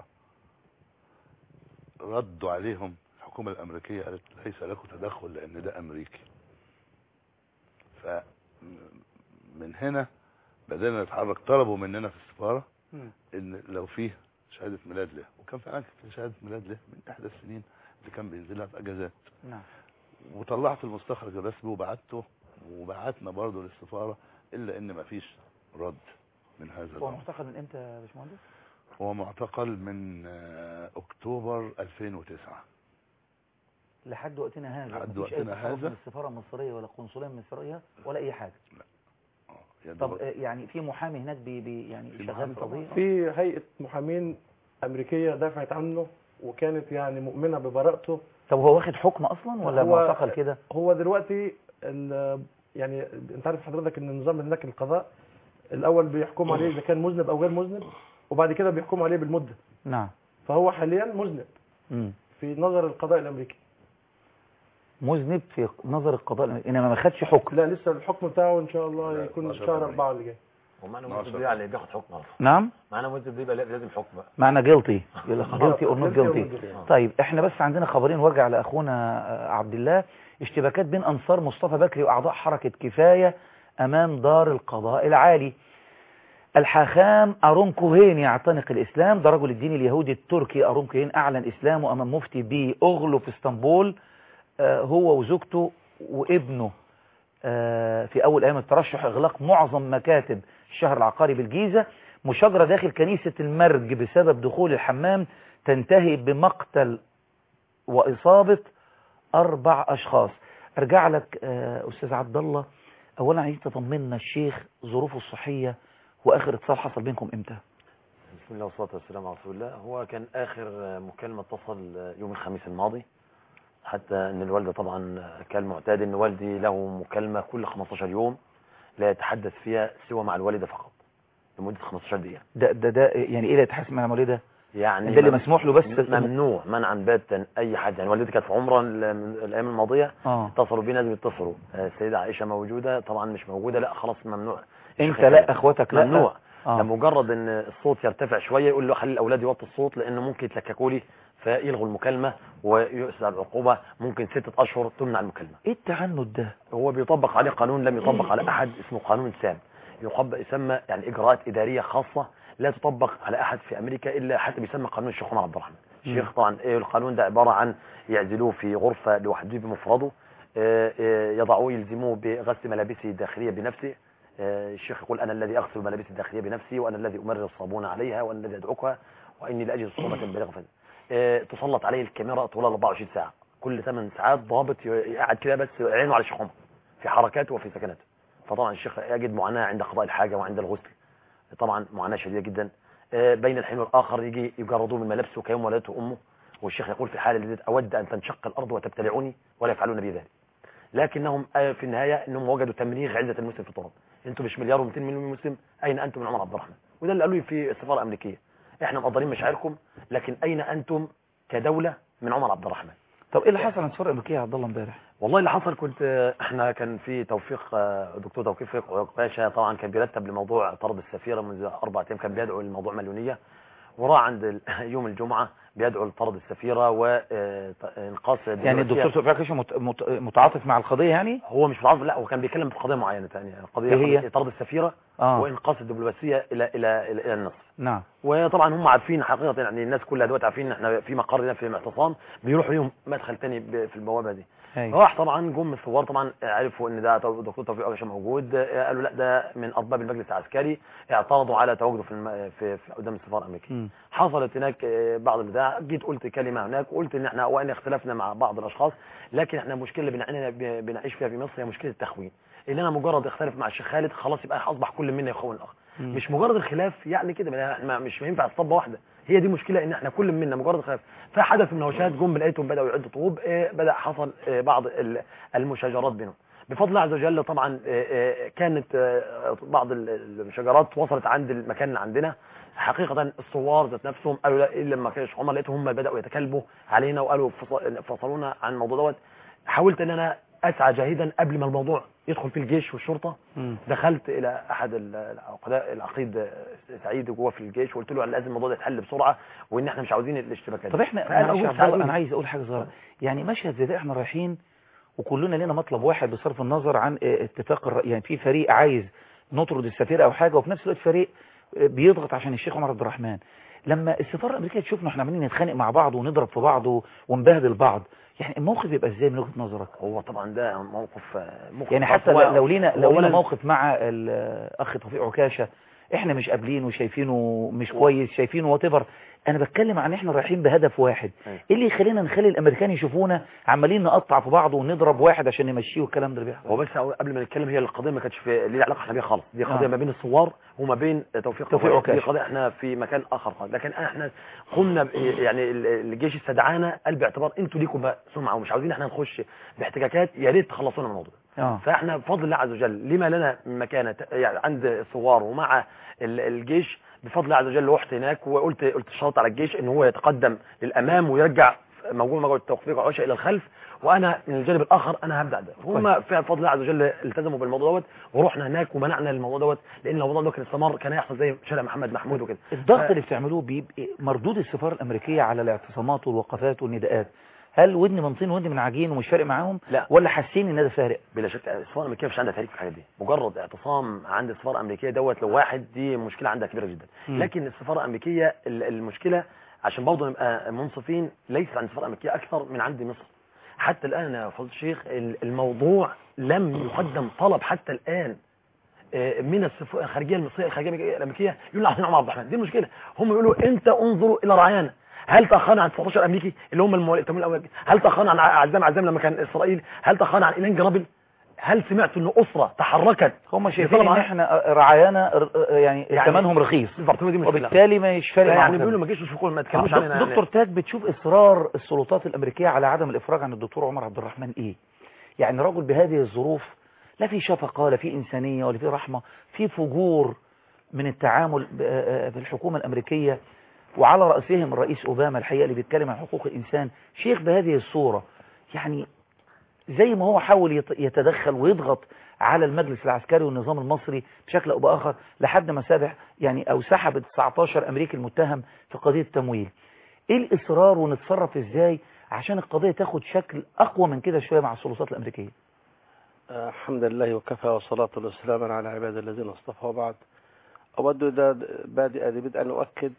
ردوا عليهم الحكومة الأمريكية قالت ليس لكم تدخل لأن ده أمريكي فمن هنا بدأنا نتحرك طلبوا مننا في السفارة ان لو فيه شهادة ميلاد له وكان فعلا في شهادة ميلاد له من احدى السنين اللي كان بينزلها في اجازات نعم وطلعت المستخرج الرسمي وبعته وبعتنا برضه للسفارة الا ان مفيش رد من هذا هو الامر معتقل من امتى يا باشمهندس هو معتقل من آه، اكتوبر 2009 لحد وقتنا هذا لحد مفيش أي وقتنا تصرف هذا. من السفارة المصرية ولا القنصلية المصرية ولا أي حاجة يا طب دوب- آه، يعني في محامي هناك بي بي يعني في شغال محامي في قضية في هيئه محامين امريكيه دافعت عنه وكانت يعني مؤمنه ببراءته طب هو واخد حكم أصلا ولا هو- معتقل كده هو دلوقتي ال- يعني انت عارف حضرتك ان النظام هناك القضاء الاول بيحكم عليه اذا كان مذنب او غير مذنب وبعد كده بيحكم عليه بالمده نعم فهو حاليا مذنب مم. في نظر القضاء الامريكي مذنب في نظر القضاء الأمريكي، إنما ما خدش حكم لا لسه الحكم بتاعه ان شاء الله يكون شهر أربعة اللي جاي ومعنى مذنب دي يعني بياخد حكم أصلا نعم معنى مذنب دي يبقى لازم حكم بقى معنى جيلتي جيلتي اور نوت Guilty or not جيلتي guilty. طيب احنا بس عندنا خبرين وارجع لاخونا آه، عبد الله اشتباكات بين انصار مصطفى بكري واعضاء حركه كفايه امام دار القضاء العالي الحاخام أرون كوهين يعتنق الإسلام ده رجل الدين اليهودي التركي أرون كوهين أعلن إسلامه أمام مفتي بي أغلو في اسطنبول آه، هو وزوجته وابنه آه، في أول أيام الترشح إغلاق معظم مكاتب الشهر العقاري بالجيزة مشاجرة داخل كنيسة المرج بسبب دخول الحمام تنتهي بمقتل وإصابة أربع أشخاص أرجع لك آه، أستاذ عبد الله أولا عايز تطمنا الشيخ ظروفه الصحية وآخر اتصال حصل بينكم إمتى بسم الله والصلاة والسلام على رسول الله هو كان آخر مكالمة اتصل يوم الخميس الماضي حتى ان الوالدة طبعا كالمعتاد ان والدي له مكالمة كل 15 يوم لا يتحدث فيها سوى مع الوالدة فقط لمدة 15 دقيقة ده ده ده يعني إيه لا يتحاسب مع والدة يعني ده اللي مم- مسموح له بس ممنوع منعا باتا اي حد يعني والدتي كانت في عمره ال- من الايام الماضيه آه. اتصلوا بينا لازم يتصلوا آه، السيده عائشه موجوده طبعا مش موجوده لا خلاص ممنوع أنت لا أخواتك لا ممنوع آه. لمجرد ان الصوت يرتفع شويه يقول له خلي الاولاد يوطوا الصوت لانه ممكن يتلككوا لي فيلغوا المكالمه ويؤسر العقوبه ممكن ستة اشهر تمنع المكالمه ايه التعنت ده هو بيطبق عليه قانون لم يطبق على احد اسمه قانون سام يطبق يسمى يعني اجراءات اداريه خاصه لا تطبق على احد في امريكا الا حتى بيسمى قانون الشيخ عمر عبد الرحمن الشيخ طبعا إيه القانون ده عباره عن يعزلوه في غرفه لوحده بمفرده آه، آه، يضعوه يلزموه بغسل ملابسه الداخليه بنفسه آه، الشيخ يقول انا الذي اغسل ملابسي الداخليه بنفسي وانا الذي امرر الصابون عليها وانا الذي ادعكها واني لاجد صوره بالغه فن آه، تسلط عليه الكاميرا طول 24 ساعه كل 8 ساعات ضابط ي- يقعد كده بس عينه على الشيخ عمر في حركاته وفي سكناته فطبعا الشيخ يجد معاناة عند قضاء الحاجة وعند الغسل طبعا معاناة شديدة جدا آه، بين الحين والآخر يجي يجردوه من ملابسه كيوم ولدته أمه والشيخ يقول في الحالة التي أود أن تنشق الأرض وتبتلعني ولا يفعلون بي ذلك لكنهم آه، في النهاية أنهم وجدوا تمريغ عزة المسلم في التراب أنتم مش مليار و200 مليون مسلم أين أنتم من عمر عبد الرحمن وده اللي قالوا لي في السفارة الأمريكية احنا مقدرين مشاعركم لكن أين أنتم كدولة من عمر عبد الرحمن طب ايه اللي حصل عن السفاره الامريكيه يا عبد الله امبارح والله اللي حصل كنت آه، احنا كان في توفيق آه، دكتور توفيق باشا طبعا كان بيرتب لموضوع طرد السفيره منذ اربع ايام كان بيدعو لموضوع مليونيه وراح عند ال- يوم الجمعه بيدعو لطرد السفيره وانقاص يعني الدكتور توفيق كيشو مت- مت- متعاطف مع القضيه يعني هو مش متعاطف لا هو كان بيتكلم في قضيه معينه ثانيه قضيه إيه هي؟ طرد السفيره آه. وانقاص الدبلوماسيه الى الى الى, إلى النصف نعم وطبعا هم عارفين حقيقه يعني الناس كلها دلوقتي عارفين ان احنا في مقر هنا في اعتصام بيروحوا ليهم مدخل تاني ب- في البوابه دي أيوة. راح طبعا جم الثوار طبعا عرفوا ان ده تو- دكتور توفيق عكاشة موجود آه، قالوا لا ده من اطباء المجلس العسكري اعترضوا على تواجده في, الم... في... في قدام السفاره الامريكيه مم. حصلت هناك آه، بعض البتاع جيت قلت كلمه هناك وقلت ان احنا وان اختلفنا مع بعض الاشخاص لكن احنا المشكله اللي بنعاني ب- بنعيش فيها في مصر هي مشكله التخوين ان انا مجرد اختلف مع الشيخ خالد خلاص يبقى اصبح كل منا يخون الاخر مم. مش مجرد الخلاف يعني كده ما- احنا مش ما ينفع تصبه واحده هي دي مشكله ان احنا كل منا مجرد خلاف فحدث مناوشات جم لقيتهم بداوا يعدوا طوب آه، بدا حصل آه، بعض ال- المشاجرات بينهم بفضل الله عز وجل طبعا آه، آه، كانت آه، بعض ال- المشاجرات وصلت عند المكان اللي عندنا حقيقة الثوار ذات نفسهم قالوا لا إيه لما كانش عمر لقيتهم هم بدأوا يتكلموا علينا وقالوا فص- فصلونا عن الموضوع دوت حاولت ان انا اسعى جاهدا قبل ما الموضوع يدخل في الجيش والشرطة مم. دخلت الى احد ال- العقداء العقيد سعيد جوه في الجيش وقلت له لازم الموضوع ده يتحل بسرعه وان احنا مش عاوزين الاشتباكات طب احنا فقال معلش يا أقول عبد الله ساعدوني. انا عايز اقول حاجه صغيره يعني مشهد زي ده احنا رايحين وكلنا لنا مطلب واحد بصرف النظر عن اه، اتفاق الرأي يعني في فريق عايز نطرد السفير او حاجه وفي نفس الوقت فريق اه، بيضغط عشان الشيخ عمر عبد الرحمن لما السفاره الامريكيه تشوفنا احنا عمالين نتخانق مع بعض ونضرب في بعض و- ونبهدل بعض يعني الموقف يبقى ازاي من وجهه نظرك هو طبعا ده موقف موقف يعني حتى هو- لو لينا لو هو لينا أولاً- موقف مع الاخ توفيق عكاشه احنا مش قابلينه وشايفينه مش كويس شايفينه وات انا بتكلم عن احنا رايحين بهدف واحد أيوة. ايه اللي يخلينا نخلي الامريكان يشوفونا عمالين نقطع في بعض ونضرب واحد عشان نمشيه والكلام ده اللي بيحصل هو بس أول- قبل ما نتكلم هي القضيه ما كانتش في ليها علاقه احنا بيها خالص دي قضيه آه. ما بين الثوار وما بين توفيق توفيق عكاشة. دي عكاشة. قضيه احنا في مكان اخر خالص لكن احنا قمنا ب- يعني ال- الجيش استدعانا قال باعتبار انتوا ليكم بقى سمعه ومش عاوزين احنا نخش باحتكاكات يا ريت تخلصونا من الموضوع اه فاحنا بفضل الله عز وجل لما لنا مكانه يعني عند الثوار ومع ال- الجيش بفضل الله عز وجل رحت هناك وقلت قلت شرط على الجيش ان هو يتقدم للامام ويرجع موجود موجود التوفيق عشاء الى الخلف وانا من الجانب الاخر انا هبدا ده هم في بفضل الله عز وجل التزموا بالموضوع دوت ورحنا هناك ومنعنا الموضوع دوت لان لو الموضوع ده كان استمر كان هيحصل زي شارع محمد محمود وكده الضغط ف- اللي بتعملوه بيبقى مردود السفاره الامريكيه على الاعتصامات والوقفات والنداءات هل ودن من طين ودن من عجين ومش فارق معاهم لا. ولا حاسين ان ده فارق بلا شك السفاره الامريكيه مش عندها تاريخ في الحاجات دي مجرد اعتصام عند السفاره الامريكيه دوت لو واحد دي مشكله عندها كبيره جدا مم. لكن السفاره الامريكيه ال- المشكله عشان برضه نبقى منصفين ليست عند السفاره الامريكيه اكثر من عند مصر حتى الان يا فضيله الشيخ ال- الموضوع لم يقدم طلب حتى الان آه، من السف- الخارجيه المصريه الخارجيه الامريكيه يقولوا عايزين عمر عبد الرحمن دي المشكله هم يقولوا انت انظروا الى رعايانا هل تاخرنا عن 19 امريكي اللي هم المول- التمويل الامريكي هل تاخرنا عن عزام عزام لما كان اسرائيل هل تاخرنا عن ايلان جرابل هل سمعت ان اسره تحركت هم شايفين بطلب ان عن- احنا رعايانا ر- يعني, يعني- ثمنهم رخيص بالظبط هو دي مشكله وبالتالي مش فارق معاهم يعني بيقولوا ما جيش في ما تكلموش دك- علينا يعني. دكتور تاج بتشوف اصرار السلطات الامريكيه على عدم الافراج عن الدكتور عمر عبد الرحمن ايه يعني رجل بهذه الظروف لا في شفقه لا في انسانيه ولا في رحمه في فجور من التعامل ب- آه، في الحكومه الامريكيه وعلى راسهم الرئيس اوباما الحقيقه اللي بيتكلم عن حقوق الانسان شيخ بهذه الصوره يعني زي ما هو حاول يت- يتدخل ويضغط على المجلس العسكري والنظام المصري بشكل او باخر لحد ما سابح يعني او سحب 19 امريكي المتهم في قضيه التمويل ايه الاصرار ونتصرف ازاي عشان القضيه تاخد شكل اقوى من كده شويه مع السلطات الامريكيه آه، الحمد لله وكفى والصلاة والسلام على عباد الذين اصطفى وبعد أود إذا بادئ بدء أن أؤكد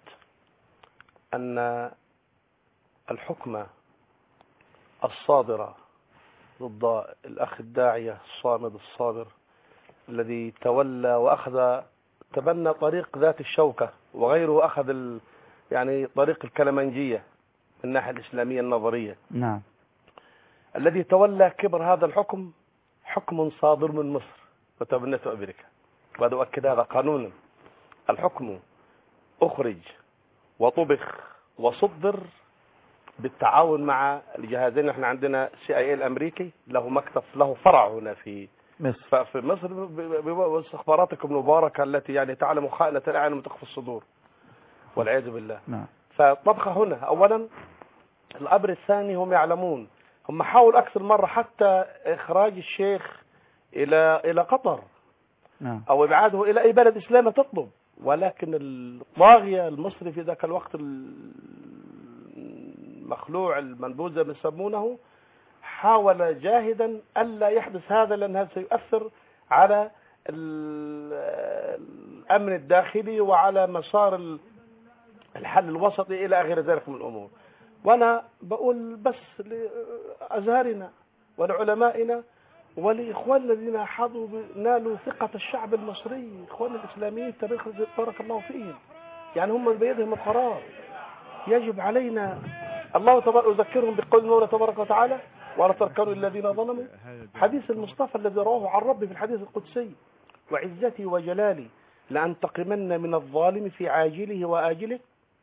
أن الحكم الصادرة ضد الأخ الداعية الصامد الصابر الذي تولى وأخذ تبنى طريق ذات الشوكة وغيره أخذ ال يعني طريق الكلمنجية من الناحية الإسلامية النظرية نعم الذي تولى كبر هذا الحكم حكم صادر من مصر وتبنته أمريكا وهذا أؤكد هذا قانونا الحكم أخرج وطبخ وصدر بالتعاون مع الجهازين احنا عندنا سي اي الامريكي له مكتب له فرع هنا في مصر في مصر باستخباراتكم المباركه التي يعني تعلم خائنه الاعين وتخفي الصدور والعياذ بالله نعم فطبخ هنا اولا الامر الثاني هم يعلمون هم حاولوا اكثر مره حتى اخراج الشيخ الى الى قطر نعم او ابعاده الى اي بلد اسلامي تطلب ولكن الطاغيه المصري في ذاك الوقت المخلوع المنبوذ زي ما يسمونه حاول جاهدا الا يحدث هذا لان هذا سيؤثر على الامن الداخلي وعلى مسار الحل الوسطي الى غير ذلك من الامور وانا بقول بس لازهرنا ولعلمائنا ولاخواننا الذين حظوا نالوا ثقه الشعب المصري اخواننا الاسلاميين بارك الله فيهم يعني هم بيدهم القرار يجب علينا الله تبارك يذكرهم بقول المولى تبارك وتعالى ولا تركنوا الذين ظلموا حديث المصطفى الذي رواه عن ربي في الحديث القدسي وعزتي وجلالي لأنتقمن من الظالم في عاجله وآجله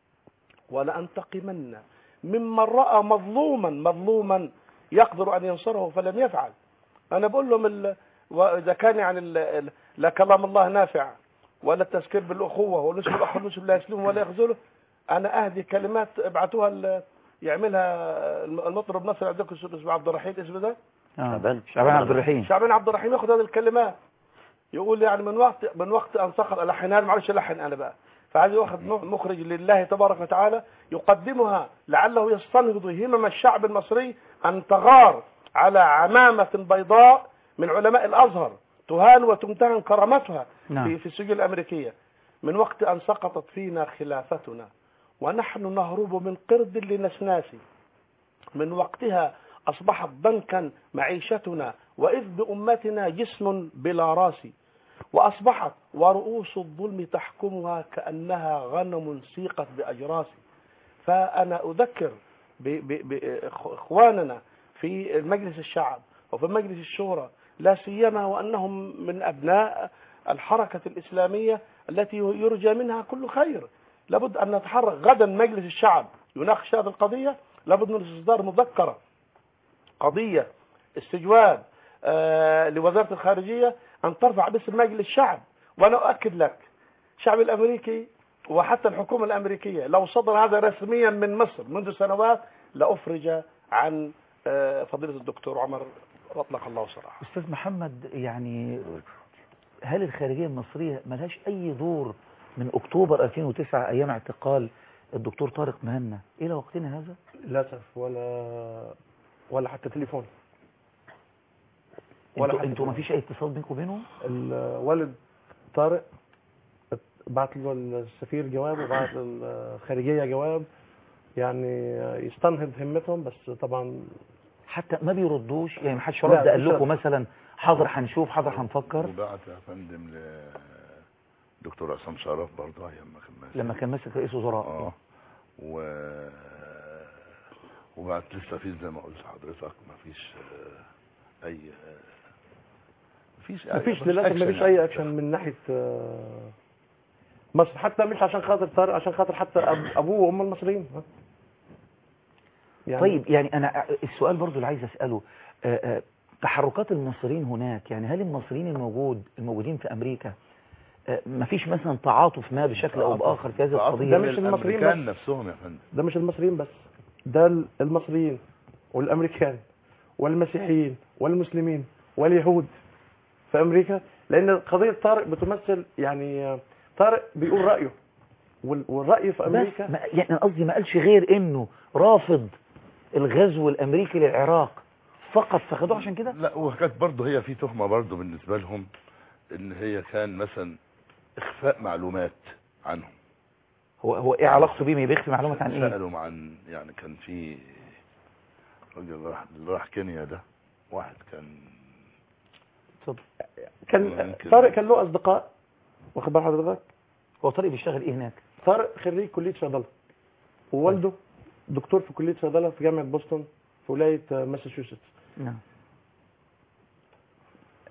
ولأنتقمن ممن رأى مظلوما مظلوما يقدر أن ينصره فلم يفعل أنا بقول لهم ال... وإذا كان يعني ال... لا كلام الله نافع ولا التذكير بالأخوة ونسب الأخ المسلم لا يسلم ولا يخذله أنا أهدي كلمات ابعتوها ال... يعملها المطرب نصر عندكم اسمه عبد الرحيم اسمه ده شعبان شعبان عبد الرحيم شعبان عبد الرحيم ياخذ هذه الكلمات يقول يعني من وقت من وقت ان سقط الحنان معلش الحن انا بقى فعايز ياخذ مخرج لله تبارك وتعالى يقدمها لعله يستنهض همم الشعب المصري ان تغار على عمامه بيضاء من علماء الازهر تهان وتمتهن كرامتها نعم. في في السجون الامريكيه من وقت ان سقطت فينا خلافتنا ونحن نهرب من قرد لنسناس من وقتها أصبحت ضنكا معيشتنا وإذ بأمتنا جسم بلا راس وأصبحت ورؤوس الظلم تحكمها كأنها غنم سيقت بأجراس فأنا أذكر بإخواننا في مجلس الشعب وفي مجلس الشورى لا سيما وأنهم من أبناء الحركة الإسلامية التي يرجى منها كل خير لابد أن نتحرك غدا مجلس الشعب يناقش هذه القضية لابد من إصدار مذكرة قضية استجواب آه لوزارة الخارجية أن ترفع باسم مجلس الشعب وأنا أؤكد لك الشعب الأمريكي وحتى الحكومة الأمريكية لو صدر هذا رسميا من مصر منذ سنوات لأفرج عن آه فضيلة الدكتور عمر أطلق الله سراحه أستاذ محمد يعني هل الخارجية المصرية ملهاش أي دور من أكتوبر 2009 أيام اعتقال الدكتور طارق مهنا إلى وقتنا هذا؟ للأسف ولا ولا حتى تليفون ولا انتوا انتوا ما فيش اي اتصال بينكم وبينهم الوالد طارق بعت له السفير جواب وبعت الخارجيه جواب يعني يستنهض همتهم بس طبعا حتى ما بيردوش يعني ما حدش رد قال لكم مثلا حاضر هنشوف حاضر هنفكر وبعت يا فندم لدكتور عصام شرف برضه ايام ما كان ماسك لما كان ماسك رئيس وزراء اه و وبعد لسه في زي ما قلت لحضرتك مفيش آه اي مفيش مفيش للاسف مفيش اي اكشن من ناحيه مصر حتى مش عشان خاطر طارق عشان خاطر حتى ابوه وام المصريين يعني طيب يعني انا السؤال برضو اللي عايز اساله آآ آآ تحركات المصريين هناك يعني هل المصريين الموجود الموجودين في امريكا مفيش مثلا تعاطف ما بشكل او باخر في هذه القضيه ده مش المصريين بس نفسهم يا فندم ده مش المصريين بس ده المصريين والامريكان والمسيحيين والمسلمين واليهود في امريكا لان قضيه طارق بتمثل يعني طارق بيقول رايه والراي في امريكا ما يعني قصدي ما قالش غير انه رافض الغزو الامريكي للعراق فقط فخدوه عشان كده لا وكانت برضه هي في تهمه برضه بالنسبه لهم ان هي كان مثلا اخفاء معلومات عنهم هو هو ايه علاقته بيه بيخفي معلومات عن ايه سالوا عن يعني كان في راجل راح راح كينيا ده واحد كان اتفضل كان طارق كان له اصدقاء واخد بال حضرتك هو طارق بيشتغل ايه هناك طارق خريج كليه صيدله ووالده دكتور في كليه صيدله في جامعه بوسطن في ولايه ماساتشوستس نعم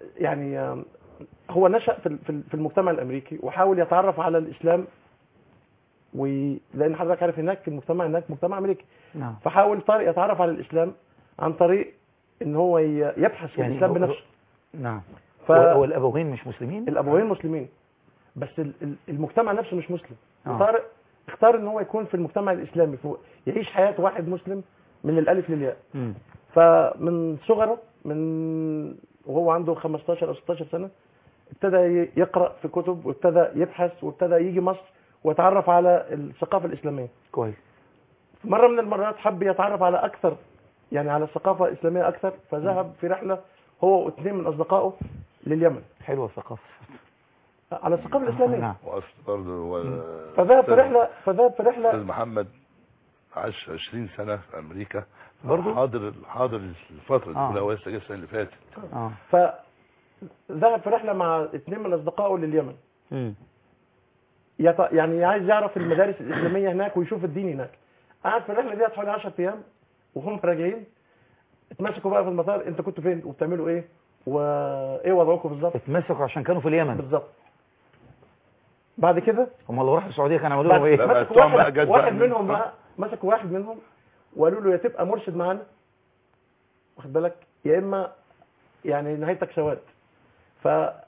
يعني آم، هو نشأ في ال- في ال- في المجتمع الامريكي وحاول يتعرف على الاسلام و... لان حضرتك عارف هناك في المجتمع هناك مجتمع امريكي نعم فحاول طارق يتعرف على الاسلام عن طريق ان هو ي- يبحث في يعني الاسلام هو- بنفسه نعم ف- هو هو الابوين مش مسلمين الابوين مسلمين بس ال- ال- المجتمع نفسه مش مسلم آه. طارق اختار ان هو يكون في المجتمع الاسلامي فهو يعيش حياه واحد مسلم من الالف للياء مم. فمن صغره من وهو عنده 15 او 16 سنه ابتدى ي- يقرا في كتب وابتدى يبحث وابتدى يجي مصر ويتعرف على الثقافه الاسلاميه كويس مره من المرات حب يتعرف على اكثر يعني على الثقافه الاسلاميه اكثر فذهب في رحله هو واثنين من اصدقائه لليمن حلوه الثقافه على الثقافه الاسلاميه نعم واصل برضه هو فذهب في أستاذ- رحله فذهب في رحله استاذ محمد عاش 20 سنه في امريكا برضه؟ حاضر حاضر الفتره دي آه. كلها هو لسه جاي السنه اللي فاتت اه فذهب في رحله مع اثنين من اصدقائه لليمن مم. يط... يعني عايز يعرف المدارس الاسلاميه هناك ويشوف الدين هناك قعد في الرحله دي حوالي 10 ايام وهم راجعين اتمسكوا بقى في المطار انت كنتوا فين وبتعملوا ايه وايه وضعكم بالظبط اتمسكوا عشان كانوا في اليمن بالظبط بعد كده هم لو راحوا السعوديه كانوا عملوا بعد لهم ايه مسكوا واحد, واحد منهم بقى مسكوا واحد منهم وقالوا له يا تبقى مرشد معانا واخد بالك يا اما يعني نهايتك سواد ف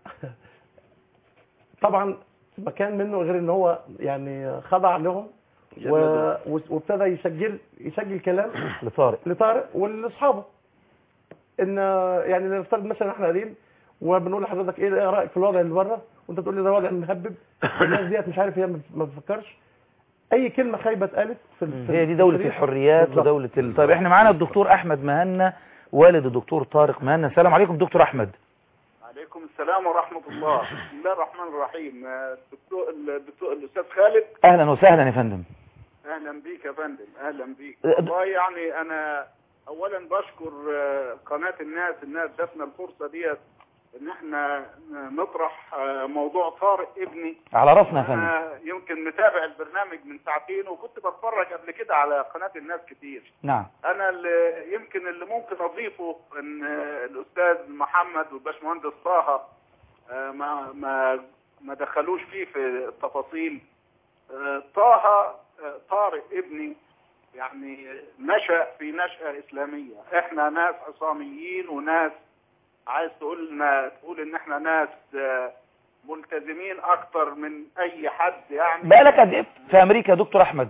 طبعا ما كان منه غير ان هو يعني خضع لهم و... و- وابتدى يسجل يسجل كلام لطارق لطارق ولاصحابه ان يعني نفترض مثلا احنا قاعدين وبنقول لحضرتك ايه إيه رايك في الوضع اللي بره وانت تقول لي ده وضع مهبب الناس ديت مش عارف هي ما ما بتفكرش اي كلمه خايبه اتقالت في ال- في هي دي دولة الشريط. الحريات بالظبط. ودولة ال... طيب احنا معانا الدكتور احمد مهنا والد الدكتور طارق مهنا السلام عليكم دكتور احمد عليكم السلام ورحمة الله بسم الله الرحمن الرحيم آه، الدكتور الدكتور الأستاذ خالد اهلا وسهلا يا فندم أهلا بيك يا فندم أهلا بيك أه، والله يعني أنا أولا بشكر آه، قناة الناس إنها ادتنا الفرصة ديت إن إحنا نطرح آه، موضوع طارق ابني على راسنا يا فندم أنا يمكن متابع البرنامج من ساعتين وكنت بتفرج قبل كده على قناة الناس كتير نعم انا اللي يمكن اللي ممكن اضيفه ان الاستاذ محمد والباشمهندس طه آه، ما ما ما دخلوش فيه في التفاصيل آه، طه آه، طارق ابني يعني نشأ في نشأة إسلامية احنا ناس عصاميين وناس عايز تقول لنا تقول ان احنا ناس آه، ملتزمين اكتر من اي حد يعني بقالك قد ايه في امريكا يا دكتور احمد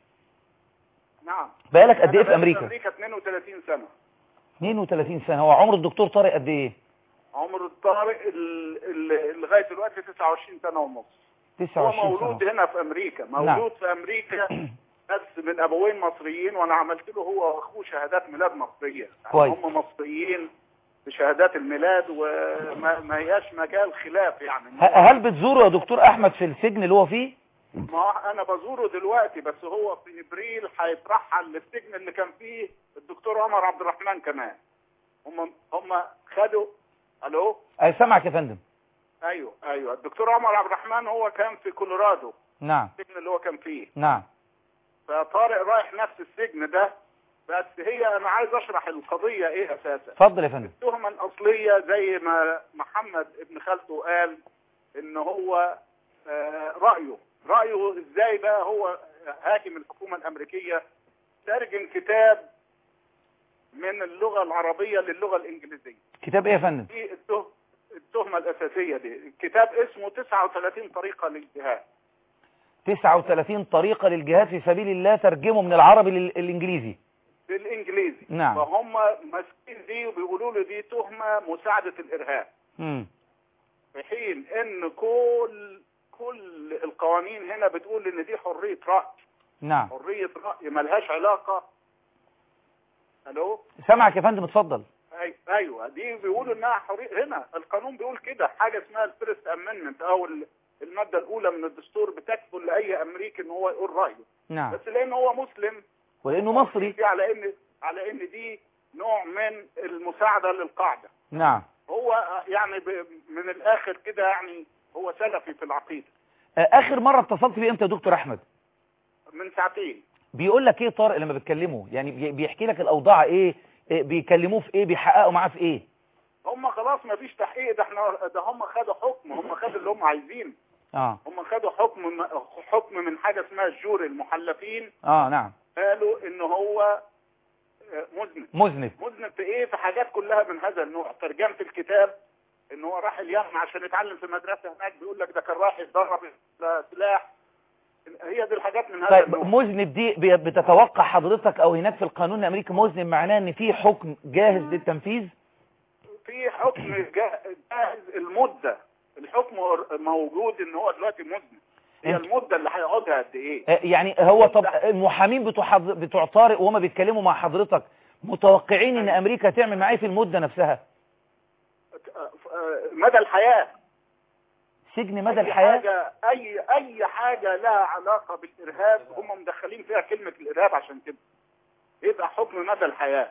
نعم بقالك قد ايه أنا في بقالي امريكا امريكا 32 سنة 32 سنة هو عمر الدكتور طارق قد ايه عمر الطارق ال- ال- لغايه دلوقتي 29 سنه ونص هو 29 مولود سنة هنا في امريكا نعم. مولود في امريكا بس من ابوين مصريين وانا عملت له هو واخوه شهادات ميلاد مصريه يعني كويس. هم مصريين بشهادات الميلاد وما ما هياش مجال خلاف يعني ه- هل بتزوره يا دكتور احمد في السجن اللي هو فيه ما هو انا بزوره دلوقتي بس هو في ابريل هيترحل للسجن اللي كان فيه الدكتور عمر عبد الرحمن كمان هم هم خدوا الو اي سامعك يا فندم ايوه ايوه الدكتور عمر عبد الرحمن هو كان في كولورادو نعم السجن اللي هو كان فيه نعم فطارق رايح نفس السجن ده بس هي انا عايز اشرح القضيه ايه اساسا اتفضل يا فندم التهمه الاصليه زي ما محمد ابن خالته قال ان هو آه، رايه رايه ازاي بقى هو حاكم الحكومه الامريكيه ترجم كتاب من اللغه العربيه للغه الانجليزيه كتاب ايه يا فندم دي الته- التهمه الاساسيه دي الكتاب اسمه 39 طريقه للجهاد 39 طريقة للجهاد في سبيل الله ترجمه من العربي لل- للانجليزي بالانجليزي نعم. فهم ماسكين دي وبيقولوا له دي تهمه مساعده الارهاب امم في حين ان كل كل القوانين هنا بتقول ان دي حريه راي نعم حريه راي ملهاش علاقه الو سامعك يا فندم اتفضل أي... ايوه دي بيقولوا انها حريه هنا القانون بيقول كده حاجه اسمها الفيرست امندمنت او ال- الماده الاولى من الدستور بتكفل لاي امريكي ان هو يقول رايه نعم بس لان هو مسلم ولانه مصري دي على ان على ان دي نوع من المساعده للقاعده نعم هو يعني ب... من الاخر كده يعني هو سلفي في العقيده آه، اخر مرة اتصلت بيه امتى يا دكتور احمد من ساعتين بيقول لك ايه طارق لما بتكلمه يعني بي- بيحكي لك الاوضاع ايه إيه بيكلموه في ايه بيحققوا معاه في ايه هم هم خلاص ما فيش تحقيق ده احنا ده هم خدوا حكم هم خدوا اللي هم عايزينه اه هم خدوا حكم حكم من حاجه اسمها الجوري المحلفين اه نعم قالوا ان هو آه، مذنب مذنب مذنب في ايه في حاجات كلها من هذا النوع ترجمه الكتاب ان هو راح اليمن عشان يتعلم في مدرسه هناك بيقول لك ده كان رايح يتدرب سلاح هي دي الحاجات من هذا طيب النوع مذنب دي بي- بتتوقع حضرتك او هناك في القانون الامريكي مذنب معناه ان في حكم جاهز للتنفيذ في حكم جا- جاهز المده الحكم موجود ان هو دلوقتي مذنب هي انت- المده اللي هيقعدها قد ايه آه، يعني هو طب المحامين بتوع حض- بتوع طارق وهم بيتكلموا مع حضرتك متوقعين ان امريكا تعمل معاه إيه في المده نفسها آه، مدى الحياه سجن مدى أي الحياه حاجة أي أي حاجة لها علاقة بالإرهاب هم مدخلين فيها كلمة الإرهاب عشان كده يبقى حكم مدى الحياة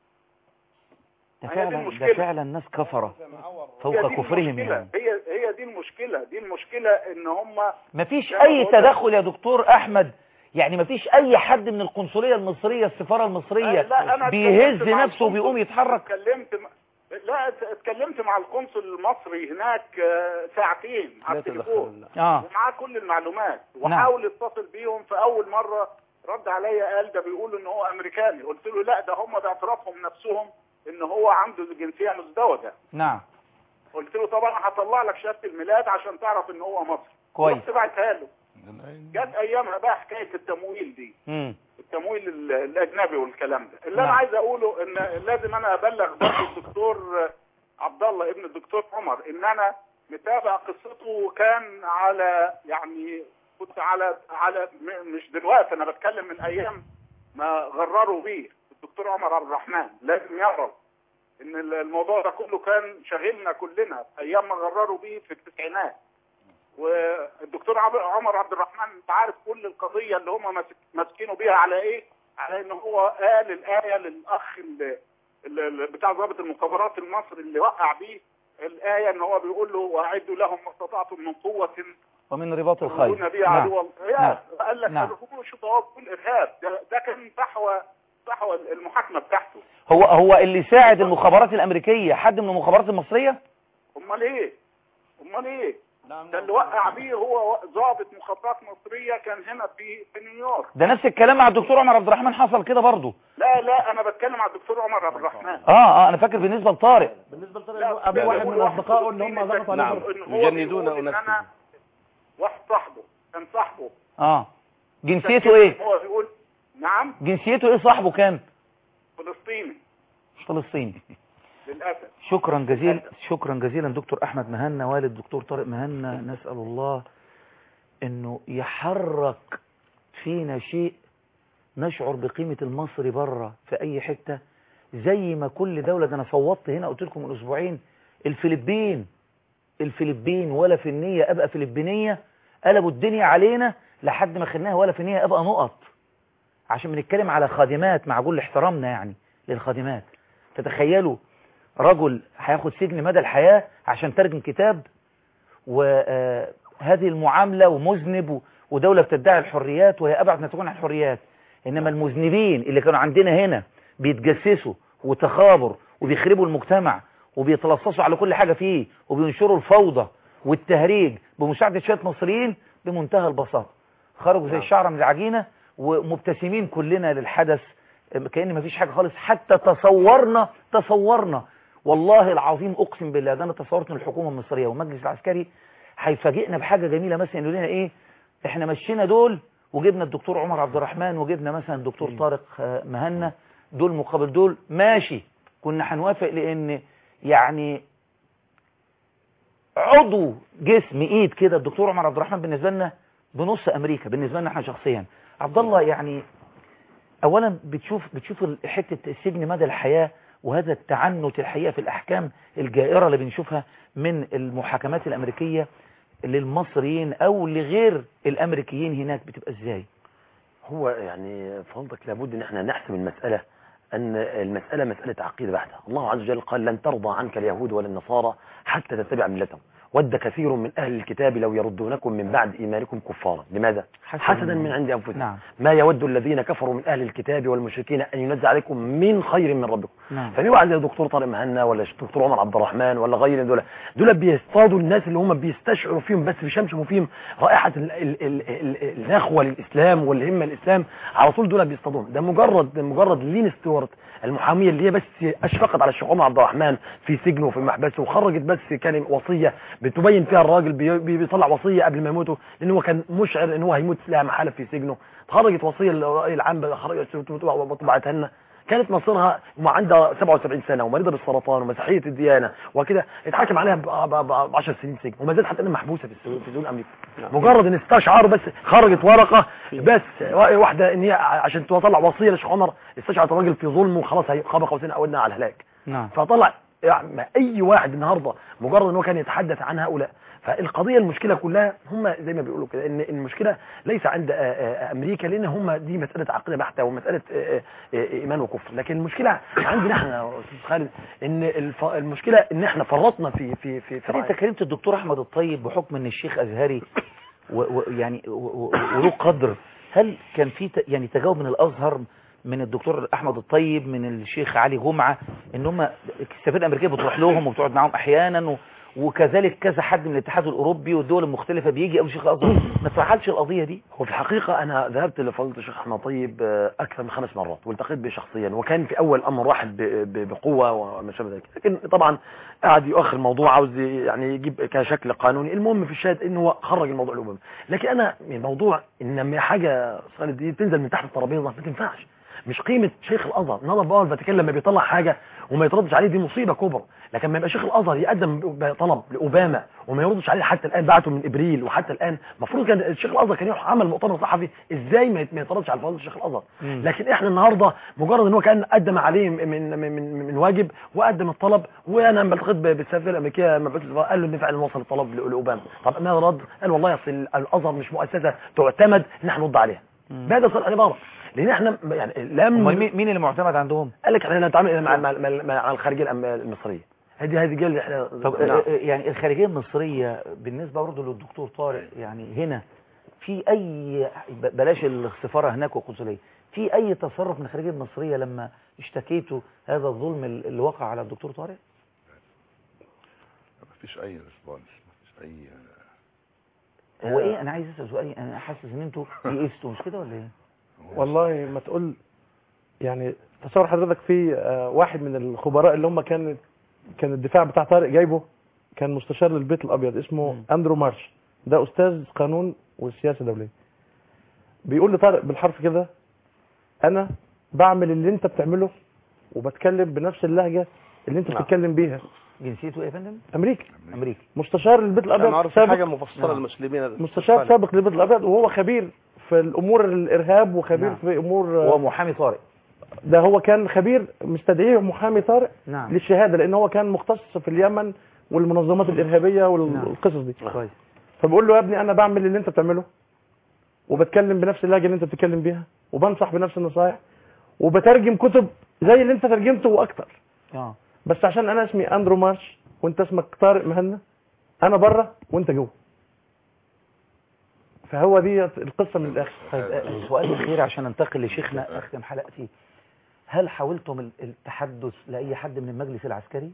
ده هي دي فعلا ده المشكلة. فعلا ناس كفره هي فوق دي كفرهم المشكلة. يعني هي هي دي المشكلة دي المشكلة إن هم مفيش زي ما اي بقول لك- تدخل يا دكتور احمد يعني مفيش اي حد من القنصليه المصريه السفاره المصريه لا أنا بيهز اتكلمت مع نفسه وبيقوم القنصل- يتحرك اتكلمت م... لا ات- اتكلمت مع القنصل المصري هناك آه، ساعتين على التليفون اه ومعاه كل المعلومات نعم. وحاول يتصل بيهم في اول مره رد عليا قال ده بيقولوا ان هو امريكاني قلت له لا ده هم باعترافهم نفسهم ان هو عنده جنسيه مزدوجه نعم قلت له طبعا هطلع لك شهاده الميلاد عشان تعرف ان هو مصري كويس رحت بعتها له جت ايامها بقى حكايه التمويل دي امم التمويل ال- الاجنبي والكلام ده اللي انا نعم. عايز اقوله ان لازم انا ابلغ برضه الدكتور عبد الله ابن الدكتور عمر ان انا متابع قصته وكان على يعني كنت على على م- مش دلوقتي انا بتكلم من ايام ما غرروا بيه الدكتور عمر عبد الرحمن لازم يعرف ان ال- الموضوع ده كله كان شاغلنا كلنا ايام ما غرروا بيه في التسعينات والدكتور عب- عمر عبد الرحمن انت عارف كل القضيه اللي هم ماسك- ماسكينه بيها على ايه؟ على ان هو قال الايه للاخ اللي اللي بتاع ضابط المخابرات المصري اللي وقع بيه الايه ان هو بيقول له واعدوا لهم ما استطعتم من قوه ومن رباط ترهبون الخيل بها عدو الله نعم. يا قال لك نعم. الهجوم شو طواب كل ارهاب ده, ده كان صحوه صحوه المحاكمه بتاعته هو هو اللي ساعد المخابرات الامريكيه حد من المخابرات المصريه امال ايه؟ امال ايه؟ ده اللي وقع بيه هو ضابط مخابرات مصريه كان هنا في في نيويورك ده نفس الكلام مع الدكتور عمر عبد الرحمن حصل كده برضه لا لا انا بتكلم على الدكتور عمر عبد الرحمن اه اه انا فاكر بالنسبه لطارق بالنسبه لا، ابو لا، واحد لا، من لا، اصدقائه ان هم ضغطوا نعم عليه إن هو يجندون بيقول إن أناس أنا واحد صاحبه كان صاحبه اه جنسيته ايه هو بيقول نعم جنسيته ايه صاحبه كان فلسطيني فلسطيني للاسف شكرا جزيلا شكرا جزيلا دكتور احمد مهنا والد دكتور طارق مهنا نسال الله انه يحرك فينا شيء نشعر بقيمه المصري بره في اي حته زي ما كل دوله ده انا صوتت هنا قلت لكم من اسبوعين الفلبين الفلبين ولا في النيه ابقى فلبينيه قلبوا الدنيا علينا لحد ما خدناها ولا في النيه ابقى نقط عشان بنتكلم على خادمات مع كل احترامنا يعني للخادمات تتخيلوا رجل هياخد سجن مدى الحياة عشان ترجم كتاب وهذه المعاملة ومذنب و- ودولة بتدعي الحريات وهي أبعد ما تكون عن الحريات إنما المذنبين اللي كانوا عندنا هنا بيتجسسوا وتخابر وبيخربوا المجتمع وبيتلصصوا على كل حاجة فيه وبينشروا الفوضى والتهريج بمساعدة شوية مصريين بمنتهى البساطة خرجوا زي الشعرة من العجينة ومبتسمين كلنا للحدث كأن مفيش حاجة خالص حتى تصورنا تصورنا والله العظيم أقسم بالله ده أنا تصورت ان الحكومة المصرية والمجلس العسكري هيفاجئنا بحاجة جميلة مثلا يقول لنا إيه إحنا مشينا دول وجبنا الدكتور عمر عبد الرحمن وجبنا مثلا الدكتور طارق آه، مهنا دول مقابل دول ماشي كنا هنوافق لأن يعني عضو جسم ايد كده الدكتور عمر عبد الرحمن بالنسبه لنا بنص امريكا بالنسبه لنا احنا شخصيا عبد الله يعني اولا بتشوف بتشوف ال- حته السجن مدى الحياه وهذا التعنت الحقيقه في الاحكام الجائره اللي بنشوفها من المحاكمات الامريكيه للمصريين او لغير الامريكيين هناك بتبقى ازاي هو يعني فضلك لابد ان احنا نحسم المسألة ان المسألة مسألة عقيدة بحتة الله عز وجل قال لن ترضى عنك اليهود ولا النصارى حتى تتبع ملتهم ود كثير من أهل الكتاب لو يردونكم من بعد إيمانكم كفارا لماذا؟ حسدا من عند أنفسهم نعم ما يود الذين كفروا من أهل الكتاب والمشركين أن ينزل عليكم من خير من ربكم نعم ففي واحد زي دكتور طارق مهنا ولا دكتور عمر عبد الرحمن ولا غيرهم دول دول بيصطادوا الناس اللي هم بيستشعروا فيهم بس بيشمشموا فيهم رائحة ال- ال- ال- ال- النخوة للإسلام والهمة الإسلام على طول دول بيصطادوهم ده مجرد ده مجرد لين ستيوارت المحامية اللي هي بس أشفقت على الشيخ عمر عبد الرحمن في سجنه وفي محبسه وخرجت بس كان وصية بتبين فيها الراجل بي- بي- بيطلع وصية قبل ما يموته لأن هو كان مشعر إن هو هيموت لا محالة في سجنه خرجت وصية للرأي العام خرجت وطبعتها لنا كانت مصيرها وعندها 77 سنة ومريضة بالسرطان ومسيحية الديانة وكده اتحاكم عليها ب 10 سنين سجن وما زالت حتى الآن محبوسة في السجون في سجون أمريكا مجرد ان استشعروا بس خرجت ورقة بس واحدة ان هي عشان تطلع وصية للشيخ عمر استشعرت الراجل في ظلم وخلاص هي قاب قوسين او ادنى على الهلاك نعم فطلع يعني اي واحد النهارده مجرد ان هو كان يتحدث عن هؤلاء فالقضيه المشكله كلها هم زي ما بيقولوا كده ان المشكله ليس عند آه، آه، امريكا لان هم دي مساله عقيده بحته ومساله آه، آه، ايمان وكفر لكن المشكله عندنا احنا يا استاذ خالد ان الف- المشكله ان احنا فرطنا في في في, في انت كلمت الدكتور احمد الطيب بحكم ان الشيخ ازهري ويعني وله قدر هل كان في ت- يعني تجاوب من الازهر من الدكتور احمد الطيب من الشيخ علي جمعه ان هم السفير الامريكيه بتروح لهم وبتقعد معاهم احيانا و وكذلك كذا حد من الاتحاد الاوروبي والدول المختلفه بيجي او شيخ الازهر ما تفعلش القضيه دي هو في الحقيقة أنا ذهبت لفضيلة الشيخ أحمد طيب آه، أكثر من خمس مرات والتقيت به شخصيا وكان في أول أمر واحد ب- ب- بقوة وما شابه ذلك لكن طبعا قعد يؤخر الموضوع عاوز يعني يجيب كشكل قانوني المهم في الشاهد إنه هو خرج الموضوع الأمم لكن أنا الموضوع إن لما حاجة صارت دي تنزل من تحت الترابيزة ما تنفعش مش قيمة شيخ الأزهر النهارده بقى الفاتيكان لما بيطلع حاجة وما يتردش عليه دي مصيبة كبرى لكن ما يبقى شيخ الأزهر يقدم ب- طلب لأوباما وما يردش عليه حتى الآن بعته من إبريل وحتى الآن المفروض كان الشيخ الأزهر كان يروح عمل مؤتمر صحفي إزاي ما يت- ما يتردش على فضيلة الشيخ الأزهر مم. لكن احنا النهارده مجرد ان هو كان قدم عليه من من من, من واجب وقدم الطلب وانا لما التقيت ب- بالسفير الامريكيه مبعوث السفارة، قال له ان فعلا وصل الطلب ل- لاوباما طب ماذا رد؟ قال والله اصل الازهر مش مؤسسه تعتمد ان احنا نرد عليها بهذا صار العباره لان احنا يعني لم امال مين مين اللي معتمد عندهم قال لك احنا نتعامل مع مع, مع, مع الخارجيه الأم- المصريه هذه هذه جل احنا طب نعم. آه، آه، يعني الخارجيه المصريه بالنسبه برضه للدكتور طارق يعني هنا في اي ب- بلاش السفاره هناك والقنصليه في اي تصرف من الخارجيه المصريه لما اشتكيتوا هذا الظلم اللي وقع على الدكتور طارق مفيش اي ريسبونس مفيش اي هو ايه انا عايز اسال سؤال انا حاسس ان انتوا يئستوا مش كده ولا ايه والله ما تقول يعني تصور حضرتك في آه، واحد من الخبراء اللي هم كان كان الدفاع بتاع طارق جايبه كان مستشار للبيت الابيض اسمه اندرو مارش ده استاذ قانون والسياسه الدوليه بيقول لطارق بالحرف كده انا بعمل اللي انت بتعمله وبتكلم بنفس اللهجه اللي انت نعم. بتتكلم بيها جنسيته ايه يا فندم امريكي امريكي مستشار للبيت الابيض انا عارف سابق. حاجه مفصله نعم. للمسلمين هذا. مستشار سابق للبيت الابيض وهو خبير في الامور الارهاب وخبير نعم. في امور هو محامي طارق ده هو كان خبير مستدعيه محامي طارق نعم للشهاده لان هو كان مختص في اليمن والمنظمات الارهابيه نعم. والقصص دي كويس فبقول له يا ابني انا بعمل اللي انت بتعمله وبتكلم بنفس اللهجه اللي انت بتتكلم بيها وبنصح بنفس النصائح وبترجم كتب زي اللي انت ترجمته واكتر اه بس عشان انا اسمي اندرو مارش وانت اسمك طارق مهنا انا بره وانت جوه فهو دي القصه من الاخر طيب آه، السؤال الاخير عشان انتقل لشيخنا اختم حلقتي هل حاولتم ال- التحدث لاي حد من المجلس العسكري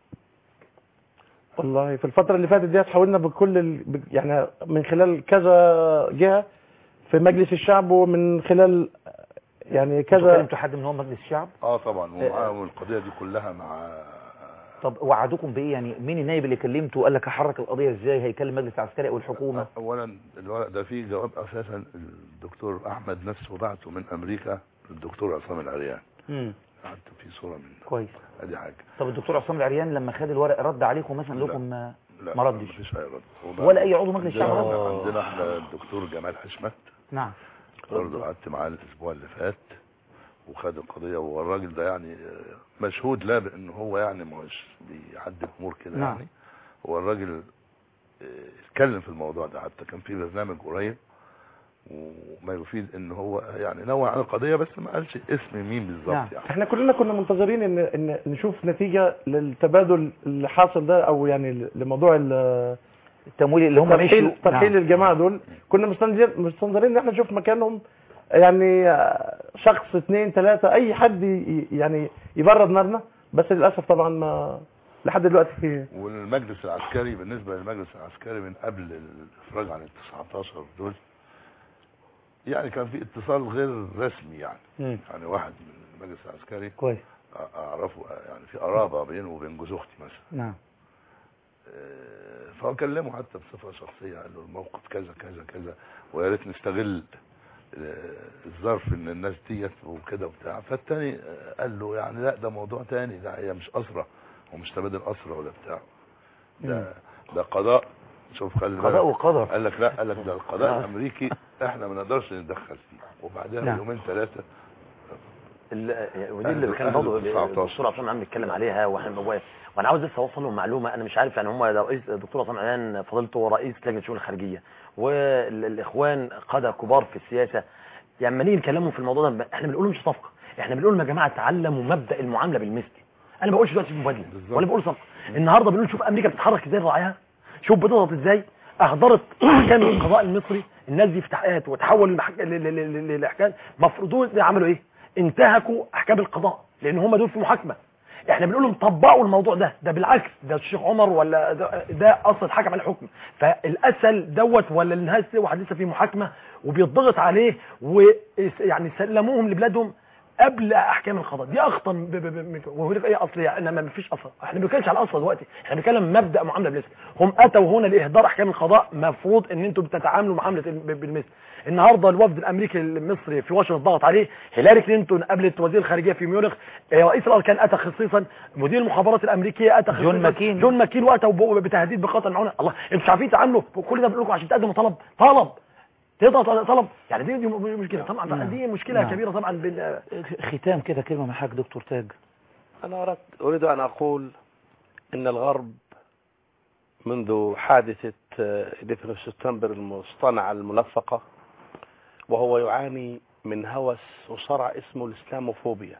والله في الفترة اللي فاتت دي حاولنا بكل ال... ب- يعني من خلال كذا جهة في مجلس الشعب ومن خلال يعني انتوا كذا كلمتوا حد من هو مجلس الشعب اه طبعا ومعاهم القضيه دي كلها مع طب وعدوكم بايه يعني مين النائب اللي كلمته وقال لك هحرك القضيه ازاي هيكلم مجلس العسكري او الحكومه اولا الورق ده فيه جواب اساسا الدكتور احمد نفسه بعته من امريكا للدكتور عصام العريان امم قعدت في صوره من كويس ادي حاجه طب الدكتور عصام العريان لما خد الورق رد عليكم مثلا لا. لكم ما لا ما ردش مفيش اي رد ولا اي عضو مجلس الشعب عندنا, رد عندنا احنا الدكتور جمال حشمت نعم برضه قعدت معاه الاسبوع اللي فات وخد القضيه والراجل ده يعني آه، مشهود لا بان هو يعني مش بيعدي الامور كده نعم. يعني هو الراجل آه، اتكلم في الموضوع ده حتى كان في برنامج قريب وما يفيد ان هو يعني نوع عن القضيه بس ما قالش اسم مين بالظبط نعم. يعني احنا كلنا كنا منتظرين ان ان نشوف نتيجه للتبادل اللي حاصل ده او يعني لموضوع ال- التمويل اللي هم ترحيل مشوا ترحيل نعم. الجماعه دول كنا مستنظر- مستنظرين ان احنا نشوف مكانهم يعني آه، شخص اثنين ثلاثه اي حد ي- يعني يبرد نارنا بس للاسف طبعا ما لحد دلوقتي والمجلس العسكري بالنسبه للمجلس العسكري من قبل الافراج عن ال 19 دول يعني كان في اتصال غير رسمي يعني مم. يعني واحد من المجلس العسكري كويس أ- اعرفه يعني في قرابه بينه وبين جوز اختي مثلا نعم آه، فهو كلمه حتى بصفه شخصيه قال له الموقف كذا كذا كذا ويا ريت نستغل آه، الظرف ان الناس ديت وكده وبتاع فالتاني آه، قال له يعني لا ده موضوع تاني ده هي مش اسره ومش تبادل اسره ولا بتاع ده ده قضاء شوف خلي بالك. قضاء وقدر. قال لك لا قال لك ده القضاء نعم. الامريكي احنا ما نقدرش نتدخل فيه وبعدها نعم. يومين ثلاثه ال- ودي أهل- اللي كان أهل برضه 19. الدكتور عصام عم بيتكلم عليها واحنا و- وانا عاوز لسه اوصل لهم معلومه انا مش عارف يعني هم رئيس الدكتور عصام عمان فضيلته هو رئيس لجنه الشؤون الخارجيه والاخوان قاده كبار في السياسه يعني لما نيجي نكلمهم في الموضوع ده احنا بنقول مش صفقه احنا بنقول لهم يا جماعه تعلموا مبدا المعامله بالمثل انا ما بقولش دلوقتي مبادله ولا بقول صفقه النهارده بنقول شوف امريكا بتتحرك ازاي رعاها شوف بتضغط ازاي اهدرت احكام القضاء المصري الناس دي في تحقيقات وتحول لمحك- ل- ل- ل- للاحكام مفروضون عملوا ايه انتهكوا احكام القضاء لان هم دول في محاكمه احنا بنقول لهم طبقوا الموضوع ده ده بالعكس ده الشيخ عمر ولا ده, ده اصلا حكم على الحكم فالاسل دوت ولا الناس واحد لسه في محاكمه وبيضغط عليه ويعني سلموهم لبلادهم قبل احكام القضاء دي اخطر ب- ب- ب- وهو لك ايه اصل يعني ما فيش اصل احنا ما بنتكلمش على الاصل دلوقتي احنا بنتكلم مبدا معامله بالمثل هم اتوا هنا لاهدار احكام القضاء مفروض ان انتم بتتعاملوا معامله ال- بالمثل النهارده الوفد الامريكي المصري في واشنطن ضغط عليه هيلاري كلينتون قابلت وزير الخارجيه في ميونخ آه، رئيس الاركان اتى خصيصا مدير المخابرات الامريكيه اتى جون خصيصاً. ماكين. جون ماكين واتوا ب- بتهديد بقطع المعونه الله انتوا مش عارفين تعاملوا كل ده بنقول لكم عشان تقدموا طلب طلب تقدر طلب يعني دي, دي مشكله طبعا نعم. دي مشكله نعم. كبيره طبعا بين ختام كده كلمة من حضرتك دكتور تاج أنا أردت أريد أن أقول أن الغرب منذ حادثة آه، 11 سبتمبر المصطنعة الملفقة وهو يعاني من هوس وصرع اسمه الإسلاموفوبيا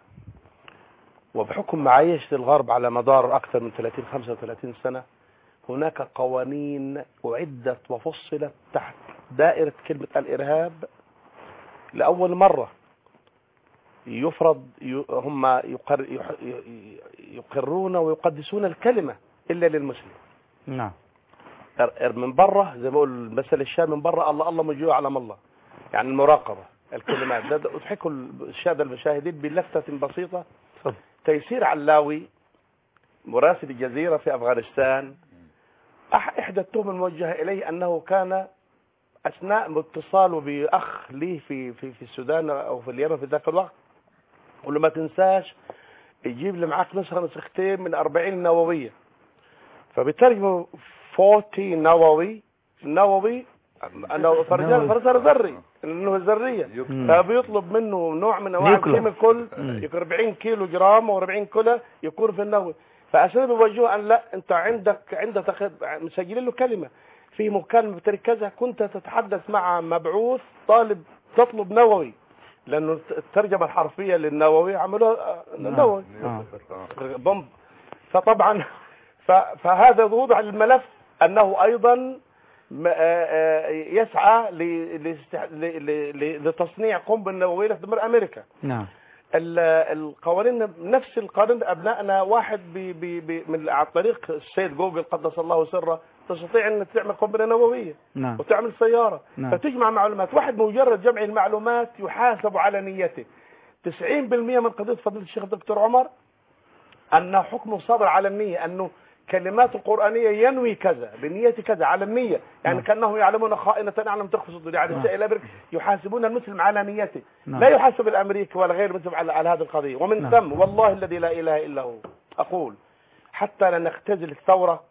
وبحكم معايشة الغرب على مدار أكثر من 30 35 سنة هناك قوانين أعدت وفصلت تحت دائرة كلمة الإرهاب لأول مرة يفرض ي- هم يقر يح- ي- يقرون ويقدسون الكلمة إلا للمسلم نعم ار- ار- من بره زي ما بقول المثل الشام من بره الله الله من جوه علم الله يعني المراقبة الكلمات ده ده أضحكوا السادة المشاهدين بلفتة بسيطة تيسير علاوي مراسل الجزيرة في أفغانستان أح- إحدى التهم الموجهة إليه أنه كان أثناء اتصاله بأخ لي في في في السودان أو في اليمن في ذاك الوقت قال له ما تنساش يجيب لي معاك نسخة نسختين من 40 نووية فبترجمه 40 نووي النووي أنه فرزان فرزان ذري انه ذريه مم. فبيطلب منه نوع من انواع نيوكلير. الكيميكال مم. يكون 40 كيلو جرام او 40 كيلو يكون في النووي فاساسا بيوجهوا ان لا انت عندك عندك تخ- مسجلين له كلمه في مكالمه بتركزها كنت تتحدث مع مبعوث طالب تطلب نووي لانه الترجمه الحرفيه للنووي عملوها آه، نووي آه. بومب فطبعا ف- فهذا وضع الملف انه ايضا م- آه، آه، يسعى ل- لاست- ل- ل- ل- لتصنيع قنبله نوويه لتدمر امريكا نعم ال- القوانين نفس القانون ابنائنا واحد بي بي بي من عن طريق السيد جوجل قدس الله سره تستطيع ان تعمل قنبله نوويه نعم وتعمل سياره نعم. فتجمع معلومات واحد بمجرد جمع المعلومات يحاسب على نيته 90% من قضيه فضيله الشيخ الدكتور عمر ان حكمه صادر على النيه انه كلمات القرآنية ينوي كذا بنية كذا على النية يعني نعم. كأنهم يعلمون خائنة أعلم تخفي صدور يعني نعم. السائل الأمريكي يحاسبون المسلم على نيته نعم. لا يحاسب الأمريكي ولا غير المسلم على, على هذه القضية ومن نعم. ثم والله الذي لا إله إلا هو أقول حتى لا نختزل الثورة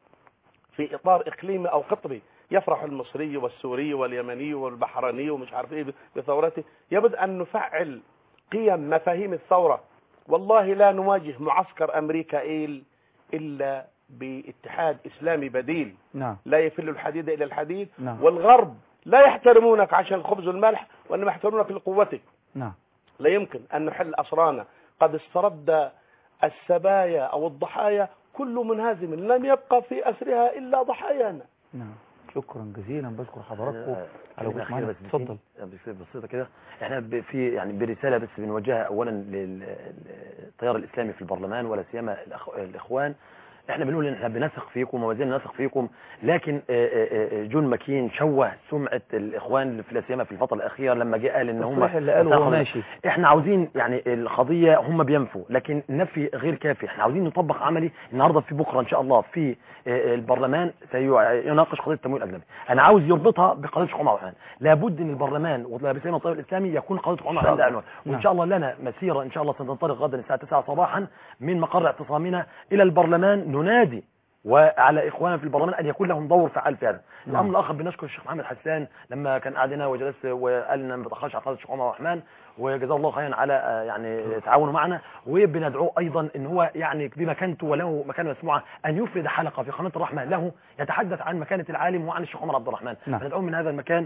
في إطار إقليمي أو قطبي يفرح المصري والسوري واليمني والبحريني ومش عارف إيه بثورته يجب أن نفعل قيم مفاهيم الثورة والله لا نواجه معسكر أمريكائيل إلا باتحاد إسلامي بديل نعم لا يفل الحديد إلى الحديد نعم. والغرب لا يحترمونك عشان الخبز والملح وانما يحترمونك لقوتك نعم لا يمكن ان نحل اسرانا قد استرد السبايا او الضحايا كل منهزم لم يبقى في اسرها الا ضحايانا نعم شكرا جزيلا بشكر حضراتكم آه، على كلمة وجودكم أخيرة معنا بس اتفضل بس- بسيطة كده احنا ب- في يعني برسالة بس بنوجهها اولا للتيار الاسلامي في البرلمان ولا سيما الأخ- الاخوان احنا بنقول ان احنا بنثق فيكم وما زلنا نثق فيكم لكن آه، آه، آه، جون ماكين شوه سمعة الاخوان في لا سيما في الفترة الاخيرة لما جه قال ان هم التصريح اللي قاله هو ماشي احنا عاوزين يعني القضية هم بينفوا لكن نفي غير كافي احنا عاوزين نطبق عملي النهاردة في بكرة ان شاء الله في آه، البرلمان سيناقش قضية التمويل الاجنبي انا عاوز يربطها بقضية شيخ عمر عثمان لابد ان البرلمان ولا بسيما الطيب الاسلامي يكون قضية شيخ عمر إن شاء عندها الله. عنوان نعم. وان شاء الله لنا مسيرة ان شاء الله ستنطلق غدا الساعة 9 صباحا من مقر اعتصامنا الى البرلمان ننادي وعلى اخواننا في البرلمان ان يكون لهم دور فعال في هذا نعم. الامر الاخر بنشكر الشيخ محمد حسان لما كان قاعد هنا وجلس وقال لنا ما بتاخرش على قضيه الشيخ عمر الرحمن وجزاه الله خيرا على آه، يعني تعاونه معنا وبندعوه ايضا ان هو يعني بمكانته وله مكانه مسموعه ان يفرد حلقه في قناه الرحمه له يتحدث عن مكانه العالم وعن الشيخ عمر عبد الرحمن نعم. فندعوه من هذا المكان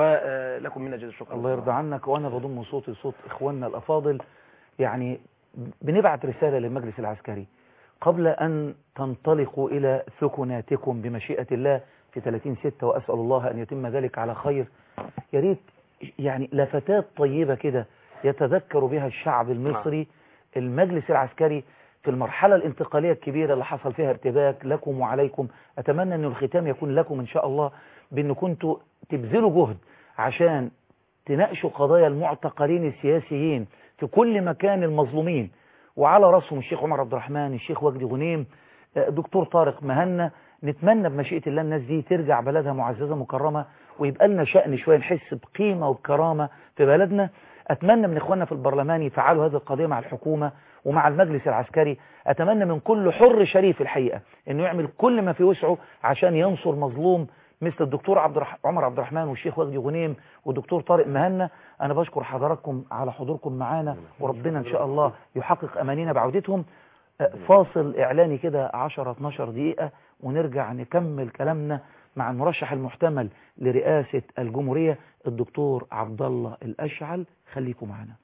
ولكم منا جزيل الشكر الله يرضى عنك وانا بضم صوتي لصوت اخواننا الافاضل يعني بنبعت رسالة للمجلس العسكري قبل ان تنطلقوا الى سكناتكم بمشيئة الله في 30 ستة واسأل الله ان يتم ذلك على خير يا ريت يعني لفتات طيبة كده يتذكر بها الشعب المصري المجلس العسكري في المرحلة الانتقالية الكبيرة اللي حصل فيها ارتباك لكم وعليكم أتمنى أن الختام يكون لكم إن شاء الله بأن كنتوا تبذلوا جهد عشان تناقشوا قضايا المعتقلين السياسيين في كل مكان المظلومين وعلى رأسهم الشيخ عمر عبد الرحمن الشيخ وجدي غنيم آه، دكتور طارق مهنا نتمنى بمشيئة الله الناس دي ترجع بلدها معززة مكرمة ويبقى لنا شأن شوية نحس بقيمة وبكرامة في بلدنا أتمنى من إخواننا في البرلمان يفعلوا هذه القضية مع الحكومة ومع المجلس العسكري أتمنى من كل حر شريف الحقيقة أنه يعمل كل ما في وسعه عشان ينصر مظلوم مثل الدكتور عبد الرح... عمر عبد الرحمن والشيخ وجدي غنيم والدكتور طارق مهنا أنا بشكر حضراتكم على حضوركم معانا وربنا إن شاء الله يحقق أمانينا بعودتهم آه، فاصل إعلاني كده 10-12 دقيقة ونرجع نكمل كلامنا مع المرشح المحتمل لرئاسة الجمهورية الدكتور عبد الله الأشعل خليكم معنا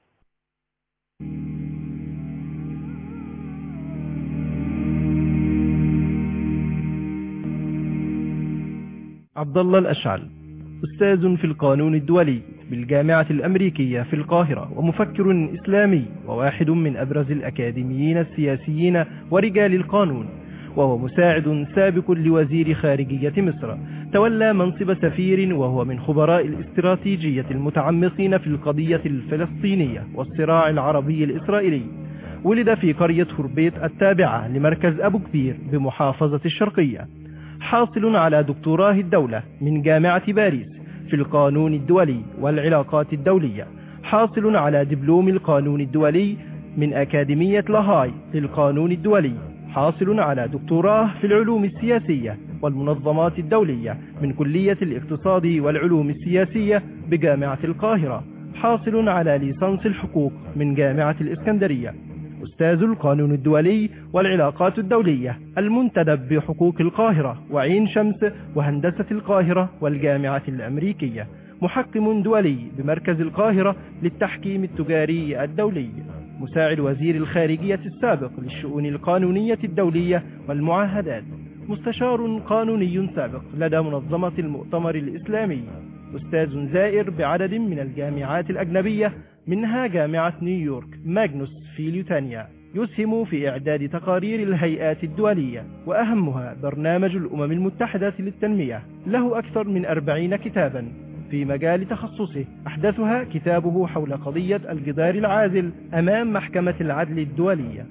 عبد الله الأشعل أستاذ في القانون الدولي بالجامعة الأمريكية في القاهرة ومفكر إسلامي وواحد من أبرز الأكاديميين السياسيين ورجال القانون وهو مساعد سابق لوزير خارجية مصر تولى منصب سفير وهو من خبراء الاستراتيجية المتعمقين في القضية الفلسطينية والصراع العربي الإسرائيلي ولد في قرية هربيت التابعة لمركز أبو كبير بمحافظة الشرقية حاصل على دكتوراه الدولة من جامعة باريس في القانون الدولي والعلاقات الدولية حاصل على دبلوم القانون الدولي من أكاديمية لاهاي للقانون الدولي حاصل على دكتوراه في العلوم السياسية والمنظمات الدولية من كلية الاقتصاد والعلوم السياسية بجامعة القاهرة حاصل على ليسانس الحقوق من جامعة الإسكندرية أستاذ القانون الدولي والعلاقات الدولية المنتدب بحقوق القاهرة وعين شمس وهندسة القاهرة والجامعة الأمريكية محكم دولي بمركز القاهرة للتحكيم التجاري الدولي مساعد وزير الخارجية السابق للشؤون القانونية الدولية والمعاهدات مستشار قانوني سابق لدى منظمة المؤتمر الإسلامي أستاذ زائر بعدد من الجامعات الأجنبية منها جامعة نيويورك ماجنوس في ليوتانيا يسهم في إعداد تقارير الهيئات الدولية وأهمها برنامج الأمم المتحدة للتنمية له أكثر من أربعين كتابا في مجال تخصصه أحدثها كتابه حول قضية الجدار العازل أمام محكمة العدل الدولية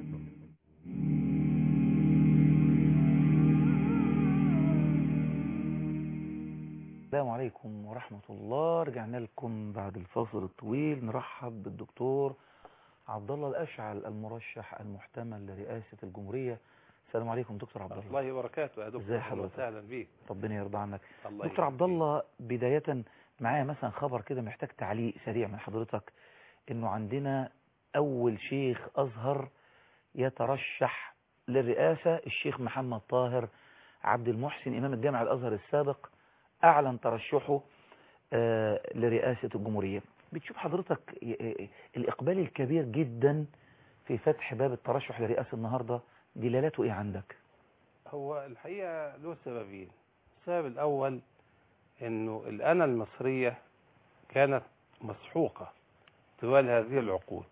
السلام عليكم ورحمة الله رجعنا لكم بعد الفاصل الطويل نرحب بالدكتور عبد الله الأشعل المرشح المحتمل لرئاسة الجمهورية السلام عليكم دكتور عبد الله الله وبركاته يا دكتور ازي أهلا حضرتك وسهلا بيك ربنا يرضى عنك الله دكتور عبد الله بداية معايا مثلا خبر كده محتاج تعليق سريع من حضرتك انه عندنا اول شيخ ازهر يترشح للرئاسة الشيخ محمد طاهر عبد المحسن امام الجامع الازهر السابق اعلن ترشحه آه، لرئاسة الجمهورية بتشوف حضرتك الإقبال الكبير جدا في فتح باب الترشح لرئاسة النهاردة دلالاته إيه عندك؟ هو الحقيقة له سببين السبب الأول أنه الأنا المصرية كانت مسحوقة طوال هذه العقود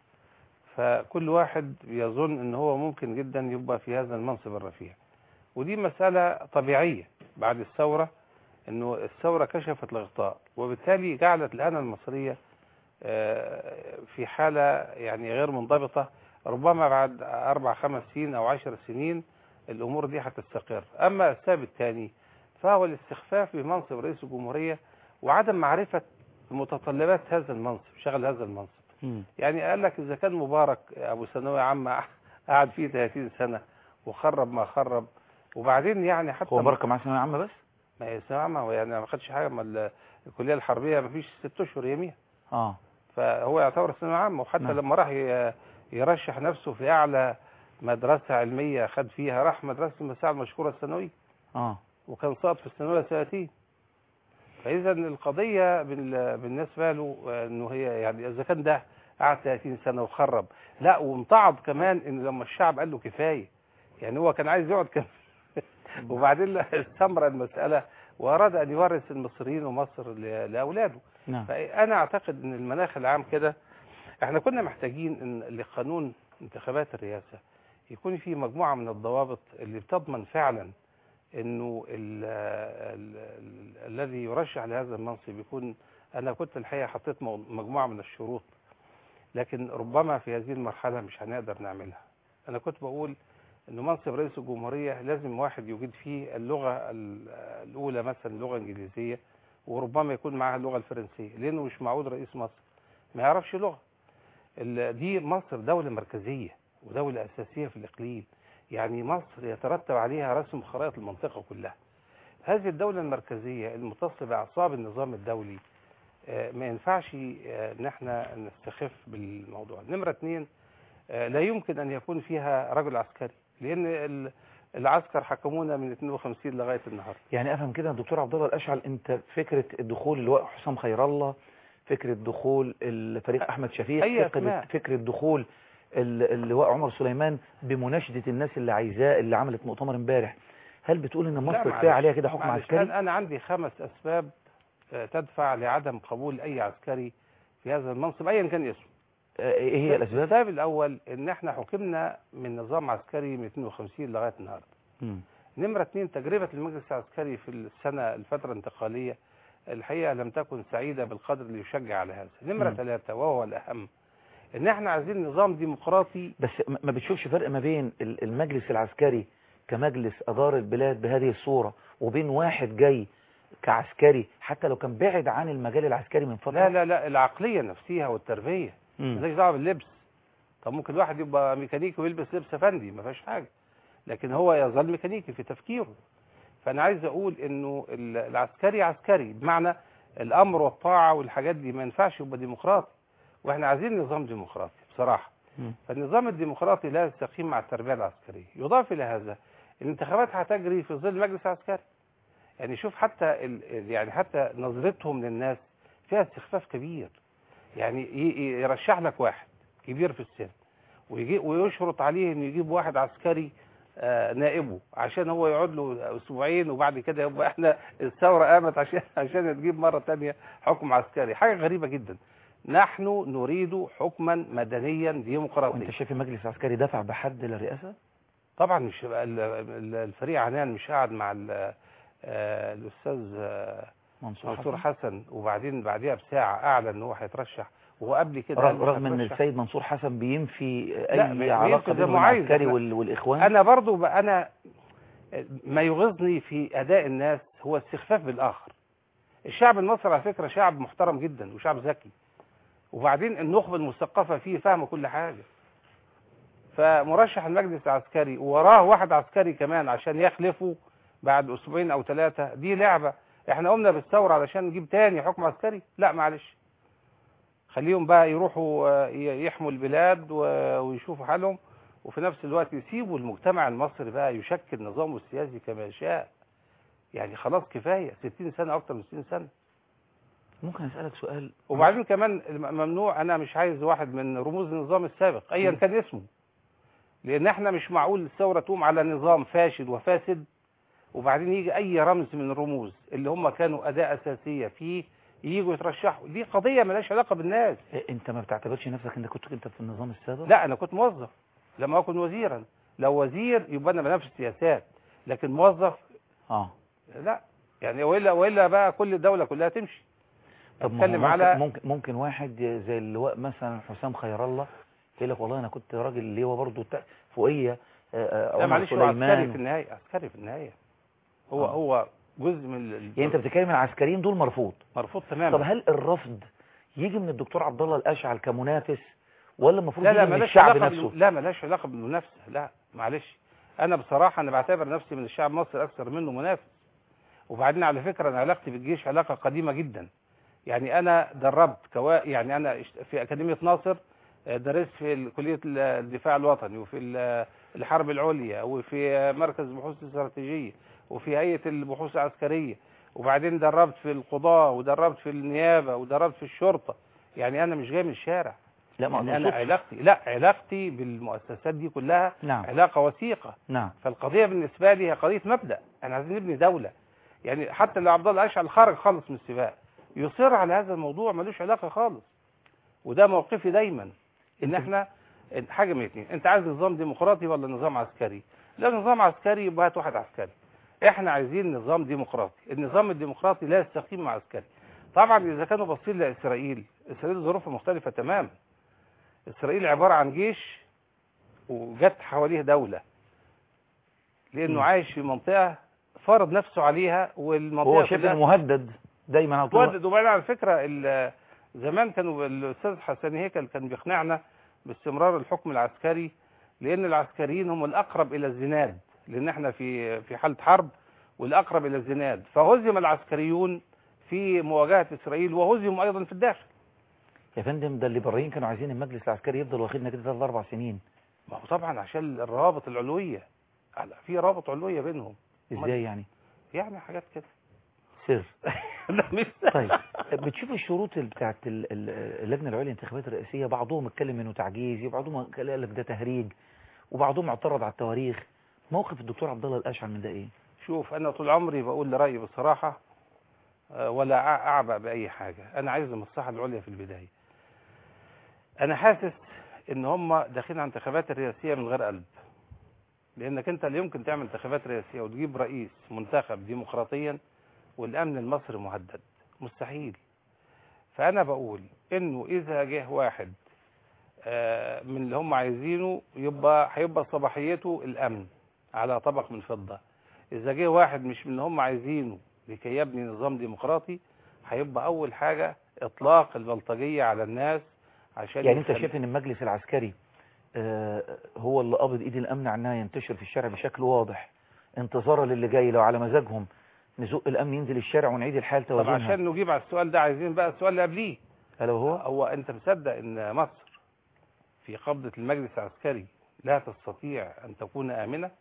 فكل واحد يظن ان هو ممكن جدا يبقى في هذا المنصب الرفيع ودي مسألة طبيعية بعد الثورة انه الثورة كشفت الغطاء وبالتالي جعلت الآن المصرية في حالة يعني غير منضبطة ربما بعد أربع خمس سنين أو عشر سنين الأمور دي هتستقر أما السبب الثاني فهو الاستخفاف بمنصب رئيس الجمهورية وعدم معرفة متطلبات هذا المنصب شغل هذا المنصب مم. يعني قال لك إذا كان مبارك أبو ثانوية عامة قعد فيه 30 سنة وخرب ما خرب وبعدين يعني حتى هو مبارك مع ثانوية عامة بس؟ ما هي ثانوية عامة هو يعني ما خدش حاجة ما الكلية الحربية ما فيش ست أشهر يميها اه فهو يعتبر ثانوية عامة وحتى نعم. لما راح ي- يرشح نفسه في أعلى مدرسة علمية خد فيها راح مدرسة المساعة المشهورة الثانوية اه وكان ساقط في الثانوية سنتين فإذا القضية بال- بالنسبة له آه، إنه هي يعني إذا كان ده قعد 30 سنة وخرب لا وامتعض كمان إن لما الشعب قال له كفاية يعني هو كان عايز يقعد كمان وبعدين استمر المسألة وأراد أن يورث المصريين ومصر ل- لأولاده نعم فأنا أعتقد أن المناخ العام كده احنا كنا محتاجين ان لقانون انتخابات الرئاسة يكون فيه مجموعة من الضوابط اللي بتضمن فعلا انه ال ال ال الذي يرشح لهذا المنصب يكون انا كنت الحقيقة حطيت مو- مجموعة من الشروط لكن ربما في هذه المرحلة مش هنقدر نعملها انا كنت بقول انه منصب رئيس الجمهورية لازم واحد يوجد فيه اللغة ال- الاولى مثلا اللغة الانجليزية وربما يكون معها اللغة الفرنسية لانه مش معقول رئيس مصر ما يعرفش لغة ال- دي مصر دولة مركزية ودولة أساسية في الإقليم يعني مصر يترتب عليها رسم خرائط المنطقة كلها هذه الدولة المركزية المتصلة بأعصاب النظام الدولي آه، ما ينفعش آه، ان احنا نستخف بالموضوع نمرة اتنين آه، لا يمكن ان يكون فيها رجل عسكري لان ال- العسكر حكمونا من 52 لغاية النهاردة يعني افهم كده يا دكتور عبد الله الاشعل انت فكره الدخول اللواء حسام خير الله فكره دخول الفريق احمد شفيق أي فكره أسماء. فكره دخول ال- اللواء عمر سليمان بمناشده الناس اللي عايزاه اللي عملت مؤتمر امبارح هل بتقول ان لا مصر معلش، كفايه عليها كده حكم معلش، عسكري أنا, أنا عندي خمس أسباب آه، تدفع لعدم قبول أي عسكري في هذا المنصب أيا كان اسمه آه، ايه هي الاسباب السبب الأول إن إحنا حكمنا من نظام عسكري من 52 لغاية النهاردة مم. نمرة اثنين تجربة المجلس العسكري في السنة الفترة الانتقالية الحقيقة لم تكن سعيدة بالقدر اللي يشجع على هذا نمرة مم. ثلاثة وهو الأهم إن إحنا عايزين نظام ديمقراطي بس م- ما بتشوفش فرق ما بين ال- المجلس العسكري كمجلس ادار البلاد بهذه الصوره وبين واحد جاي كعسكري حتى لو كان بعد عن المجال العسكري من فتره لا لا لا العقلية نفسها والتربية مم. مالكش دعوه باللبس طب ممكن واحد يبقى ميكانيكي ويلبس لبس فندي ما فيهاش حاجه لكن هو يظل ميكانيكي في تفكيره فانا عايز اقول انه ال- العسكري عسكري بمعنى الامر والطاعه والحاجات دي ما ينفعش يبقى ديمقراطي واحنا عايزين نظام ديمقراطي بصراحه مم. فالنظام الديمقراطي لا يستقيم مع التربيه العسكريه يضاف الى هذا الانتخابات هتجري في ظل مجلس عسكري يعني شوف حتى ال- ال- يعني حتى نظرتهم للناس فيها استخفاف كبير يعني ي- ي- يرشح لك واحد كبير في السن ويجي ويشرط عليه انه يجيب واحد عسكري آه، نائبه عشان هو يقعد له اسبوعين وبعد كده يبقى احنا الثوره قامت عشان عشان تجيب مره تانية حكم عسكري حاجه غريبه جدا نحن نريد حكما مدنيا ديمقراطيا وانت شايف المجلس العسكري دفع بحد للرئاسه طبعا مش ال- ال- الفريق عنان مش قاعد مع ال- آه، الاستاذ آه، منصور منصور حسن حسن وبعدين بعديها بساعه اعلن ان هو هيترشح وهو قبل كده قال رغم, مش رغم ان هترشح. السيد منصور حسن بينفي لا، اي بينفي علاقه ده بين معايز. العسكري أنا- وال- والاخوان انا برضو بقى انا ما يغيظني في اداء الناس هو استخفاف بالاخر الشعب المصري على فكره شعب محترم جدا وشعب ذكي وبعدين النخبه المثقفه فيه فاهمه كل حاجه فمرشح المجلس العسكري ووراه واحد عسكري كمان عشان يخلفه بعد اسبوعين او ثلاثه دي لعبه احنا قمنا بالثوره علشان نجيب تاني حكم عسكري لا معلش خليهم بقى يروحوا آه، ي- يحموا البلاد و- ويشوفوا حالهم وفي نفس الوقت يسيبوا المجتمع المصري بقى يشكل نظامه السياسي كما يشاء يعني خلاص كفاية 60 سنة أكتر من 60 سنة ممكن اسالك سؤال وبعدين كمان ممنوع انا مش عايز واحد من رموز النظام السابق ايا كان اسمه لان احنا مش معقول الثوره تقوم على نظام فاشل وفاسد وبعدين يجي اي رمز من الرموز اللي هم كانوا اداه اساسيه فيه ييجوا يترشحوا دي قضيه مالهاش علاقه بالناس إيه، انت ما بتعتبرش نفسك انك كنت انت في النظام السابق لا انا كنت موظف لما اكون وزيرا لو وزير يبقى انا بنفس السياسات لكن موظف اه لا يعني والا والا بقى كل الدوله كلها تمشي طب ما هو اتكلم ممكن, على ممكن ممكن واحد زي اللواء مثلا حسام خير الله يقول لك والله انا كنت راجل لواء برضه تا- فوقيه آه، آه، لا عمر معلش هو عسكري في سليمان النهايه عسكري في النهايه هو آه. هو جزء من ال- يعني انت بتتكلم عن العسكريين دول مرفوض مرفوض تماما طب هل الرفض يجي من الدكتور عبد الله الاشعل كمنافس ولا المفروض لا لا يجي من ملاش الشعب علاقة نفسه بال- لا ملاش علاقه بالمنافسه لا معلش انا بصراحه انا بعتبر نفسي من الشعب المصري اكثر منه منافس وبعدين على فكره انا علاقتي بالجيش علاقه قديمه جدا يعني انا دربت كوا يعني انا اشت- في اكاديميه ناصر آه، درست في ال- كليه ال- الدفاع الوطني وفي ال- الحرب العليا وفي آه، مركز البحوث الاستراتيجيه وفي هيئه البحوث العسكريه وبعدين دربت في القضاه ودربت في النيابه ودربت في الشرطه يعني انا مش جاي من الشارع لا ما يعني انا أقصدش. علاقتي لا علاقتي بالمؤسسات دي كلها نعم علاقه وثيقه نعم فالقضيه بالنسبه لي هي قضيه مبدا احنا عايزين نبني دوله يعني حتى لو عبد الله اشعل خرج خالص من السباق يصر على هذا الموضوع ملوش علاقه خالص وده موقفي دايما ان احنا إن حاجه من الاثنين انت عايز نظام ديمقراطي ولا نظام عسكري لا نظام عسكري يبقى هات واحد عسكري احنا عايزين نظام ديمقراطي النظام الديمقراطي لا يستقيم مع عسكري طبعا اذا كانوا باصين لاسرائيل اسرائيل ظروفها مختلفه تماما اسرائيل عباره عن جيش وجت حواليه دوله لانه م. عايش في منطقه فرض نفسه عليها والمنطقه هو شايف كلها انه مهدد دايما على طول مهدد وبعدين على فكره ال- زمان كانوا الاستاذ حسن هيكل كان بيقنعنا باستمرار الحكم العسكري لان العسكريين هم الاقرب الى الزناد لان احنا في في حاله حرب والاقرب الى الزناد فهزم العسكريون في مواجهه اسرائيل وهزموا ايضا في الداخل يا فندم ده الليبراليين كانوا عايزين المجلس العسكري يفضل واخدنا كده ثلاث اربع سنين ما هو طبعا عشان الروابط العلويه على- في رابط علويه بينهم ازاي يعني يعني حاجات كده سر لا مش طيب بتشوف الشروط اللي بتاعت ال- ال- اللجنه العليا للانتخابات الرئاسيه بعضهم اتكلم انه تعجيزي وبعضهم قال لك ده تهريج وبعضهم اعترض على التواريخ موقف الدكتور عبد الله الاشعل من ده ايه شوف انا طول عمري بقول لرايي بصراحه آه، ولا أع- اعبأ باي حاجه انا عايز المصلحه العليا في البدايه انا حاسس ان هم داخلين على انتخابات الرئاسيه من غير قلب لانك انت لا يمكن تعمل انتخابات رئاسيه وتجيب رئيس منتخب ديمقراطيا والامن المصري مهدد مستحيل فانا بقول انه اذا جه واحد آه، من اللي هم عايزينه يبقى هيبقى صباحيته الامن على طبق من فضه اذا جه واحد مش من اللي هم عايزينه لكي يبني نظام ديمقراطي هيبقى اول حاجه اطلاق البلطجيه على الناس عشان يعني انت يخلي- شايف ان المجلس العسكري آه، هو اللي قابض ايد الامن عنها ينتشر في الشارع بشكل واضح انتظارا للي جاي لو على مزاجهم نزق الامن ينزل الشارع ونعيد الحال طب توازنها عشان نجيب على السؤال ده عايزين بقى السؤال اللي قبليه الا وهو هو انت مصدق ان مصر في قبضة المجلس العسكري لا تستطيع ان تكون امنة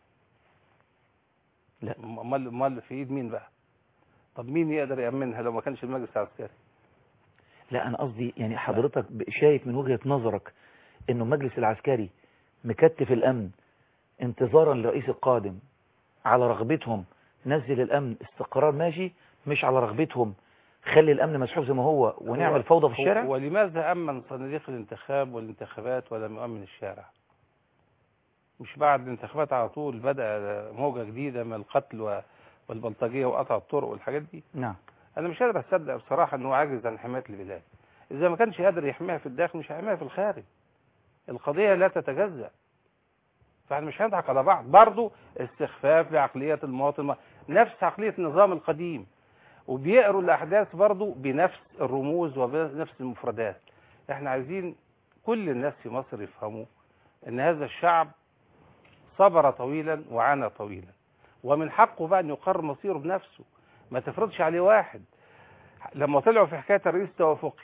لا امال امال في ايد مين بقى طب مين يقدر يامنها لو ما كانش المجلس العسكري لا انا قصدي يعني حضرتك ب- شايف من وجهة نظرك انه المجلس العسكري مكتف الامن انتظارا للرئيس القادم على رغبتهم نزل الامن استقرار ماشي مش على رغبتهم خلي الامن مسحوب زي ما هو ونعمل هو- فوضى في هو- الشارع ولماذا امن صناديق الانتخاب والانتخابات ولم يؤمن الشارع مش بعد الانتخابات على طول بدا موجه جديده من القتل و- والبلطجيه وقطع الطرق والحاجات دي نعم انا مش قادر اصدق بصراحه انه عاجز عن حمايه البلاد اذا ما كانش قادر يحميها في الداخل مش هيحميها في الخارج القضيه لا تتجزا فاحنا مش هنضحك على بعض برضه استخفاف بعقليه المواطن الم- نفس عقليه النظام القديم وبيقروا الاحداث برضه بنفس الرموز وبنفس المفردات احنا عايزين كل الناس في مصر يفهموا ان هذا الشعب صبر طويلا وعانى طويلا ومن حقه بقى ان يقرر مصيره بنفسه ما تفرضش عليه واحد لما طلعوا في حكايه الرئيس توافقي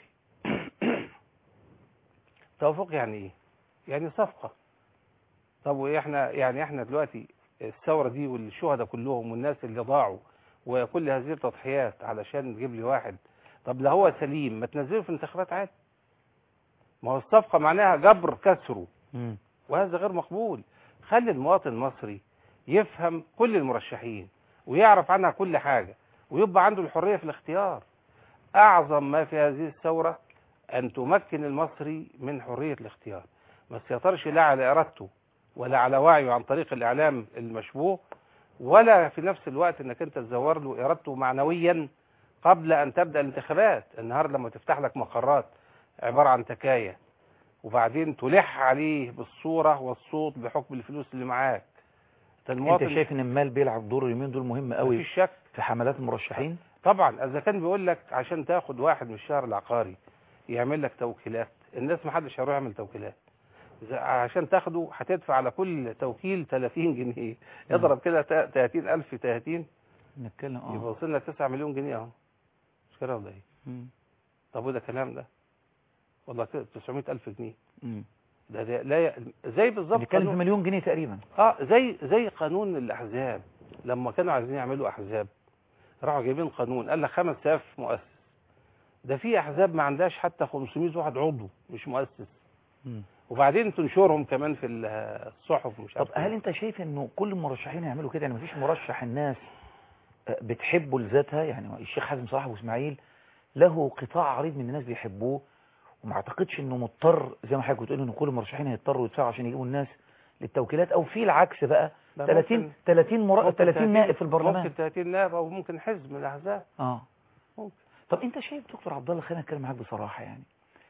توافقي يعني ايه يعني صفقه طب واحنا يعني احنا دلوقتي الثوره دي والشهداء كلهم والناس اللي ضاعوا وكل هذه التضحيات علشان نجيب لي واحد طب ده هو سليم ما تنزله في الانتخابات عادي ما هو الصفقه معناها جبر كسره مم. وهذا غير مقبول خلي المواطن المصري يفهم كل المرشحين ويعرف عنها كل حاجة ويبقى عنده الحرية في الاختيار أعظم ما في هذه الثورة أن تمكن المصري من حرية الاختيار ما سيطرش لا على إرادته ولا على وعيه عن طريق الإعلام المشبوه ولا في نفس الوقت أنك أنت تزور له إرادته معنويا قبل أن تبدأ الانتخابات النهاردة لما تفتح لك مقرات عبارة عن تكاية وبعدين تلح عليه بالصورة والصوت بحكم الفلوس اللي معاك انت شايف ان المال بيلعب دور اليومين دول مهم قوي مفيش شك في حملات المرشحين طبعا اذا كان بيقول لك عشان تاخد واحد من الشهر العقاري يعمل لك توكيلات الناس ما حدش هيروح يعمل توكيلات إذا عشان تاخده هتدفع على كل توكيل 30 جنيه اضرب كده 30000 في 30 نتكلم اه يبقى وصلنا 9 مليون جنيه اهو مش كده ولا ايه مم. طب وده كلام ده والله كده 900000 جنيه مم. ده, ده لا ي... زي بالظبط بنتكلم في قانون- مليون جنيه تقريبا اه زي زي قانون الاحزاب لما كانوا عايزين يعملوا احزاب راحوا جايبين قانون قال لك 5000 مؤسس ده في احزاب ما عندهاش حتى 500 واحد عضو مش مؤسس مم. وبعدين تنشرهم كمان في الصحف ومش طب عارف هل إيه. انت شايف انه كل المرشحين يعملوا كده يعني مفيش مرشح الناس آه، بتحبه لذاتها يعني الشيخ حازم صلاح ابو اسماعيل له قطاع عريض من الناس بيحبوه وما اعتقدش انه مضطر زي ما حضرتك بتقول ان كل المرشحين هيضطروا يدفعوا عشان يجيبوا الناس للتوكيلات او في العكس بقى ده 30 ممكن- 30 مر... ممكن 30 نائب في البرلمان ممكن 30 نائب او ممكن حزب من الاحزاب اه ممكن. طب انت شايف دكتور عبد الله خلينا نتكلم معاك بصراحه يعني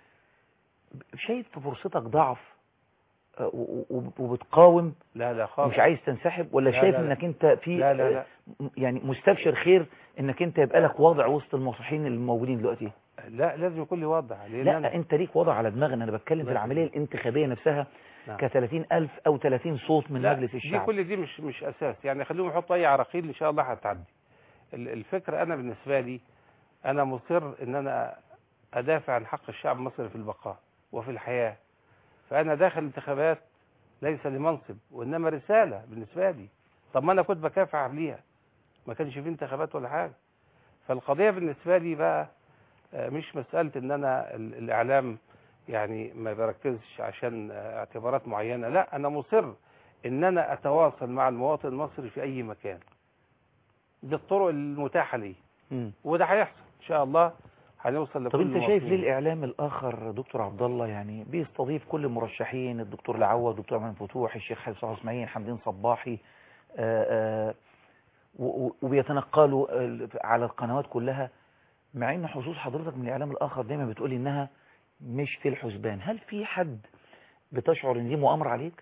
شايف في فرصتك ضعف آه، و- و- وبتقاوم لا لا خالص مش عايز تنسحب ولا لا، شايف لا، لا. انك انت في لا، لا، لا. آه، يعني مستبشر خير انك انت يبقى لك وضع وسط المرشحين الموجودين دلوقتي لا لازم يكون لي وضع لان لا أنا انت ليك وضع على دماغنا انا بتكلم في الله العمليه الانتخابيه نفسها نعم. ك 30000 او 30 صوت من لا، مجلس دي الشعب كل دي مش مش اساس يعني خليهم يحطوا اي عراقيل ان شاء الله هتعدي ال- الفكره انا بالنسبه لي انا مصر ان انا ادافع عن حق الشعب المصري في البقاء وفي الحياه فانا داخل الانتخابات ليس لمنصب وانما رساله بالنسبه لي طب ما انا كنت بكافح قبليها ما كانش في انتخابات ولا حاجه فالقضيه بالنسبه لي بقى آه، مش مساله ان انا ال- الاعلام يعني ما بركزش عشان آه، اعتبارات معينه لا انا مصر ان انا اتواصل مع المواطن المصري في اي مكان بالطرق المتاحه لي مم. وده هيحصل ان شاء الله هنوصل لكل طب انت شايف ليه المواطنين. الاعلام الاخر دكتور عبد الله يعني بيستضيف كل المرشحين الدكتور العوض الدكتور عماد فتوح الشيخ حازم صلاح اسماعيل حمدين صباحي آه، آه، و- و- وبيتنقلوا آه، على القنوات كلها مع ان حظوظ حضرتك من الاعلام الاخر دايما بتقولي انها مش في الحسبان هل في حد بتشعر ان دي مؤامره عليك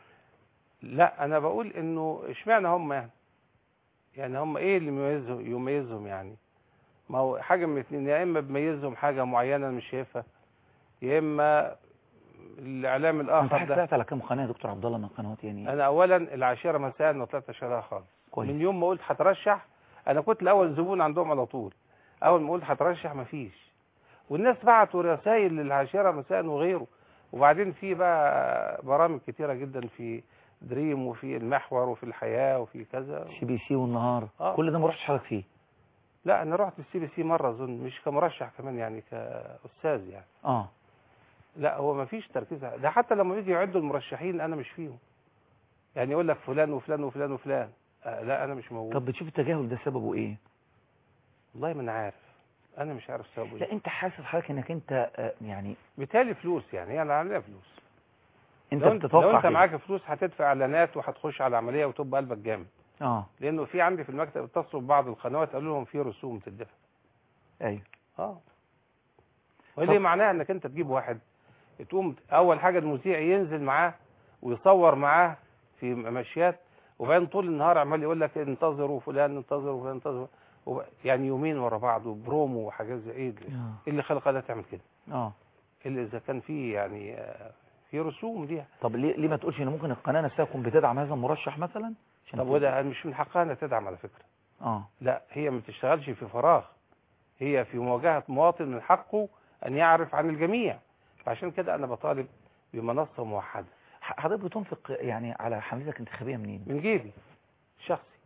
لا انا بقول انه اشمعنى هم يعني يعني هم ايه اللي يميزهم يميزهم يعني ما هو حاجه من الاثنين يا اما بيميزهم حاجه معينه انا مش شايفها يا اما الاعلام انت الاخر ده طلعت على كام قناه يا دكتور عبد الله من القنوات يعني انا اولا العاشره مساء ما طلعت اشتغلها خالص كويس. من يوم ما قلت هترشح انا كنت الاول زبون عندهم على طول اول ما قلت هترشح مفيش والناس بعتوا رسائل للعاشره مساء وغيره وبعدين في بقى برامج كتيره جدا في دريم وفي المحور وفي الحياه وفي كذا سي بي سي والنهار آه. كل ده ما رحتش حضرتك فيه لا انا رحت السي بي سي مره اظن مش كمرشح كمان يعني كاستاذ يعني اه لا هو ما فيش تركيز على- ده حتى لما بيجي يعدوا المرشحين انا مش فيهم يعني يقول لك فلان وفلان وفلان وفلان آه لا انا مش موجود طب بتشوف التجاهل ده سببه ايه والله ما انا عارف انا مش عارف سببه لا ايه انت حاسس حضرتك انك انت آه، يعني بالتالي فلوس يعني هي العمليه فلوس انت لو انت, بتتوقع لو انت كده. معاك فلوس هتدفع اعلانات وهتخش على العمليه وتبقى قلبك جامد اه لانه في عندي في المكتب اتصلوا ببعض القنوات قالوا لهم في رسوم تدفع ايوه اه وليه معناها انك انت تجيب واحد تقوم اول حاجه المذيع ينزل معاه ويصور معاه في مشيات وبعدين طول النهار عمال يقول لك انتظروا فلان انتظروا فلان انتظروا وب- يعني يومين ورا بعض وبرومو وحاجات زي ايه اللي- آه. إيه اللي خلق ده تعمل كده اه الا اذا كان في يعني آه، في رسوم دي طب ليه ليه ما تقولش ان ممكن القناه نفسها تكون بتدعم هذا المرشح مثلا عشان طب وده مش من حقها انها تدعم على فكره اه لا هي ما بتشتغلش في فراغ هي في مواجهه مواطن من حقه ان يعرف عن الجميع فعشان كده انا بطالب بمنصه موحده ح- حضرتك بتنفق يعني على حملتك الانتخابيه منين من جيبي شخصي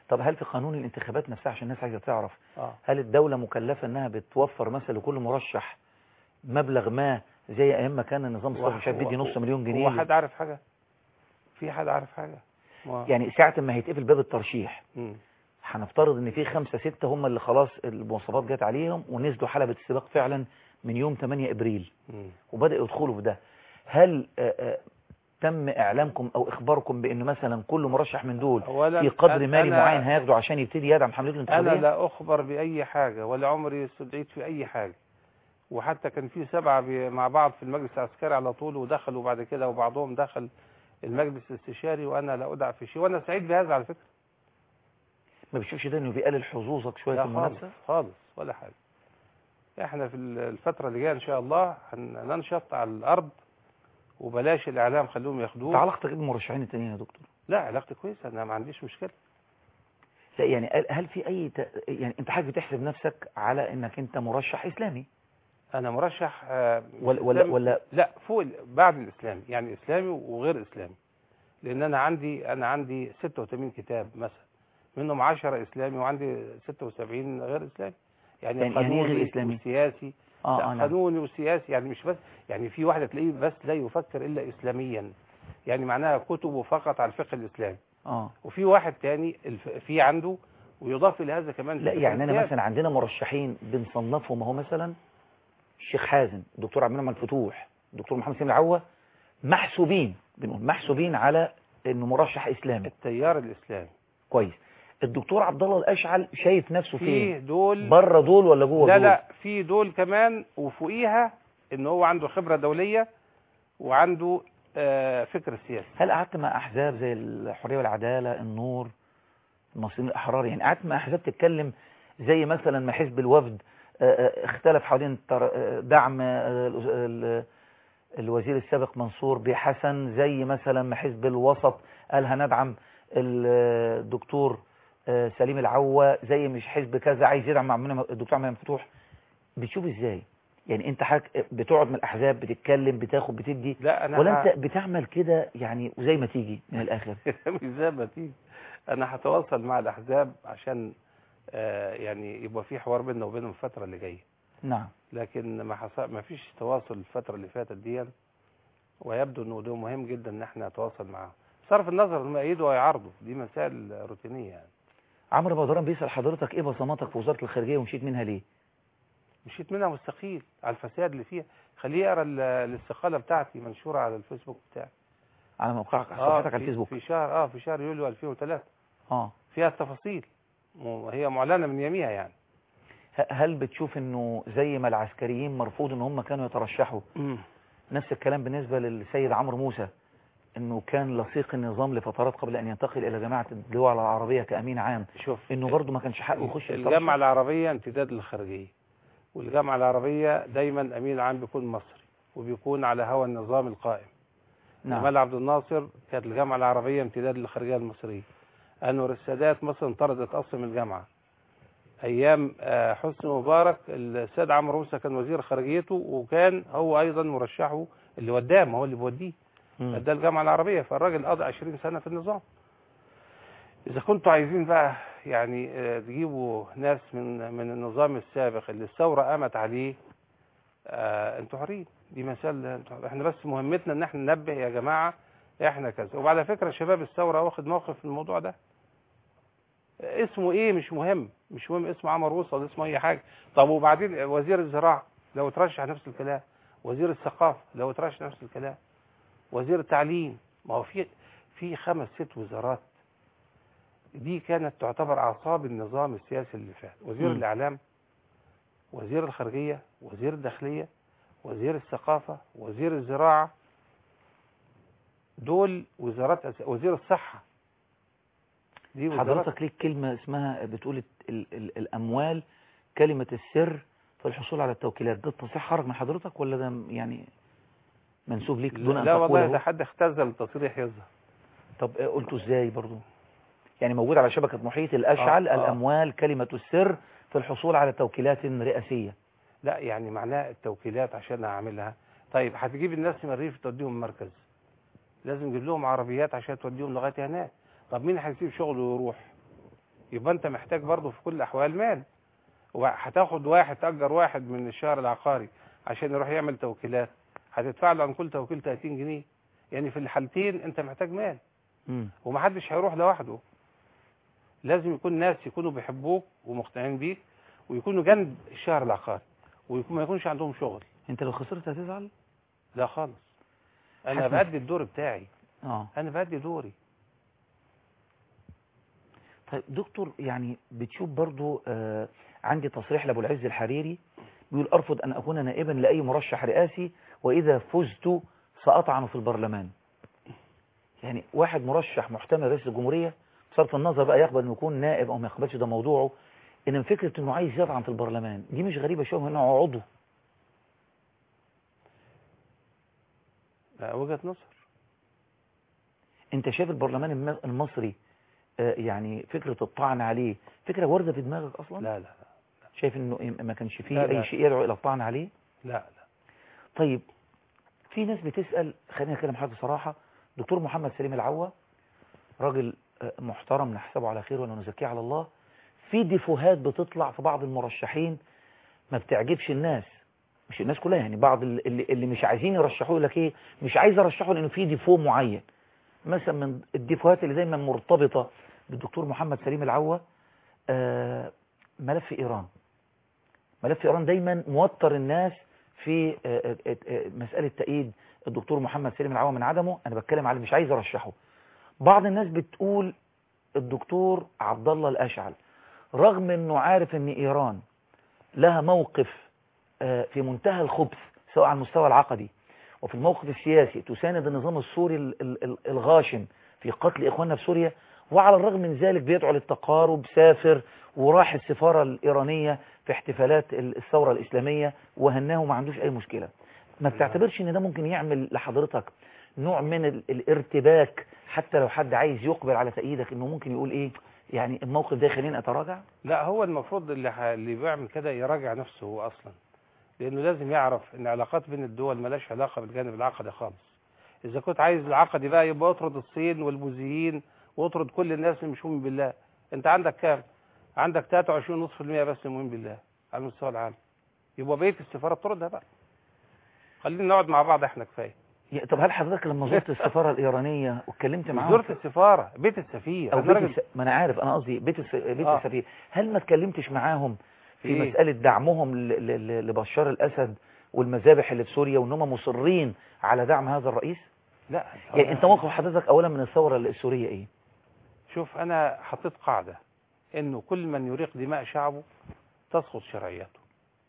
طب هل في قانون الانتخابات نفسها عشان الناس عايزه تعرف اه هل الدولة مكلفة انها بتوفر مثلا لكل مرشح مبلغ ما زي ايام ما كان النظام الصافي مش عارف بيدي نص مليون جنيه هو حد عارف حاجه في حد عارف حاجه ما- يعني ساعة ما هيتقفل باب الترشيح مم. هنفترض ان في خمسة ستة هم اللي خلاص المواصفات جت عليهم ونزلوا حلبة السباق فعلا من يوم 8 ابريل مم. وبدأوا يدخلوا في ده هل آه، آه، تم اعلامكم او اخباركم بان مثلا كل مرشح من دول أولاً في قدر أنا- مالي أنا- معين هياخده عشان يبتدي يدعم حملته الانتخابية انا لا اخبر باي حاجه ولا عمري استدعيت في اي حاجه وحتى كان في سبعه بي- مع بعض في المجلس العسكري على طول ودخلوا بعد كده وبعضهم دخل المجلس الاستشاري وانا لا ادع في شيء وانا سعيد بهذا على فكره ما بتشوفش ده انه بيقلل حظوظك شوية في لا خالص المنافسة خالص ولا حاجه احنا في الفتره اللي جايه ان شاء الله هننشط على الارض وبلاش الاعلام خلوهم ياخدوه علاقتك ايه بالمرشحين التانيين يا دكتور لا علاقتي كويسه انا ما عنديش مشكله لا يعني هل- هل في اي ت... يعني انت حضرتك بتحسب نفسك على انك انت مرشح اسلامي انا مرشح آه، ولا ولا, إسلامي. ولا لا فوق ال- بعد الاسلامي يعني اسلامي وغير اسلامي لان انا عندي انا عندي 86 كتاب مثلا منهم 10 اسلامي وعندي 76 غير اسلامي يعني, يعني- يعني إيه غير قانوني إسلامي؟ وسياسي اه لا اه نعم. قانوني وسياسي يعني مش بس يعني في واحد تلاقيه بس لا يفكر الا اسلاميا يعني معناها كتبه فقط على الفقه الاسلامي اه وفي واحد تاني الف- في عنده ويضاف الى هذا كمان لا الفقه يعني انا السياسي. مثلا عندنا مرشحين بنصنفهم اهو مثلا الشيخ حازم الدكتور عبد المنعم الفتوح الدكتور محمد سامي العوة محسوبين بنقول محسوبين على انه مرشح اسلامي التيار الاسلامي كويس الدكتور عبد الله الاشعل شايف نفسه في فين دول بره دول ولا جوه لا دول لا في دول كمان وفوقيها ان هو عنده خبرة دولية وعنده آه، فكر سياسي هل قعدت مع احزاب زي الحريه والعداله النور المصريين الاحرار يعني قعدت مع احزاب تتكلم زي مثلا ما حزب الوفد آه، آه، اختلف حوالين تر- آه، دعم آه، ال- ال- الوزير السابق منصور بحسن زي مثلا ما حزب الوسط قال هندعم ال- الدكتور آه، سليم العوة زي مش حزب كذا عايز يدعم مع الدكتور عماد مفتوح بتشوف ازاي يعني انت حضرتك بتقعد من الاحزاب بتتكلم بتاخد بتدي لا انا ولا ه- انت بتعمل كده يعني وزي ما تيجي من الاخر مش زي ما تيجي انا هتواصل مع الاحزاب عشان آه، يعني يبقى في حوار بيننا وبينهم الفترة اللي جاية نعم لكن ما حصل ما فيش تواصل الفترة اللي فاتت دي ويبدو انه ده مهم جدا ان احنا نتواصل معاهم صرف النظر هم يأيدوا ويعارضوا دي مسائل روتينية يعني عمرو بدران بيسأل حضرتك ايه بصماتك في وزارة الخارجية ومشيت منها ليه مشيت منها مستقيل على الفساد اللي فيها خليه يقرا ال- الاستقالة بتاعتي منشورة على الفيسبوك بتاعي على موقعك على آه صفحتك على في- الفيسبوك في شهر اه في شهر يوليو 2003 اه فيها التفاصيل وهي معلنة من يوميها يعني ه- هل بتشوف انه زي ما العسكريين مرفوض ان هم كانوا يترشحوا نفس الكلام بالنسبة للسيد عمرو موسى انه كان لصيق النظام لفترات قبل ان ينتقل الى جماعة الدول العربية كأمين عام شوف انه برضه ما كانش حقه يخش الجامعة يترشح؟ العربية امتداد للخارجية والجامعة العربية دايما أمين العام بيكون مصري وبيكون على هوى النظام القائم نعم. جمال عبد الناصر كانت الجامعة العربية امتداد للخارجية المصرية أنور السادات مصر انطردت أصلا من الجامعة أيام آه، حسني مبارك السيد عمرو موسى كان وزير خارجيته وكان هو أيضا مرشحه اللي وداه ما هو اللي بيوديه مم. اداه الجامعة العربية فالراجل قضى 20 سنة في النظام إذا كنتوا عايزين بقى يعني آه، تجيبوا ناس من من النظام السابق اللي الثورة قامت عليه آه، انتوا حرين دي مسألة انتوا حرين. احنا بس مهمتنا ان احنا ننبه يا جماعة احنا كذا وعلى فكرة شباب الثورة واخد موقف في الموضوع ده آه، اسمه ايه مش مهم مش مهم اسمه عمر وصل اسمه اي حاجة طب وبعدين وزير الزراعة لو ترشح نفس الكلام وزير الثقافة لو ترشح نفس الكلام وزير التعليم ما هو في في خمس ست وزارات دي كانت تعتبر اعصاب النظام السياسي اللي فات وزير مم. الاعلام وزير الخارجيه وزير الداخليه وزير الثقافه وزير الزراعه دول وزارات أس... وزير الصحه دي وزارات حضرتك ليك كلمة اسمها بتقول ال ال الأموال كلمة السر في الحصول على التوكيلات ده تصحيح خرج من حضرتك ولا ده يعني منسوب ليك دون أن لا والله تقوله ده حد اختزل التصريح يظهر طب آه، قلته ازاي برضو يعني موجود على شبكة محيط الأشعل آه، آه. الأموال كلمة السر في الحصول على توكيلات رئاسية لا يعني معناه التوكيلات عشان اعملها طيب هتجيب الناس من الريف توديهم المركز لازم تجيب لهم عربيات عشان توديهم لغايه هناك طب مين هيسيب شغله ويروح يبقى انت محتاج برضه في كل الاحوال مال وهتاخد واحد تأجر واحد من الشهر العقاري عشان يروح يعمل توكيلات هتدفع له عن كل توكيل 30 جنيه يعني في الحالتين انت محتاج مال مم. ومحدش هيروح لوحده لازم يكون ناس يكونوا بيحبوك ومقتنعين بيك ويكونوا جنب الشهر العقاري ويكون ما يكونش عندهم شغل انت لو خسرت هتزعل لا خالص انا حسن. بأدي الدور بتاعي اه انا بأدي دوري طيب دكتور يعني بتشوف برضو آه عندي تصريح لابو العز الحريري بيقول ارفض ان اكون نائبا لاي مرشح رئاسي واذا فزت ساطعن في البرلمان يعني واحد مرشح محتمل رئيس الجمهوريه بصرف النظر بقى يقبل انه يكون نائب او ما يقبلش ده موضوعه ان فكره انه عايز يطعن في البرلمان دي مش غريبه شويه انه هو عضو لا، وجهة نظر انت شايف البرلمان الم- المصري آه، يعني فكره الطعن عليه فكره وارده في دماغك اصلا لا لا شايف انه إيه- ما كانش فيه لا، لا. اي شيء يدعو الى الطعن عليه لا لا طيب في ناس بتسأل خلينا نتكلم حاجة صراحة دكتور محمد سليم العوة راجل آه، محترم نحسبه على خير ولا نزكيه على الله في ديفوهات بتطلع في بعض المرشحين ما بتعجبش الناس مش الناس كلها يعني بعض ال- اللي, اللي مش عايزين يرشحوه يقول لك ايه مش عايز ارشحه لانه في ديفو معين مثلا من الديفوهات اللي دايما مرتبطة بالدكتور محمد سليم العوة آه، ملف ايران ملف ايران دايما موتر الناس في آه، آه، آه، مسألة تأييد الدكتور محمد سليم العوام من عدمه أنا بتكلم على مش عايز أرشحه بعض الناس بتقول الدكتور عبد الله الأشعل رغم أنه عارف أن إيران لها موقف آه، في منتهى الخبث سواء على المستوى العقدي وفي الموقف السياسي تساند النظام السوري ال- ال- ال- الغاشم في قتل إخواننا في سوريا وعلى الرغم من ذلك بيدعو للتقارب سافر وراح السفارة الإيرانية في احتفالات ال- الثورة الإسلامية وهناه وما عندوش أي مشكلة ما بتعتبرش ان ده ممكن يعمل لحضرتك نوع من ال- الارتباك حتى لو حد عايز يقبل على تأييدك انه ممكن يقول ايه يعني الموقف ده يخليني اتراجع لا هو المفروض اللي ح... اللي بيعمل كده يراجع نفسه هو اصلا لانه لازم يعرف ان علاقات بين الدول ملاش علاقه بالجانب العقدي خالص اذا كنت عايز العقدي بقى يبقى اطرد الصين والبوذيين واطرد كل الناس اللي مش مؤمن بالله انت عندك كام عندك 23.5% بس مؤمن بالله على مستوى العالم يبقى بقيه السفاره اطردها بقى خلينا نقعد مع بعض احنا كفايه يا- طب هل حضرتك لما زرت السفارة الإيرانية واتكلمت معاهم زرت السفاره بيت السفير او أنا بيت راجل- الس... ما انا عارف انا قصدي بيت الس... بيت آه. السفير هل ما اتكلمتش معاهم في إيه؟ مسألة دعمهم ل... ل... ل- لبشار الأسد والمذابح اللي في سوريا وان هم مصرين على دعم هذا الرئيس لا يعني انت موقف حضرتك اولا من الثورة السورية ايه شوف انا حطيت قاعده انه كل من يريق دماء شعبه تسقط شرعيته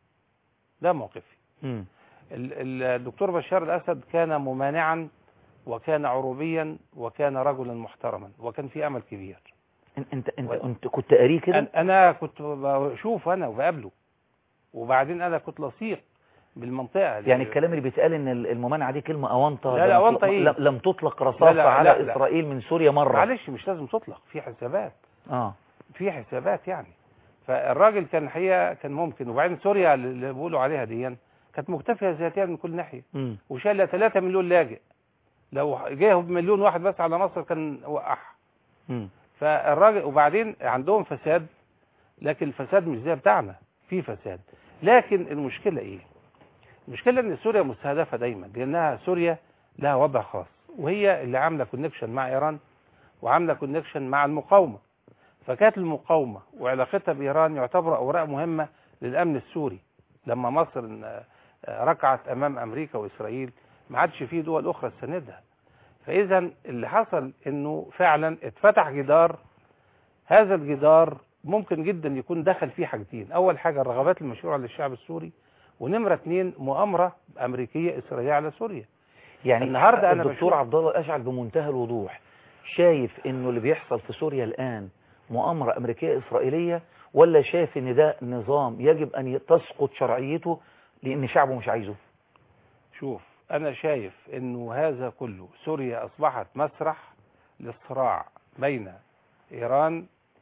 ده موقفي مم. ال- ال- الدكتور بشار الاسد كان ممانعا وكان عروبيا وكان رجلا محترما وكان في امل كبير انت انت انت, انت كنت قاريه كده أن- انا كنت بشوف انا وبقابله وبعدين انا كنت لصيق بالمنطقه يعني الكلام اللي بيتقال ان الممانعة دي كلمة اونطة لا، لا، لم- أونطة إيه؟ لم- لم تطلق لا، رصاصة لا، على لا، لا. اسرائيل من سوريا مرة معلش مش لازم تطلق في حسابات اه في حسابات يعني فالراجل كان الحقيقه كان ممكن وبعدين سوريا اللي بيقولوا عليها دي كانت مكتفيه ذاتيا من كل ناحيه مم. وشال 3 مليون لاجئ لو جه مليون واحد بس على مصر كان وقعها مم. فالراجل وبعدين عندهم فساد لكن الفساد مش زي بتاعنا في فساد لكن المشكله ايه المشكله ان سوريا مستهدفه دايما لانها سوريا لها وضع خاص وهي اللي عامله كونكشن مع ايران وعامله كونكشن مع المقاومه فكانت المقاومه وعلاقتها بايران يعتبر اوراق مهمه للامن السوري لما مصر آه، آه، ركعت امام امريكا واسرائيل ما عادش في دول اخرى تساندها فاذا اللي حصل انه فعلا اتفتح جدار هذا الجدار ممكن جدا يكون دخل فيه حاجتين اول حاجه الرغبات المشروعه للشعب السوري ونمره اثنين مؤامره امريكيه اسرائيليه على سوريا يعني النهارده انا الدكتور بشوف- عبد الله الاشعل بمنتهى الوضوح شايف انه اللي بيحصل في سوريا الان مؤامره امريكيه اسرائيليه ولا شايف ان ده نظام يجب ان ي- تسقط شرعيته لان شعبه مش عايزه شوف انا شايف انه هذا كله سوريا اصبحت مسرح للصراع بين ايران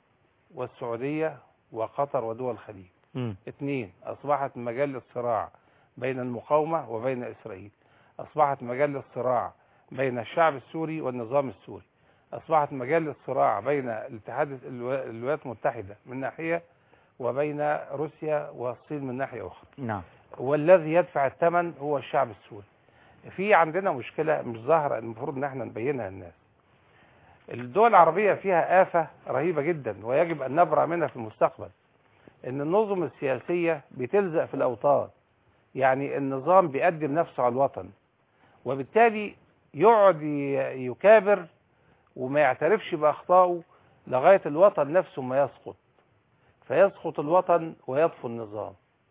والسعوديه وقطر ودول الخليج مم. اثنين اصبحت مجال للصراع بين المقاومه وبين اسرائيل اصبحت مجال للصراع بين الشعب السوري والنظام السوري أصبحت مجال للصراع بين الاتحاد الو- الولايات المتحدة من ناحية وبين روسيا والصين من ناحية أخرى نعم والذي يدفع الثمن هو الشعب السوري في عندنا مشكلة مش ظاهرة المفروض ان احنا نبينها للناس الدول العربية فيها آفة رهيبة جدا ويجب أن نبرأ منها في المستقبل ان النظم السياسية بتلزق في الأوطان يعني النظام بيقدم نفسه على الوطن وبالتالي يقعد ي- يكابر وما يعترفش بأخطائه لغاية الوطن نفسه ما يسقط فيسقط الوطن ويطفو النظام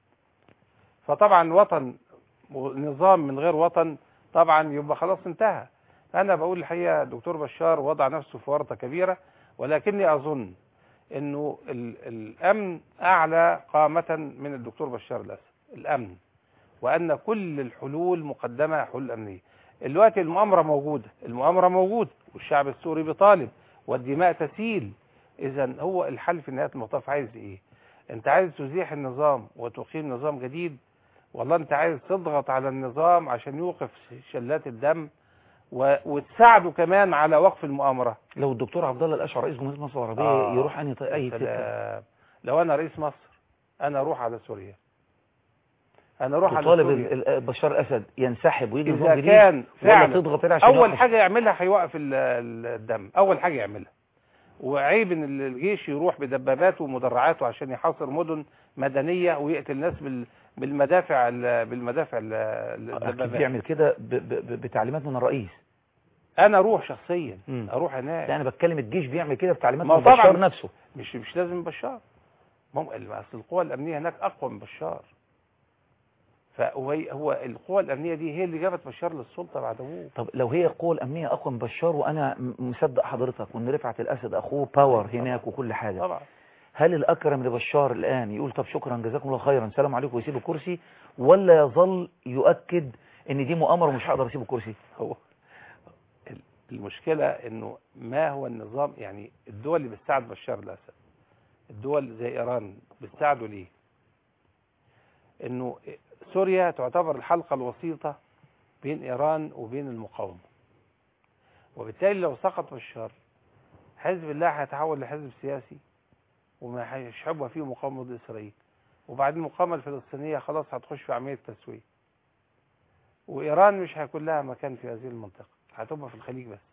فطبعا وطن نظام من غير وطن طبعا يبقى خلاص انتهى انا بقول الحقيقه دكتور بشار وضع نفسه في ورطه كبيره ولكني اظن انه ال- الامن اعلى قامه من الدكتور بشار الاسد الامن وان كل الحلول مقدمه حلول امنيه دلوقتي المؤامره موجوده المؤامره موجوده والشعب السوري بيطالب والدماء تسيل اذا هو الحل في نهايه المطاف عايز ايه انت عايز تزيح النظام وتقيم نظام جديد والله انت عايز تضغط على النظام عشان يوقف شلات الدم و... وتساعده كمان على وقف المؤامره لو الدكتور عبد الله الاشعر رئيس جمهوريه مصر العربيه آه. يروح انهي طي- اي يا حته سلام. لو انا رئيس مصر انا اروح على سوريا انا اروح على تطالب سوريا ال- ال- بشار الاسد ينسحب ويجي نظام اذا جديد كان ولا فعلا تضغط عليه عشان اول يوقف؟ حاجه يعملها هيوقف ال- ال- الدم اول حاجه يعملها وعيب ان الجيش يروح بدباباته ومدرعاته عشان يحاصر مدن مدنيه ويقتل ناس بال بالمدافع ال- بالمدافع ال- اكيد الدبابات بيعمل كده ب- ب- ب- بتعليمات من الرئيس انا اروح شخصيا مم. اروح هناك لا انا بتكلم الجيش بيعمل كده بتعليمات ما من هو طبعا بشار نفسه مش مش لازم بشار ممكن اصل القوى الامنيه هناك اقوى من بشار فهو هو القوى الامنيه دي هي اللي جابت بشار للسلطه بعد ابوه طب لو هي القوة الأمنية أقوى من بشار وأنا م- مصدق حضرتك وإن رفعت الأسد أخوه باور هناك وكل حاجة طبعا هل الأكرم لبشار الآن يقول طب شكرا جزاكم الله خيرا سلام عليكم ويسيب الكرسي ولا يظل يؤكد إن دي مؤامرة ومش هقدر أسيب الكرسي هو ال- المشكله انه ما هو النظام يعني الدول اللي بتساعد بشار الاسد الدول زي ايران بتساعده ليه انه سوريا تعتبر الحلقه الوسيطه بين ايران وبين المقاومه وبالتالي لو سقط بشار حزب الله هيتحول لحزب سياسي وما هيش هيبقى فيه مقاومه ضد اسرائيل وبعدين المقاومه الفلسطينيه خلاص هتخش في عمليه تسويه وايران مش هيكون لها مكان في هذه المنطقه هتبقى في الخليج بس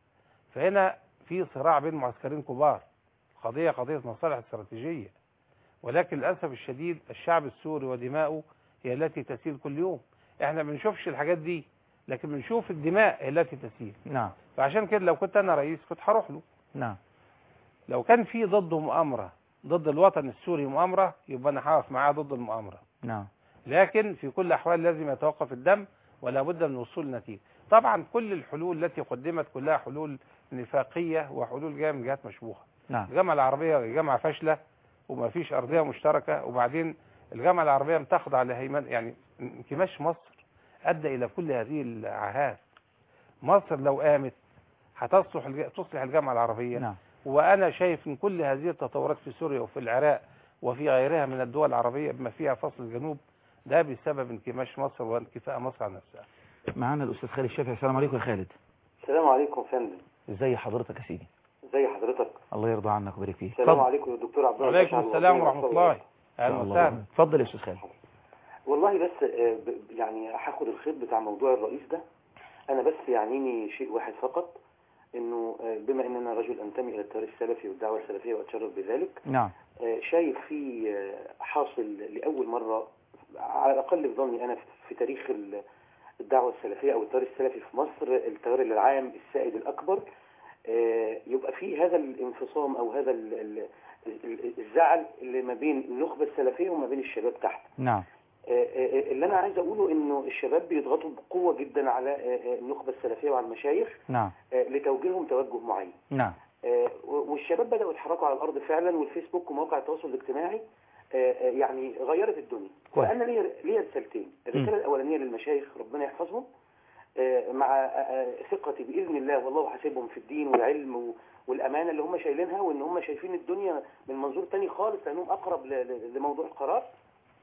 فهنا في صراع بين معسكرين كبار قضيه قضيه مصالح استراتيجيه ولكن للاسف الشديد الشعب السوري ودماؤه هي التي تسيل كل يوم احنا ما بنشوفش الحاجات دي لكن بنشوف الدماء هي التي تسيل نعم فعشان كده لو كنت انا رئيس كنت هروح له نعم لو كان في ضده مؤامره ضد الوطن السوري مؤامره يبقى انا هقف معاه ضد المؤامره نعم لكن في كل الأحوال لازم يتوقف الدم ولا بد من وصول نتيجة طبعا كل الحلول التي قدمت كلها حلول نفاقية وحلول جاية من جهات مشبوهة نعم الجامعة العربية جامعة فاشلة وما فيش أرضية مشتركة وبعدين الجامعة العربية بتخضع لهيمنة يعني انكماش مصر أدى إلى كل هذه العاهات مصر لو قامت هتصلح الج- تصلح الجامعة العربية نعم وأنا شايف إن كل هذه التطورات في سوريا وفي العراق وفي غيرها من الدول العربية بما فيها فصل الجنوب ده بسبب انكماش مصر وانكفاء مصر عن نفسها معانا الأستاذ خالد الشافعي السلام عليكم يا خالد السلام عليكم يا فندم ازي حضرتك يا سيدي ازي حضرتك الله يرضى عنك ويبارك فيك السلام عليكم يا دكتور عبد الله وعليكم الأشعل السلام وزير ورحمة الصحة الله أهلا الله وسهلا يرضى. اتفضل يا أستاذ خالد والله بس آه، ب- يعني هاخد الخيط بتاع موضوع الرئيس ده انا بس يعنيني شيء واحد فقط انه آه، بما ان انا رجل انتمي الى التيار السلفي والدعوه السلفيه واتشرف بذلك نعم آه، شايف في آه، حاصل لاول مره على الاقل في ظني انا في- في تاريخ ال- الدعوه السلفيه او التيار السلفي في مصر التيار العام السائد الاكبر آه، يبقى في هذا الانفصام او هذا ال- ال- ال- الزعل اللي ما بين النخبه السلفيه وما بين الشباب تحت نعم آه، آه، اللي انا عايز اقوله انه الشباب بيضغطوا بقوه جدا على آه، آه، النخبه السلفيه وعلى المشايخ نعم آه، لتوجيههم توجه معين نعم آه، والشباب بدأوا يتحركوا على الأرض فعلا والفيسبوك ومواقع التواصل الاجتماعي آه، آه، يعني غيرت الدنيا كويس. فأنا ليا ليا رسالتين الرسالة الأولانية للمشايخ ربنا يحفظهم آه، مع آه، آه، ثقتي بإذن الله والله حاسبهم في الدين والعلم و- والأمانة اللي هم شايلينها وإن هم شايفين الدنيا من منظور تاني خالص لأنهم أقرب ل- ل- لموضوع القرار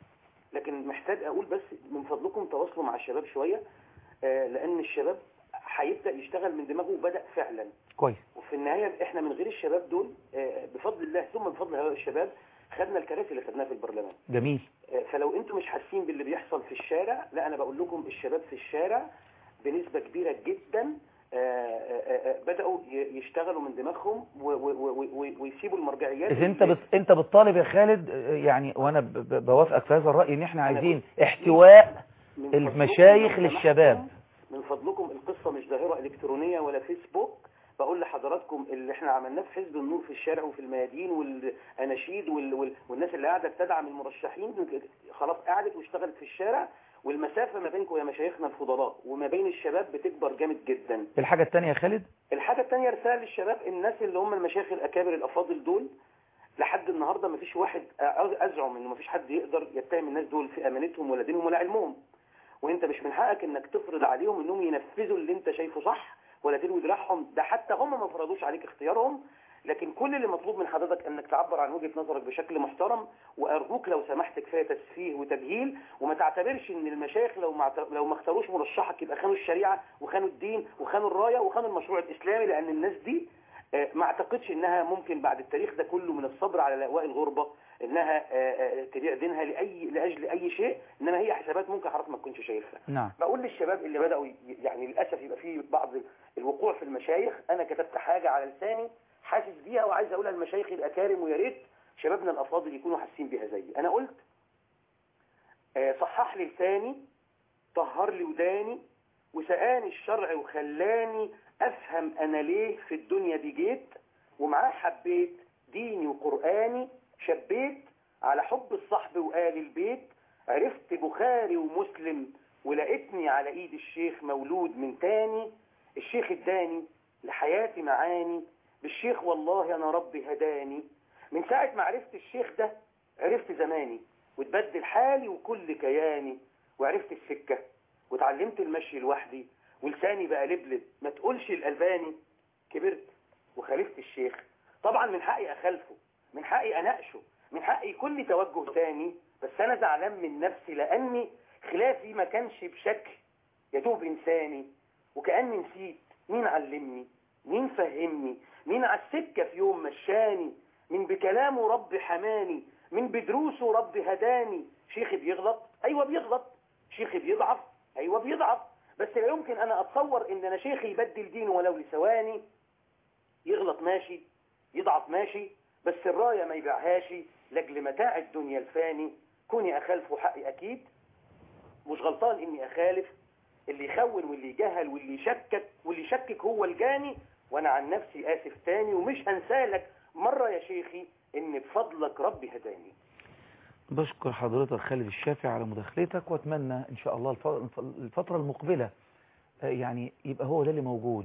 لكن محتاج أقول بس من فضلكم تواصلوا مع الشباب شوية آه، لأن الشباب هيبدا يشتغل من دماغه وبدا فعلا كويس وفي النهايه احنا من غير الشباب دول آه، بفضل الله ثم بفضل هؤلاء الشباب خدنا الكراسي اللي خدناها في البرلمان جميل آه، فلو انتم مش حاسين باللي بيحصل في الشارع لا انا بقول لكم الشباب في الشارع بنسبه كبيره جدا آه، آه، آه، بداوا ي- يشتغلوا من دماغهم و- و- و- و- ويسيبوا المرجعيات إذا أنت بت... أنت بتطالب يا خالد آه، يعني وأنا ب... ب- بوافقك في هذا الرأي إن إحنا عايزين احتواء من فضلكم المشايخ لو للشباب من فضلكم القصة مش ظاهرة إلكترونية ولا فيسبوك بقول لحضراتكم اللي احنا عملناه في حزب النور في الشارع وفي الميادين والأناشيد وال... وال... والناس اللي قاعدة بتدعم المرشحين خلاص قعدت واشتغلت في الشارع والمسافة ما بينكم يا مشايخنا الفضلاء وما بين الشباب بتكبر جامد جدا الحاجة الثانية يا خالد الحاجة الثانية رسالة للشباب الناس اللي هم المشايخ الأكابر الأفاضل دول لحد النهاردة ما فيش واحد أزعم إنه ما فيش حد يقدر يتهم الناس دول في أمانتهم ولا دينهم ولا علمهم وانت مش من حقك انك تفرض عليهم انهم ينفذوا اللي انت شايفه صح ولا تلوي دراعهم ده حتى هم ما فرضوش عليك اختيارهم لكن كل اللي مطلوب من حضرتك انك تعبر عن وجهة نظرك بشكل محترم وارجوك لو سمحت كفايه تسفيه وتجهيل وما تعتبرش ان المشايخ لو ما اعت- لو ما اختاروش مرشحك يبقى خانوا الشريعه وخانوا الدين وخانوا الرايه وخانوا المشروع الاسلامي لان الناس دي آه، ما اعتقدش انها ممكن بعد التاريخ ده كله من الصبر على لأواء الغربه انها آه، آه، تبيع دينها لاي لاجل اي شيء انما هي حسابات ممكن حضرتك ما تكونش شايفها نعم بقول للشباب اللي بدأوا ي- يعني للأسف يبقى فيه بعض الوقوع في المشايخ أنا كتبت حاجة على لساني حاسس بيها وعايز أقولها للمشايخ الأكارم ويا ريت شبابنا الأفاضل يكونوا حاسين بيها زيي أنا قلت آه، صحح لي لساني طهر لي وداني وسقاني الشرع وخلاني أفهم أنا ليه في الدنيا دي جيت ومعاه حبيت ديني وقرآني شبيت على حب الصحب وآل البيت عرفت بخاري ومسلم ولقيتني على ايد الشيخ مولود من تاني الشيخ اداني لحياتي معاني بالشيخ والله انا ربي هداني من ساعة ما عرفت الشيخ ده عرفت زماني وتبدل حالي وكل كياني وعرفت السكة وتعلمت المشي لوحدي ولساني بقى لبلب ما تقولش الألباني كبرت وخالفت الشيخ طبعا من حقي أخالفه من حقي أناقشه من حقي يكون لي توجه تاني بس أنا زعلان من نفسي لأني خلافي ما كانش بشكل يدوب إنساني وكأني نسيت مين علمني مين فهمني مين على السكة في يوم مشاني من بكلامه رب حماني من بدروسه رب هداني شيخي بيغلط أيوة بيغلط شيخي بيضعف أيوة بيضعف بس لا يمكن أنا أتصور إن أنا شيخي يبدل دينه ولو لثواني يغلط ماشي يضعف ماشي بس الراية ما يبيعهاش لأجل متاع الدنيا الفاني كوني أخالفه حقي أكيد مش غلطان إني أخالف اللي يخون واللي يجهل واللي يشكك واللي يشكك هو الجاني وأنا عن نفسي آسف تاني ومش هنسالك مرة يا شيخي إن بفضلك ربي هداني بشكر حضرتك خالد الشافعي على مداخلتك واتمنى ان شاء الله الف- الفترة المقبلة آه، يعني يبقى هو ده اللي موجود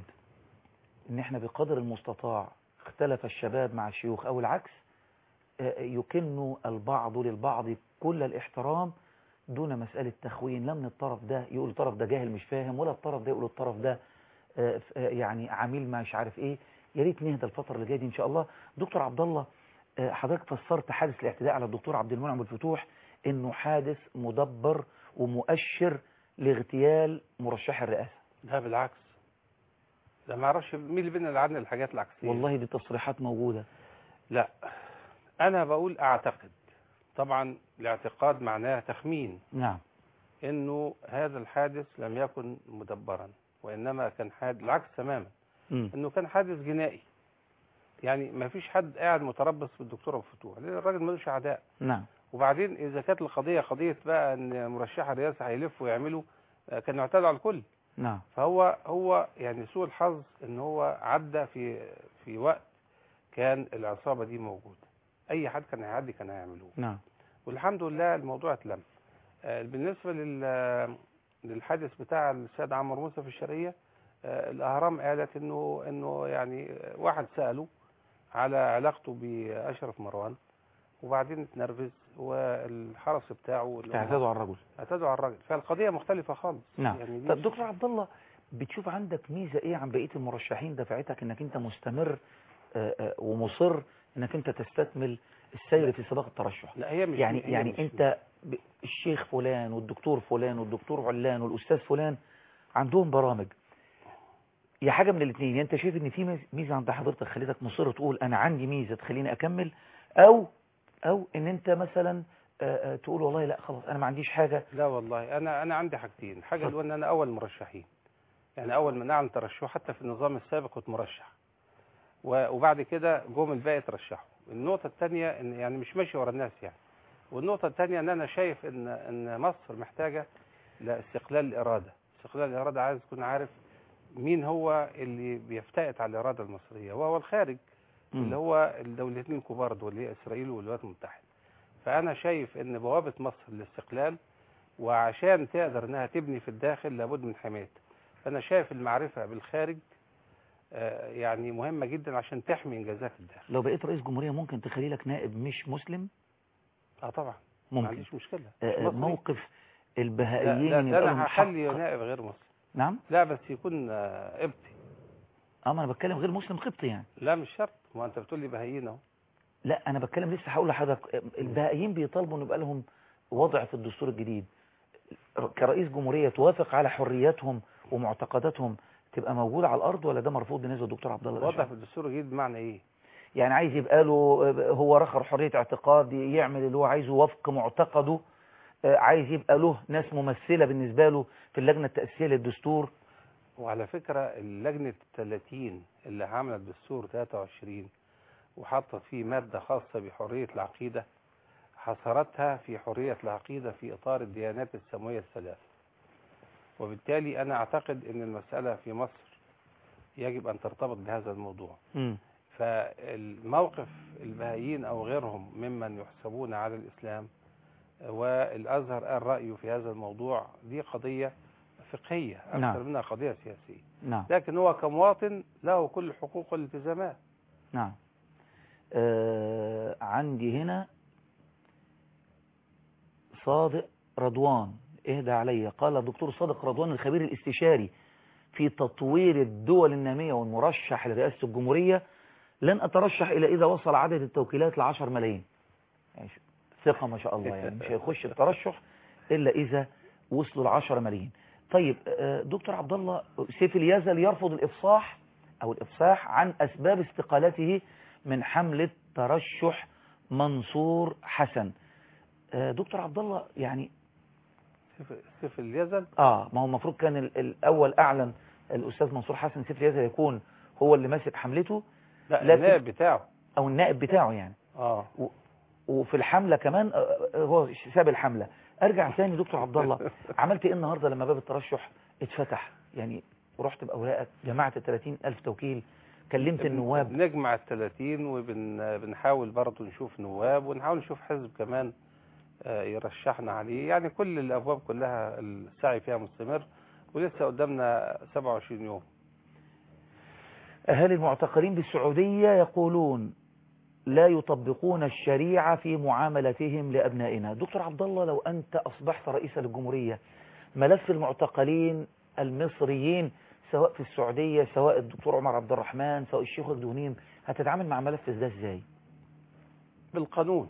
ان احنا بقدر المستطاع اختلف الشباب مع الشيوخ او العكس آه، يكن البعض للبعض كل الاحترام دون مسألة تخوين لا من الطرف ده يقول الطرف ده جاهل مش فاهم ولا الطرف ده يقول الطرف ده آه، ف- آه، يعني عميل مش عارف ايه يا ريت نهدى الفترة اللي جاية دي ان شاء الله دكتور عبد الله آه، حضرتك فسرت حادث الاعتداء على الدكتور عبد المنعم الفتوح انه حادث مدبر ومؤشر لاغتيال مرشح الرئاسة لا بالعكس ده ما اعرفش مين اللي بينا اللي عن الحاجات العكسيه والله دي تصريحات موجودة لا انا بقول اعتقد طبعا الاعتقاد معناه تخمين نعم انه هذا الحادث لم يكن مدبرا وانما كان حادث العكس تماما مم. انه كان حادث جنائي يعني ما فيش حد قاعد متربص بالدكتور ابو فتوح لان الراجل ملوش اعداء نعم وبعدين اذا كانت القضيه قضيه بقى ان مرشح الرئاسه هيلفوا ويعملوا آه، كانوا اعتدوا على الكل نعم فهو هو يعني سوء الحظ ان هو عدى في في وقت كان العصابه دي موجوده اي حد كان هيعدي كان هيعملوه نعم والحمد لله الموضوع اتلم آه، بالنسبه لل للحادث بتاع السيد عمرو موسى في الشرقيه آه، الاهرام قالت انه انه يعني واحد ساله على علاقته باشرف مروان وبعدين اتنرفز والحرس بتاعه اللي هم- اعتدوا على الرجل اعتدوا على الراجل فالقضيه مختلفه خالص نعم يعني دي طب دكتور عبد الله بتشوف عندك ميزة ايه عن بقية المرشحين دفعتك انك انت مستمر آه، آه، ومصر انك انت تستكمل السير في سباق الترشح لا هي مش يعني هي يعني مش انت ب- الشيخ فلان والدكتور فلان والدكتور علان والاستاذ فلان عندهم برامج يا حاجة من الاثنين يا انت شايف ان في ميز- ميزة عند حضرتك خليتك مصر تقول انا عندي ميزة تخليني اكمل او او ان انت مثلا آه، آه، تقول والله لا خلاص انا ما عنديش حاجة لا والله انا انا عندي حاجتين حاجه الاولى ان انا اول مرشحين يعني اول ما نعلن ترشحه حتى في النظام السابق كنت مرشح و- وبعد كده جم الباقي ترشحوا النقطه الثانيه ان يعني مش ماشي ورا الناس يعني والنقطه الثانيه ان انا شايف ان ان مصر محتاجه لاستقلال الاراده استقلال الاراده عايز تكون عارف مين هو اللي بيفتئت على الاراده المصريه وهو الخارج اللي هو الدولتين الكبار دول اللي هي اسرائيل والولايات المتحده فانا شايف ان بوابه مصر للاستقلال وعشان تقدر انها تبني في الداخل لابد من حمايتها فانا شايف المعرفه بالخارج آه، يعني مهمه جدا عشان تحمي انجازات الداخل لو بقيت رئيس جمهورية ممكن تخلي لك نائب مش مسلم اه طبعا ممكن. ما عنديش مشكله آه، مش آه، مصري. موقف لا, البهائيين لا يبقى ده لهم انا حق هخلي نائب غير مسلم نعم لا بس يكون آه، قبطي اه ما انا بتكلم غير مسلم قبطي يعني لا مش شرط ما انت بتقول لي بهائيين اهو لا انا بتكلم لسه هقول لحضرتك البهائيين بيطالبوا ان يبقى لهم وضع في الدستور الجديد كرئيس جمهورية توافق على حرياتهم ومعتقداتهم تبقى موجودة على الارض ولا ده مرفوض بالنسبه للدكتور عبد الله وضع الأشعري؟ في الدستور الجديد بمعنى ايه يعني عايز يبقى له هو رخر حرية اعتقاد يعمل اللي هو عايزه وفق معتقده آه، عايز يبقى له ناس ممثلة بالنسبة له في اللجنة التأسيسية للدستور وعلى فكرة اللجنة 30 اللي عملت دستور 23 وحطت فيه مادة خاصة بحرية العقيدة حصرتها في حرية العقيدة في إطار الديانات السماوية الثلاث وبالتالي أنا أعتقد أن المسألة في مصر يجب أن ترتبط بهذا الموضوع فالموقف البهائيين أو غيرهم ممن يحسبون على الإسلام والأزهر قال رأيه في هذا الموضوع دي قضية فقهية أكثر نعم. منها قضية سياسية نعم لكن هو كمواطن له كل الحقوق والالتزامات نعم آه عندي هنا صادق رضوان اهدى علي قال الدكتور صادق رضوان الخبير الاستشاري في تطوير الدول النامية والمرشح لرئاسة الجمهورية لن أترشح إلى إذا وصل عدد التوكيلات لعشر ملايين يعني ش- ثقة ما شاء الله يعني مش هيخش الترشح إلا إذا وصلوا العشر ملايين طيب آه، دكتور عبد الله سيف اليزل يرفض الإفصاح أو الإفصاح عن أسباب استقالته من حملة ترشح منصور حسن آه، دكتور عبد الله يعني سيف- سيف اليزل اه ما هو المفروض كان ال- الاول اعلن الاستاذ منصور حسن سيف اليزل يكون هو اللي ماسك حملته لا لكن- النائب بتاعه او النائب بتاعه يعني اه و- وفي الحملة كمان آه، آه، هو ساب الحملة ارجع تاني دكتور عبد الله عملت ايه النهاردة لما باب الترشح اتفتح يعني رحت باوراقك جمعت 30 الف توكيل كلمت النواب نجمع ال 30 وبنحاول برضه نشوف نواب ونحاول نشوف حزب كمان آه، يرشحنا عليه يعني كل الابواب كلها السعي فيها مستمر ولسه قدامنا 27 يوم أهالي المعتقلين بالسعودية يقولون لا يطبقون الشريعة في معاملتهم لأبنائنا دكتور عبد الله لو أنت أصبحت رئيسا للجمهورية ملف المعتقلين المصريين سواء في السعودية سواء الدكتور عمر عبد الرحمن سواء الشيخ الدهنيم هتتعامل مع ملف ده ازاي بالقانون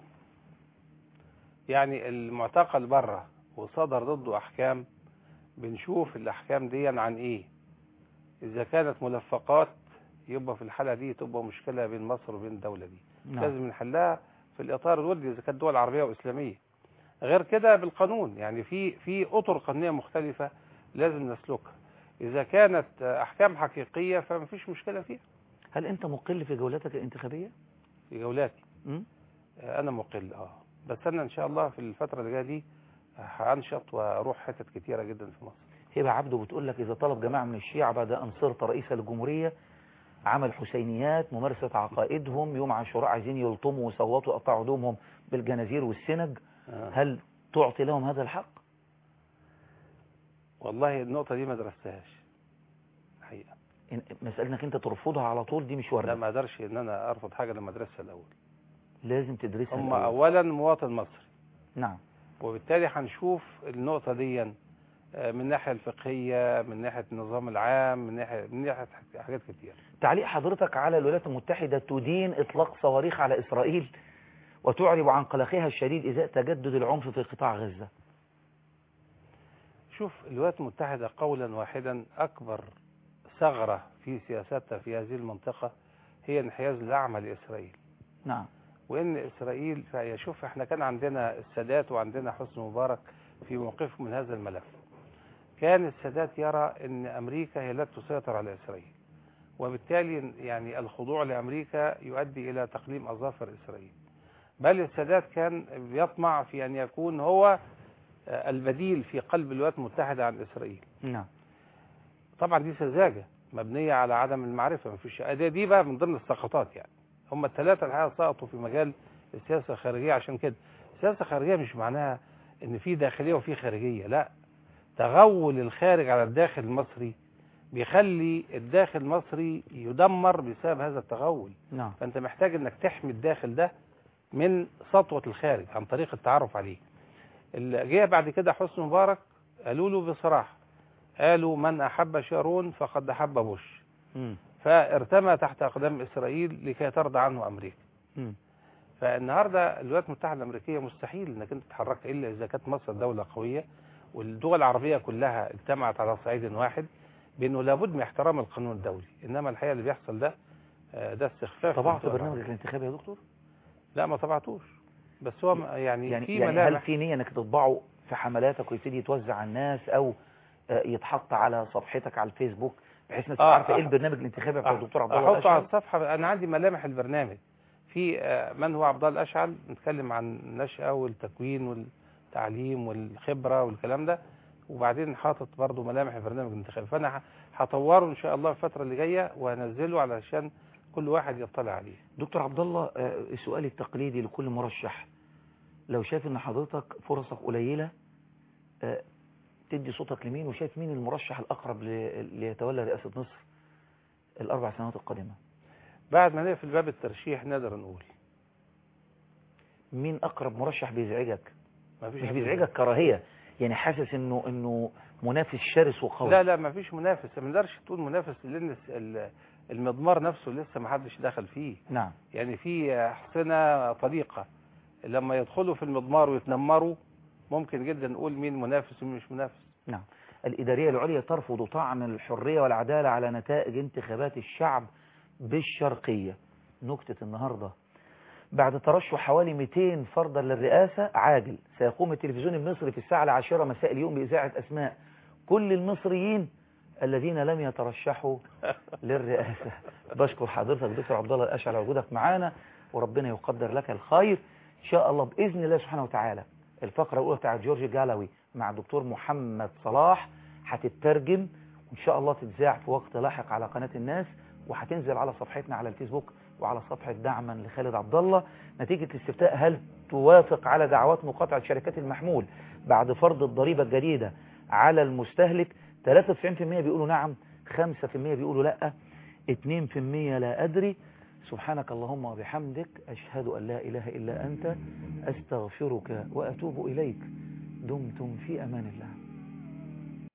يعني المعتقل بره وصدر ضده احكام بنشوف الاحكام دي عن ايه اذا كانت ملفقات يبقى في الحالة دي تبقى مشكلة بين مصر وبين الدولة دي نعم. لازم نحلها في الاطار الودي اذا كانت دول عربية واسلامية غير كده بالقانون يعني في في اطر قانونية مختلفة لازم نسلكها اذا كانت احكام حقيقية فمفيش مشكلة فيها هل أنت مقل في جولاتك الانتخابية؟ في جولاتي م? انا مقل اه بس انا ان شاء الله في الفترة اللي جاية دي هنشط واروح حتت كتيرة جدا في مصر هبة عبده بتقول لك إذا طلب جماعة من الشيعة بعد أن صرت رئيسا للجمهورية عمل حسينيات ممارسة عقائدهم يوم عاشوراء عايزين يلطموا ويصوتوا ويقطعوا هدومهم بالجنازير والسنج آه. هل تعطي لهم هذا الحق؟ والله النقطة دي ما درستهاش الحقيقة إن- مسألة انك انت ترفضها على طول دي مش لا واردة ما اقدرش ان انا ارفض حاجة لما ادرسها الاول لازم تدرسها هم الأول. اولا مواطن مصري نعم وبالتالي هنشوف النقطة دي آه، من الناحية الفقهية من ناحية النظام العام من ناحية من ناحية حاجات كتير تعليق حضرتك على الولايات المتحدة تدين إطلاق صواريخ على إسرائيل وتعرب عن قلقها الشديد إزاء تجدد العنف في قطاع غزة شوف الولايات المتحدة قولا واحدا أكبر ثغرة في سياستها في هذه المنطقة هي انحياز الأعمى لإسرائيل نعم وإن إسرائيل فيشوف احنا كان عندنا السادات وعندنا حسني مبارك في موقفهم من هذا الملف كان السادات يرى أن أمريكا هي التي تسيطر على إسرائيل وبالتالي يعني الخضوع لأمريكا يؤدي إلى تقليم أظافر إسرائيل بل السادات كان يطمع في أن يكون هو آه، البديل في قلب الولايات المتحدة عن إسرائيل نعم طبعا دي سذاجة مبنية على عدم المعرفة ما فيش دي, دي بقى من ضمن السقطات يعني هم الثلاثة الحقيقة سقطوا في مجال السياسة الخارجية عشان كده السياسة الخارجية مش معناها ان في داخلية وفي خارجية لا تغول الخارج على الداخل المصري بيخلي الداخل المصري يدمر بسبب هذا التغول نعم فانت محتاج انك تحمي الداخل ده من سطوة الخارج عن طريق التعرف عليه اللي جه بعد كده حسني مبارك قالوا له بصراحة قالوا من أحب شارون فقد أحب بوش مم. فارتمى تحت أقدام إسرائيل لكي ترضى عنه أمريكا مم. فالنهاردة الولايات المتحدة الأمريكية مستحيل أنك أنت تتحرك إلا إذا كانت مصر دولة قوية والدول العربية كلها اجتمعت على صعيد واحد بأنه لابد من احترام القانون الدولي إنما الحقيقة اللي بيحصل ده آه، ده استخفاف طبعت بالدول برنامجك العربية. الانتخابي يا دكتور لا ما طبعتوش بس هو م- يعني, يعني, في يعني هل ملامح في نية انك تطبعه في حملاتك ويبتدي يتوزع على الناس او آه، يتحط على صفحتك على الفيسبوك بحيث الناس آه، عارفه ايه آه. البرنامج الانتخابي بتاع أح- الدكتور عبد الله احطه على الأشعل؟ الصفحه انا عندي ملامح البرنامج في آه، من هو عبد الله الاشعل نتكلم عن النشأة والتكوين والتعليم والخبرة والكلام ده وبعدين حاطط برضه ملامح البرنامج الانتخابي فانا ه- هطوره ان شاء الله الفترة اللي جاية وهنزله علشان كل واحد يطلع عليه دكتور عبد الله آه، السؤال التقليدي لكل مرشح لو شايف ان حضرتك فرصك قليلة آه، تدي صوتك لمين وشايف مين المرشح الاقرب ل- ليتولى رئاسة مصر الاربع سنوات القادمة بعد ما نقفل باب الترشيح نقدر نقول مين اقرب مرشح بيزعجك ما فيش مش حد بيزعجك كراهية يعني حاسس انه انه منافس شرس وقوي لا لا ما فيش منافس ما نقدرش تقول منافس لان الس- ال- المضمار نفسه لسه ما حدش دخل فيه نعم يعني في أحصنة طليقة لما يدخلوا في المضمار ويتنمروا ممكن جدا نقول مين منافس ومين مش منافس نعم الإدارية العليا ترفض طعن الحرية والعدالة على نتائج انتخابات الشعب بالشرقية نكتة النهاردة بعد ترشح حوالي 200 فردا للرئاسة عاجل سيقوم التلفزيون المصري في الساعة العاشرة مساء اليوم بإذاعة أسماء كل المصريين الذين لم يترشحوا للرئاسة بشكر حضرتك دكتور عبد الله الأشعل على وجودك معانا وربنا يقدر لك الخير إن شاء الله بإذن الله سبحانه وتعالى الفقرة الأولى بتاعت جورج جالاوي مع الدكتور محمد صلاح هتترجم وإن شاء الله تتذاع في وقت لاحق على قناة الناس وهتنزل على صفحتنا على الفيسبوك وعلى صفحة دعما لخالد عبد الله نتيجة الاستفتاء هل توافق على دعوات مقاطعة شركات المحمول بعد فرض الضريبة الجديدة على المستهلك 93% بيقولوا نعم 5% بيقولوا لا 2% لا أدري سبحانك اللهم وبحمدك أشهد أن لا إله إلا أنت أستغفرك وأتوب إليك دمتم في أمان الله